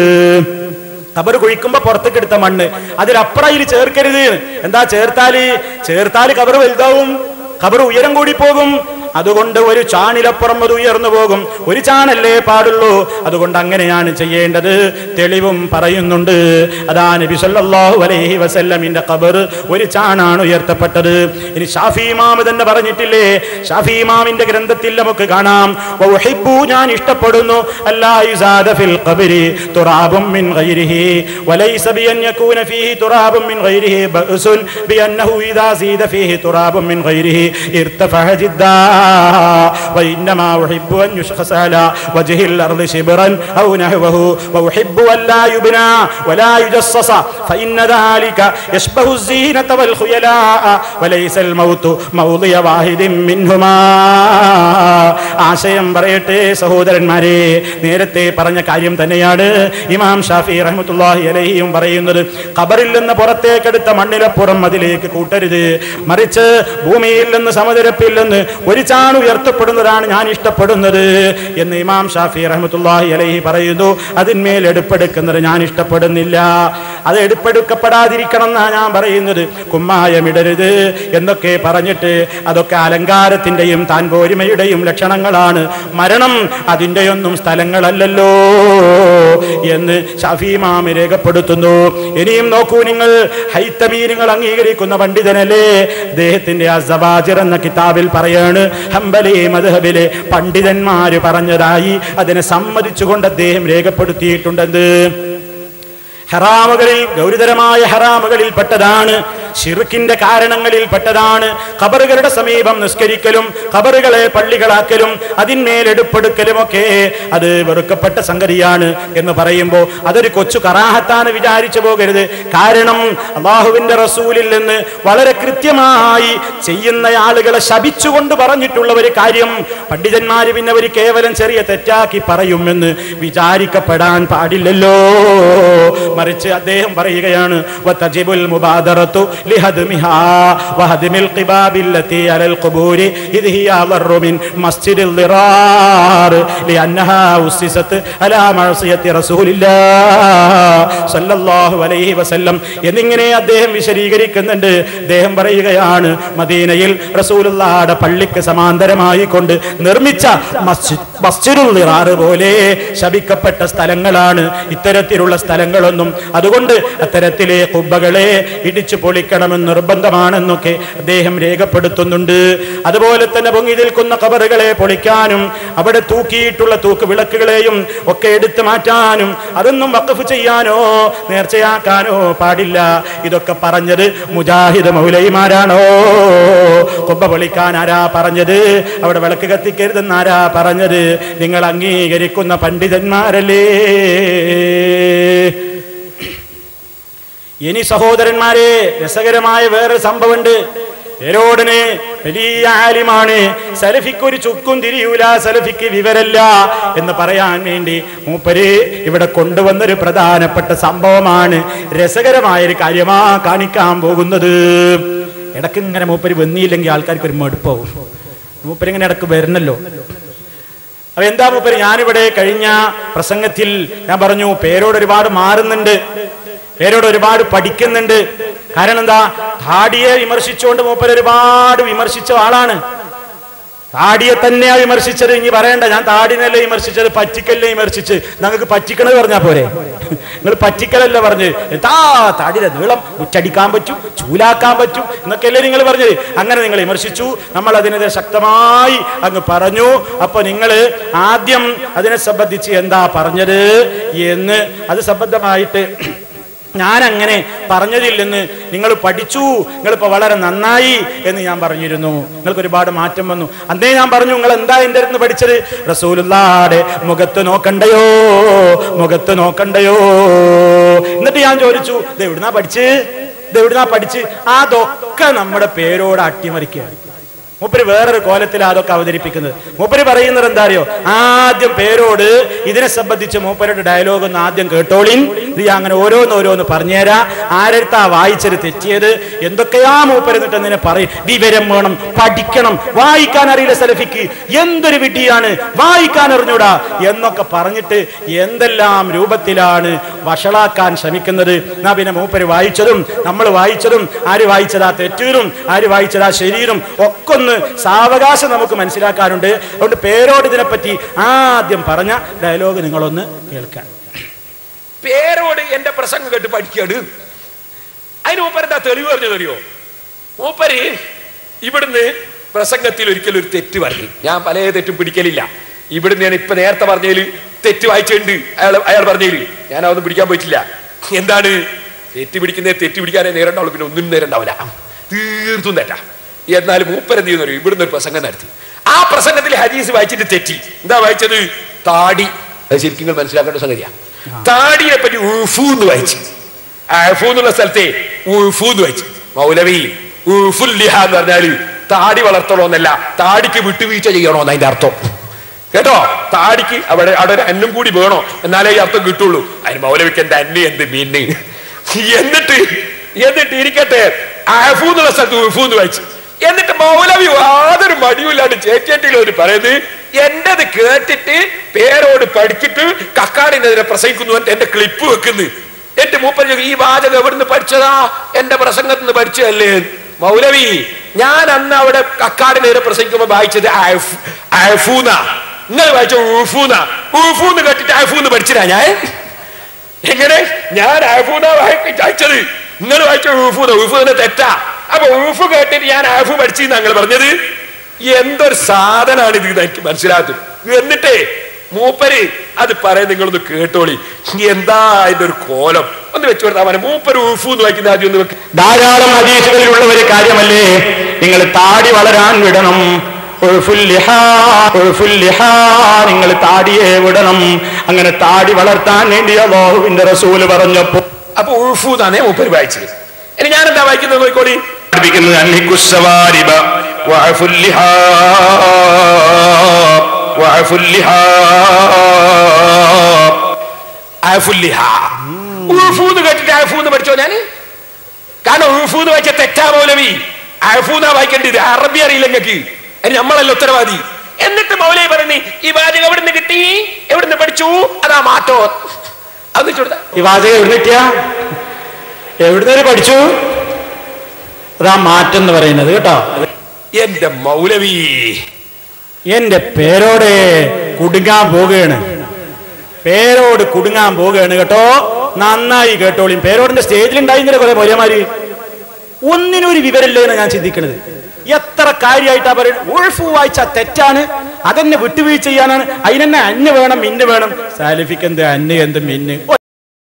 ഖബർ കുഴിക്കുമ്പോ പുറത്തേക്ക് എടുത്ത മണ്ണ് അതിലപ്പുറം ഇതിൽ ചേർക്കരുത് എന്താ ചേർത്താല് ചേർത്താല് ഖബർ വലുതാവും ഖബർ ഉയരം കൂടി പോകും അതുകൊണ്ട് ഒരു ചാണിലപ്പുറം അത് ഉയർന്നു പോകും ഒരു ചാണല്ലേ പാടുള്ളൂ അതുകൊണ്ട് അങ്ങനെയാണ് ചെയ്യേണ്ടത് തെളിവും പറയുന്നുണ്ട് അതാ നബി സല്ലല്ലാഹു അലൈഹി വസല്ലമിന്റെ ഖബർ ഒരു ചാണാണ് ഉയർത്തപ്പെട്ടത് ഇനി ഷാഫി ഇമാം തന്നെ പറഞ്ഞിട്ടില്ലേ ഷാഫി ഇമാമിന്റെ ഗ്രന്ഥത്തിൽ നമുക്ക് കാണാം വഉഹിബ്ബു ഞാൻ ഇഷ്ടപ്പെടുന്നു അല്ലാ യുസാദ ഫിൽ ഖബരി തുറാബും മിൻ ഗൈരിഹി വലൈസ ബിഅൻ യകൂന ഫീഹി തുറാബും മിൻ ഗൈരിഹി ബഅസുൻ ബിഅന്നഹു ഇദാ സീദ ഫീഹി തുറാബും മിൻ ഗൈരിഹി ഇർതഫഅ ജിദ്ദാ وإنما أحب أن يشخص على وجه الأرض شبرا أو نحوه وأحب أن لا يبنى ولا يجصص فإن ذلك يشبه الزينة والخيلاء وليس الموت موضع واحد منهما ആശയം പറയട്ടെ സഹോദരന്മാരെ നേരത്തെ പറഞ്ഞ കാര്യം തന്നെയാണ് ഇമാം ഷാഫി റഹ്മത്തുള്ളാഹി അലഹിയും പറയുന്നത് ഖബറിൽ നിന്ന് പുറത്തേക്കെടുത്ത മണ്ണിലപ്പുറം അതിലേക്ക് കൂട്ടരുത് മറിച്ച് ഭൂമിയിൽ നിന്ന് സമുദ്രപ്പിൽ നിന്ന് ഒരു ഒന്നിച്ചാണ് ഉയർത്തപ്പെടുന്നതാണ് ഞാൻ ഇഷ്ടപ്പെടുന്നത് എന്ന് ഇമാം ഷാഫി റഹ്മത്തുള്ളാഹി അലൈഹി പറയുന്നു അതിന്മേൽ എടുപ്പെടുക്കുന്നത് ഞാൻ ഇഷ്ടപ്പെടുന്നില്ല അത് എടുപ്പെടുക്കപ്പെടാതിരിക്കണം എന്നാണ് ഞാൻ പറയുന്നത് കുമ്മായമിടരുത് എന്നൊക്കെ പറഞ്ഞിട്ട് അതൊക്കെ അലങ്കാരത്തിന്റെയും താൻ പോരിമയുടെയും ലക്ഷണങ്ങളാണ് മരണം അതിൻ്റെയൊന്നും സ്ഥലങ്ങളല്ലല്ലോ എന്ന് ഷാഫി ഇമാം രേഖപ്പെടുത്തുന്നു ഇനിയും നോക്കൂ നിങ്ങൾ ഹൈത്തമീ നിങ്ങൾ അംഗീകരിക്കുന്ന പണ്ഡിതനല്ലേ അദ്ദേഹത്തിന്റെ അസബാജിർ എന്ന കിതാബിൽ പറയാണ് ഹംബലി മദ്ഹബിലെ പണ്ഡിതന്മാര് പറഞ്ഞതായി അതിനെ സമ്മതിച്ചുകൊണ്ട് അദ്ദേഹം രേഖപ്പെടുത്തിയിട്ടുണ്ടെന്ന് ഹറാമുകളിൽ ഗൗരതരമായ ഹറാമുകളിൽ പെട്ടതാണ് ഷിർക്കിന്റെ കാരണങ്ങളിൽ പെട്ടതാണ് ഖബറുകളുടെ സമീപം നിസ്കരിക്കലും ഖബറുകളെ പള്ളികളാക്കലും അതിന്മേൽ എടുപ്പെടുക്കലുമൊക്കെ അത് വെറുക്കപ്പെട്ട സംഗതിയാണ് എന്ന് പറയുമ്പോൾ അതൊരു കൊച്ചു കറാഹത്താണ് വിചാരിച്ചു പോകരുത് കാരണം അള്ളാഹുവിന്റെ റസൂലിൽ നിന്ന് വളരെ കൃത്യമായി ചെയ്യുന്ന ആളുകളെ ശപിച്ചുകൊണ്ട് പറഞ്ഞിട്ടുള്ള ഒരു കാര്യം പണ്ഡിതന്മാര് പിന്നെ ഒരു കേവലം ചെറിയ തെറ്റാക്കി പറയുമെന്ന് വിചാരിക്കപ്പെടാൻ പാടില്ലല്ലോ മറിച്ച് അദ്ദേഹം പറയുകയാണ് വതജിബുൽ മുബാദറത്തു ലിഹദ്മിഹാ വഹദ്മിൽ ഖിബാബില്ലതി അലൽ ഖുബൂരി ഇദ് ഹിയ അളറു മിൻ മസ്ജിദിൽ ളിറാർ ലിഅന്നഹാ ഉസ്സിസത് അലാ മഅസിയത്തി റസൂലില്ലാഹ് സല്ലല്ലാഹു അലൈഹി വസല്ലം എന്നിങ്ങനെ അദ്ദേഹം വിശദീകരിക്കുന്നുണ്ട് അദ്ദേഹം പറയുകയാണ് മദീനയിൽ റസൂലുള്ളാഹുടെ പള്ളിക്ക് സമാന്തരമായി കൊണ്ട് നിർമ്മിച്ച മസ്ജിദ് മസ്ജിദുൽ ളിറാർ പോലെ ശപിക്കപ്പെട്ട സ്ഥലങ്ങളാണ് ഇത്തരത്തിലുള്ള സ്ഥലങ്ങളൊന്നും അതുകൊണ്ട് അത്തരത്തിലെ കുബ്ബകളെ ഇടിച്ചു പൊളിക്കണമെന്ന് നിർബന്ധമാണെന്നൊക്കെ അദ്ദേഹം രേഖപ്പെടുത്തുന്നുണ്ട് അതുപോലെ തന്നെ പൊങ്ങി നിൽക്കുന്ന കബറുകളെ പൊളിക്കാനും അവിടെ തൂക്കിയിട്ടുള്ള തൂക്ക് വിളക്കുകളെയും ഒക്കെ എടുത്തു മാറ്റാനും അതൊന്നും വഖഫ് ചെയ്യാനോ നേർച്ചയാക്കാനോ പാടില്ല ഇതൊക്കെ പറഞ്ഞത് മുജാഹിദ് മൗലൈമാരാണോ കുബ്ബ പൊളിക്കാൻ ആരാ പറഞ്ഞത് അവിടെ വിളക്ക് കത്തിക്കരുതെന്ന് ആരാ പറഞ്ഞത് നിങ്ങൾ അംഗീകരിക്കുന്ന പണ്ഡിതന്മാരല്ലേ ഇനി സഹോദരന്മാരെ രസകരമായ വേറൊരു സംഭവമുണ്ട് പേരോടന് വലിയ ആലിമാണ് സലഫിക്ക് ഒരു ചുക്കും തിരിയൂല സലഫിക്ക് വിവരല്ല എന്ന് പറയാൻ വേണ്ടി മൂപ്പര് ഇവിടെ കൊണ്ടുവന്നൊരു പ്രധാനപ്പെട്ട സംഭവമാണ് രസകരമായ ഒരു കാര്യമാ കാണിക്കാൻ പോകുന്നത് ഇടയ്ക്ക് ഇങ്ങനെ മൂപ്പര് വന്നില്ലെങ്കിൽ ആൾക്കാർക്ക് ഒരു മടുപ്പാവും മൂപ്പരിങ്ങനെ ഇടക്ക് വരണല്ലോ അപ്പൊ എന്താ മൂപ്പര് ഞാനിവിടെ കഴിഞ്ഞ പ്രസംഗത്തിൽ ഞാൻ പറഞ്ഞു പേരോട് ഒരുപാട് മാറുന്നുണ്ട് പേരോട് ഒരുപാട് പഠിക്കുന്നുണ്ട് കാരണം എന്താ താടിയെ വിമർശിച്ചുകൊണ്ട് മൂപ്പര് ഒരുപാട് വിമർശിച്ച ആളാണ് താടിയെ തന്നെയാ വിമർശിച്ചത് ഇനി പറയണ്ട ഞാൻ താടിനല്ലേ വിമർശിച്ചത് പറ്റിക്കല്ലേ വിമർശിച്ച് ഞങ്ങൾക്ക് പറ്റിക്കണത് പറഞ്ഞാ പോരെ നിങ്ങൾ പറ്റിക്കലല്ല പറഞ്ഞ് താ താടിയുടെ നീളം ഉച്ചടിക്കാൻ പറ്റും ചൂലാക്കാൻ പറ്റും എന്നൊക്കെയല്ലേ നിങ്ങൾ പറഞ്ഞത് അങ്ങനെ നിങ്ങൾ വിമർശിച്ചു നമ്മൾ അതിനെതിരെ ശക്തമായി അങ്ങ് പറഞ്ഞു അപ്പൊ നിങ്ങൾ ആദ്യം അതിനെ സംബന്ധിച്ച് എന്താ പറഞ്ഞത് എന്ന് അത് സംബന്ധമായിട്ട് ഞാൻ അങ്ങനെ പറഞ്ഞതില്ലെന്ന് നിങ്ങൾ പഠിച്ചു നിങ്ങളിപ്പോ വളരെ നന്നായി എന്ന് ഞാൻ പറഞ്ഞിരുന്നു നിങ്ങൾക്ക് ഒരുപാട് മാറ്റം വന്നു അന്നേ ഞാൻ പറഞ്ഞു നിങ്ങൾ എന്താ എൻ്റെ അടുത്ത് പഠിച്ചത് റസൂലുള്ളാടെ മുഖത്ത് നോക്കണ്ടയോ മുഖത്ത് നോക്കണ്ടയോ എന്നിട്ട് ഞാൻ ചോദിച്ചു ഇത് എവിടുന്നാ പഠിച്ച് ഇത് എവിടുന്നാ പഠിച്ച് അതൊക്കെ നമ്മുടെ പേരോട് അട്ടിമറിക്കുകയാണ് മൂപ്പര് വേറൊരു കോലത്തിൽ അതൊക്കെ അവതരിപ്പിക്കുന്നത് മൂപ്പര് പറയുന്നത് എന്താ അറിയോ ആദ്യം പേരോട് ഇതിനെ സംബന്ധിച്ച് മൂപ്പരുടെ ഡയലോഗ് ഒന്ന് ആദ്യം കേട്ടോളിൻ ഇത് ഞാൻ അങ്ങനെ ഓരോന്ന് ഓരോന്ന് പറഞ്ഞുതരാ ആരടുത്താ വായിച്ചത് തെറ്റിയത് എന്തൊക്കെയാ മൂപ്പര് എന്നിട്ട് എന്നിനെ പറയും വിവരം വേണം പഠിക്കണം വായിക്കാൻ അറിയില്ല സലഫിക്ക് എന്തൊരു വിഡ്ഢിയാണ് വായിക്കാൻ അറിഞ്ഞൂടാ എന്നൊക്കെ പറഞ്ഞിട്ട് എന്തെല്ലാം രൂപത്തിലാണ് വഷളാക്കാൻ ശ്രമിക്കുന്നത് എന്നാ പിന്നെ മൂപ്പര് വായിച്ചതും നമ്മൾ വായിച്ചതും ആര് വായിച്ചതാ തെറ്റൂരും ആര് വായിച്ചതാ ശരീരം ഒക്കെ ഒന്ന് സാവകാശം നമുക്ക് മനസ്സിലാക്കാനുണ്ട് അതുകൊണ്ട് പേരോട് ഇതിനെപ്പറ്റി ആദ്യം പറഞ്ഞ ഡയലോഗ് നിങ്ങളൊന്ന് കേൾക്കാൻ പേരോട് എന്റെ പ്രസംഗം കേട്ട് പഠിക്കാണ് അതിന് മൂപ്പര് എന്താ തെളിവ് പറഞ്ഞു തരുമോ മൂപ്പര് ഇവിടുന്ന് പ്രസംഗത്തിൽ ഒരിക്കലും ഒരു തെറ്റ് പറഞ്ഞു ഞാൻ പല തെറ്റും പിടിക്കലില്ല ഇവിടുന്ന് ഞാൻ ഇപ്പൊ നേരത്തെ പറഞ്ഞതിൽ തെറ്റ് വായിച്ചിട്ടുണ്ട് അയാൾ അയാൾ പറഞ്ഞതിൽ ഞാൻ അതൊന്നും പിടിക്കാൻ പോയിട്ടില്ല എന്താണ് തെറ്റ് പിടിക്കുന്നേ തെറ്റ് പിടിക്കാനേ നേരണ്ടാവുള്ളൂ പിന്നെ ഒന്നും നേരണ്ടാവില്ല തീർത്തും തെറ്റാ എന്നാൽ മൂപ്പര് എന്ത് ചെയ്യുന്നു ഇവിടുന്ന് ഒരു പ്രസംഗം നടത്തി ആ പ്രസംഗത്തിൽ ഹദീസ് വായിച്ചിട്ട് തെറ്റി എന്താ വായിച്ചത് താടി അത് ശരിക്കും നിങ്ങൾ മനസ്സിലാക്കേണ്ട സംഗതിയാ താടിയെ പറ്റി ഉഫു എന്ന് വായിച്ചു അഫു എന്നുള്ള സ്ഥലത്തെ ഉഫു എന്ന് വായിച്ചു മൗലവി ഉഫുൽ ലിഹ എന്ന് പറഞ്ഞാല് താടി വളർത്തണോന്നല്ല താടിക്ക് വിട്ടുവീഴ്ച ചെയ്യണോന്ന് അതിന്റെ അർത്ഥം കേട്ടോ താടിക്ക് അവിടെ അവിടെ ഒരു അന്നം കൂടി വേണോ എന്നാലേ ഈ അർത്ഥം കിട്ടുള്ളൂ അതിന് മൗലവിക്ക് എന്താ അന്നി എന്ത് മീന് എന്നിട്ട് എന്നിട്ട് ഇരിക്കട്ടെ അഫു എന്നുള്ള സ്ഥലത്ത് ഉഫു എന്ന് വായിച്ചു എന്നിട്ട് മൗലവി യാതൊരു മടിയില്ലാണ്ട് ചേറ്റേറ്റിലോട് പറയുന്നത് എന്റേത് കേട്ടിട്ട് പേരോട് പഠിച്ചിട്ട് കക്കാടിനെതിരെ പ്രസംഗിക്കുന്നു എന്ന് എന്റെ ക്ലിപ്പ് വെക്കുന്നു എന്റെ മൂപ്പര് ചോദിക്കും, ഈ വാചകം എവിടുന്ന് പഠിച്ചതാ എന്റെ പ്രസംഗത്തിൽ നിന്ന് പഠിച്ചതല്ലേ മൗലവി ഞാൻ അന്ന് അവിടെ കക്കാടിനെതിരെ പ്രസംഗിക്കുമ്പോ വായിച്ചത് ആഫ്- ആഫൂന നിങ്ങൾ വായിച്ച ഊഫൂന ഊഫൂന്ന് കേട്ടിട്ട് ആഫൂന്ന് പഠിച്ചിട്ടാ ഞാൻ എങ്ങനെ ഞാൻ ആഫൂന വായിച്ചത് നിങ്ങൾ വായിച്ച ഊഫൂന ഊഫൂന തെറ്റാ അപ്പൊ ഊഫ് കേട്ടിട്ട് ഞാൻ ആഫു പഠിച്ചെന്ന് ഞങ്ങൾ പറഞ്ഞത് എന്തൊരു സാധനാണ് ഇത് എനിക്ക് മനസ്സിലാകും എന്നിട്ടേ മൂപ്പര് അത് പറയാൻ നിങ്ങളൊന്ന് കേട്ടോളി എന്താ അതിന്റെ ഒരു കോലം ഒന്ന് വെച്ചു കൊടുത്താൽ മതി മൂപ്പര് ഊഫു എന്ന് വായിക്കുന്ന ആദ്യം ഒന്ന് വെക്ക് ധാരാളം ഹദീസുകളിലുള്ള ഒരു കാര്യമല്ലേ നിങ്ങൾ താടി വളരാൻ വിടണം ഉഴുഫുൽ ലിഹാ, ഉഴുഫുൽ ലിഹാ, നിങ്ങൾ താടിയെ വിടണം അങ്ങനെ താടി വളർത്താൻ വേണ്ടി അള്ളാഹുവിന്റെ റസൂല് പറഞ്ഞപ്പോ അപ്പൊ ഉഴുഫു എന്നാണ് മൂപ്പര് വായിച്ചത് ഇനി ഞാൻ എന്താ വായിക്കുന്നത് നോക്കോളി പഠിപ്പിക്കുന്നത് അന്നിക്കുസ്സവാരിബ വഅഫുൽ ലിഹാ, വഅഫുൽ ലിഹാ. ആഫുല്ലിഹ. ഉഴുഫു എന്ന് കേട്ടിട്ട് ആഫു എന്ന് പഠിച്ചോ ഞാന് കാരണം ഉഴുഫു എന്ന് വായിച്ച തെറ്റാ മൗലവി ആഫു എന്നാ വായിക്കേണ്ടത് അറബി അറിയില്ല നിങ്ങൾക്ക് അതിന് നമ്മളല്ല ഉത്തരവാദി എന്നിട്ട് മൗലവി പറഞ്ഞു ഈ വാചകം എവിടുന്ന് കിട്ടി എവിടുന്ന് പഠിച്ചു അതാ മാറ്റോ അത് ചൂടാ ഈ വാചകം എവിടെ കിട്ടിയ എവിടുന്ന് പഠിച്ചു അതാ മാറ്റം എന്ന് പറയുന്നത് കേട്ടോ എന്റെ മൗലവി എന്റെ പേരോടെ കുടുങ്ങാൻ പോവുകയാണ് പേരോട് കുടുങ്ങാൻ പോവുകയാണ് കേട്ടോ നന്നായി കേട്ടോളിയും പേരോടിന്റെ സ്റ്റേജിൽ ഉണ്ടായിരുന്നില്ല കുറെ മൊര്യമാര് ഒന്നിനും ഒരു വിവരമില്ല എന്ന് ഞാൻ ചിന്തിക്കണത് എത്ര കാര്യമായിട്ടാ പറയുന്നത് ഉൾഫു വായിച്ച തെറ്റാണ് അതെന്നെ വിട്ടുവീഴ്ച ചെയ്യാനാണ് അതിനെന്നെ അന്ന് വേണം മിന്ന് വേണം സാലിഫിക്ക് എന്ത് അന്ന് എന്ത് മിന്ന് ഓ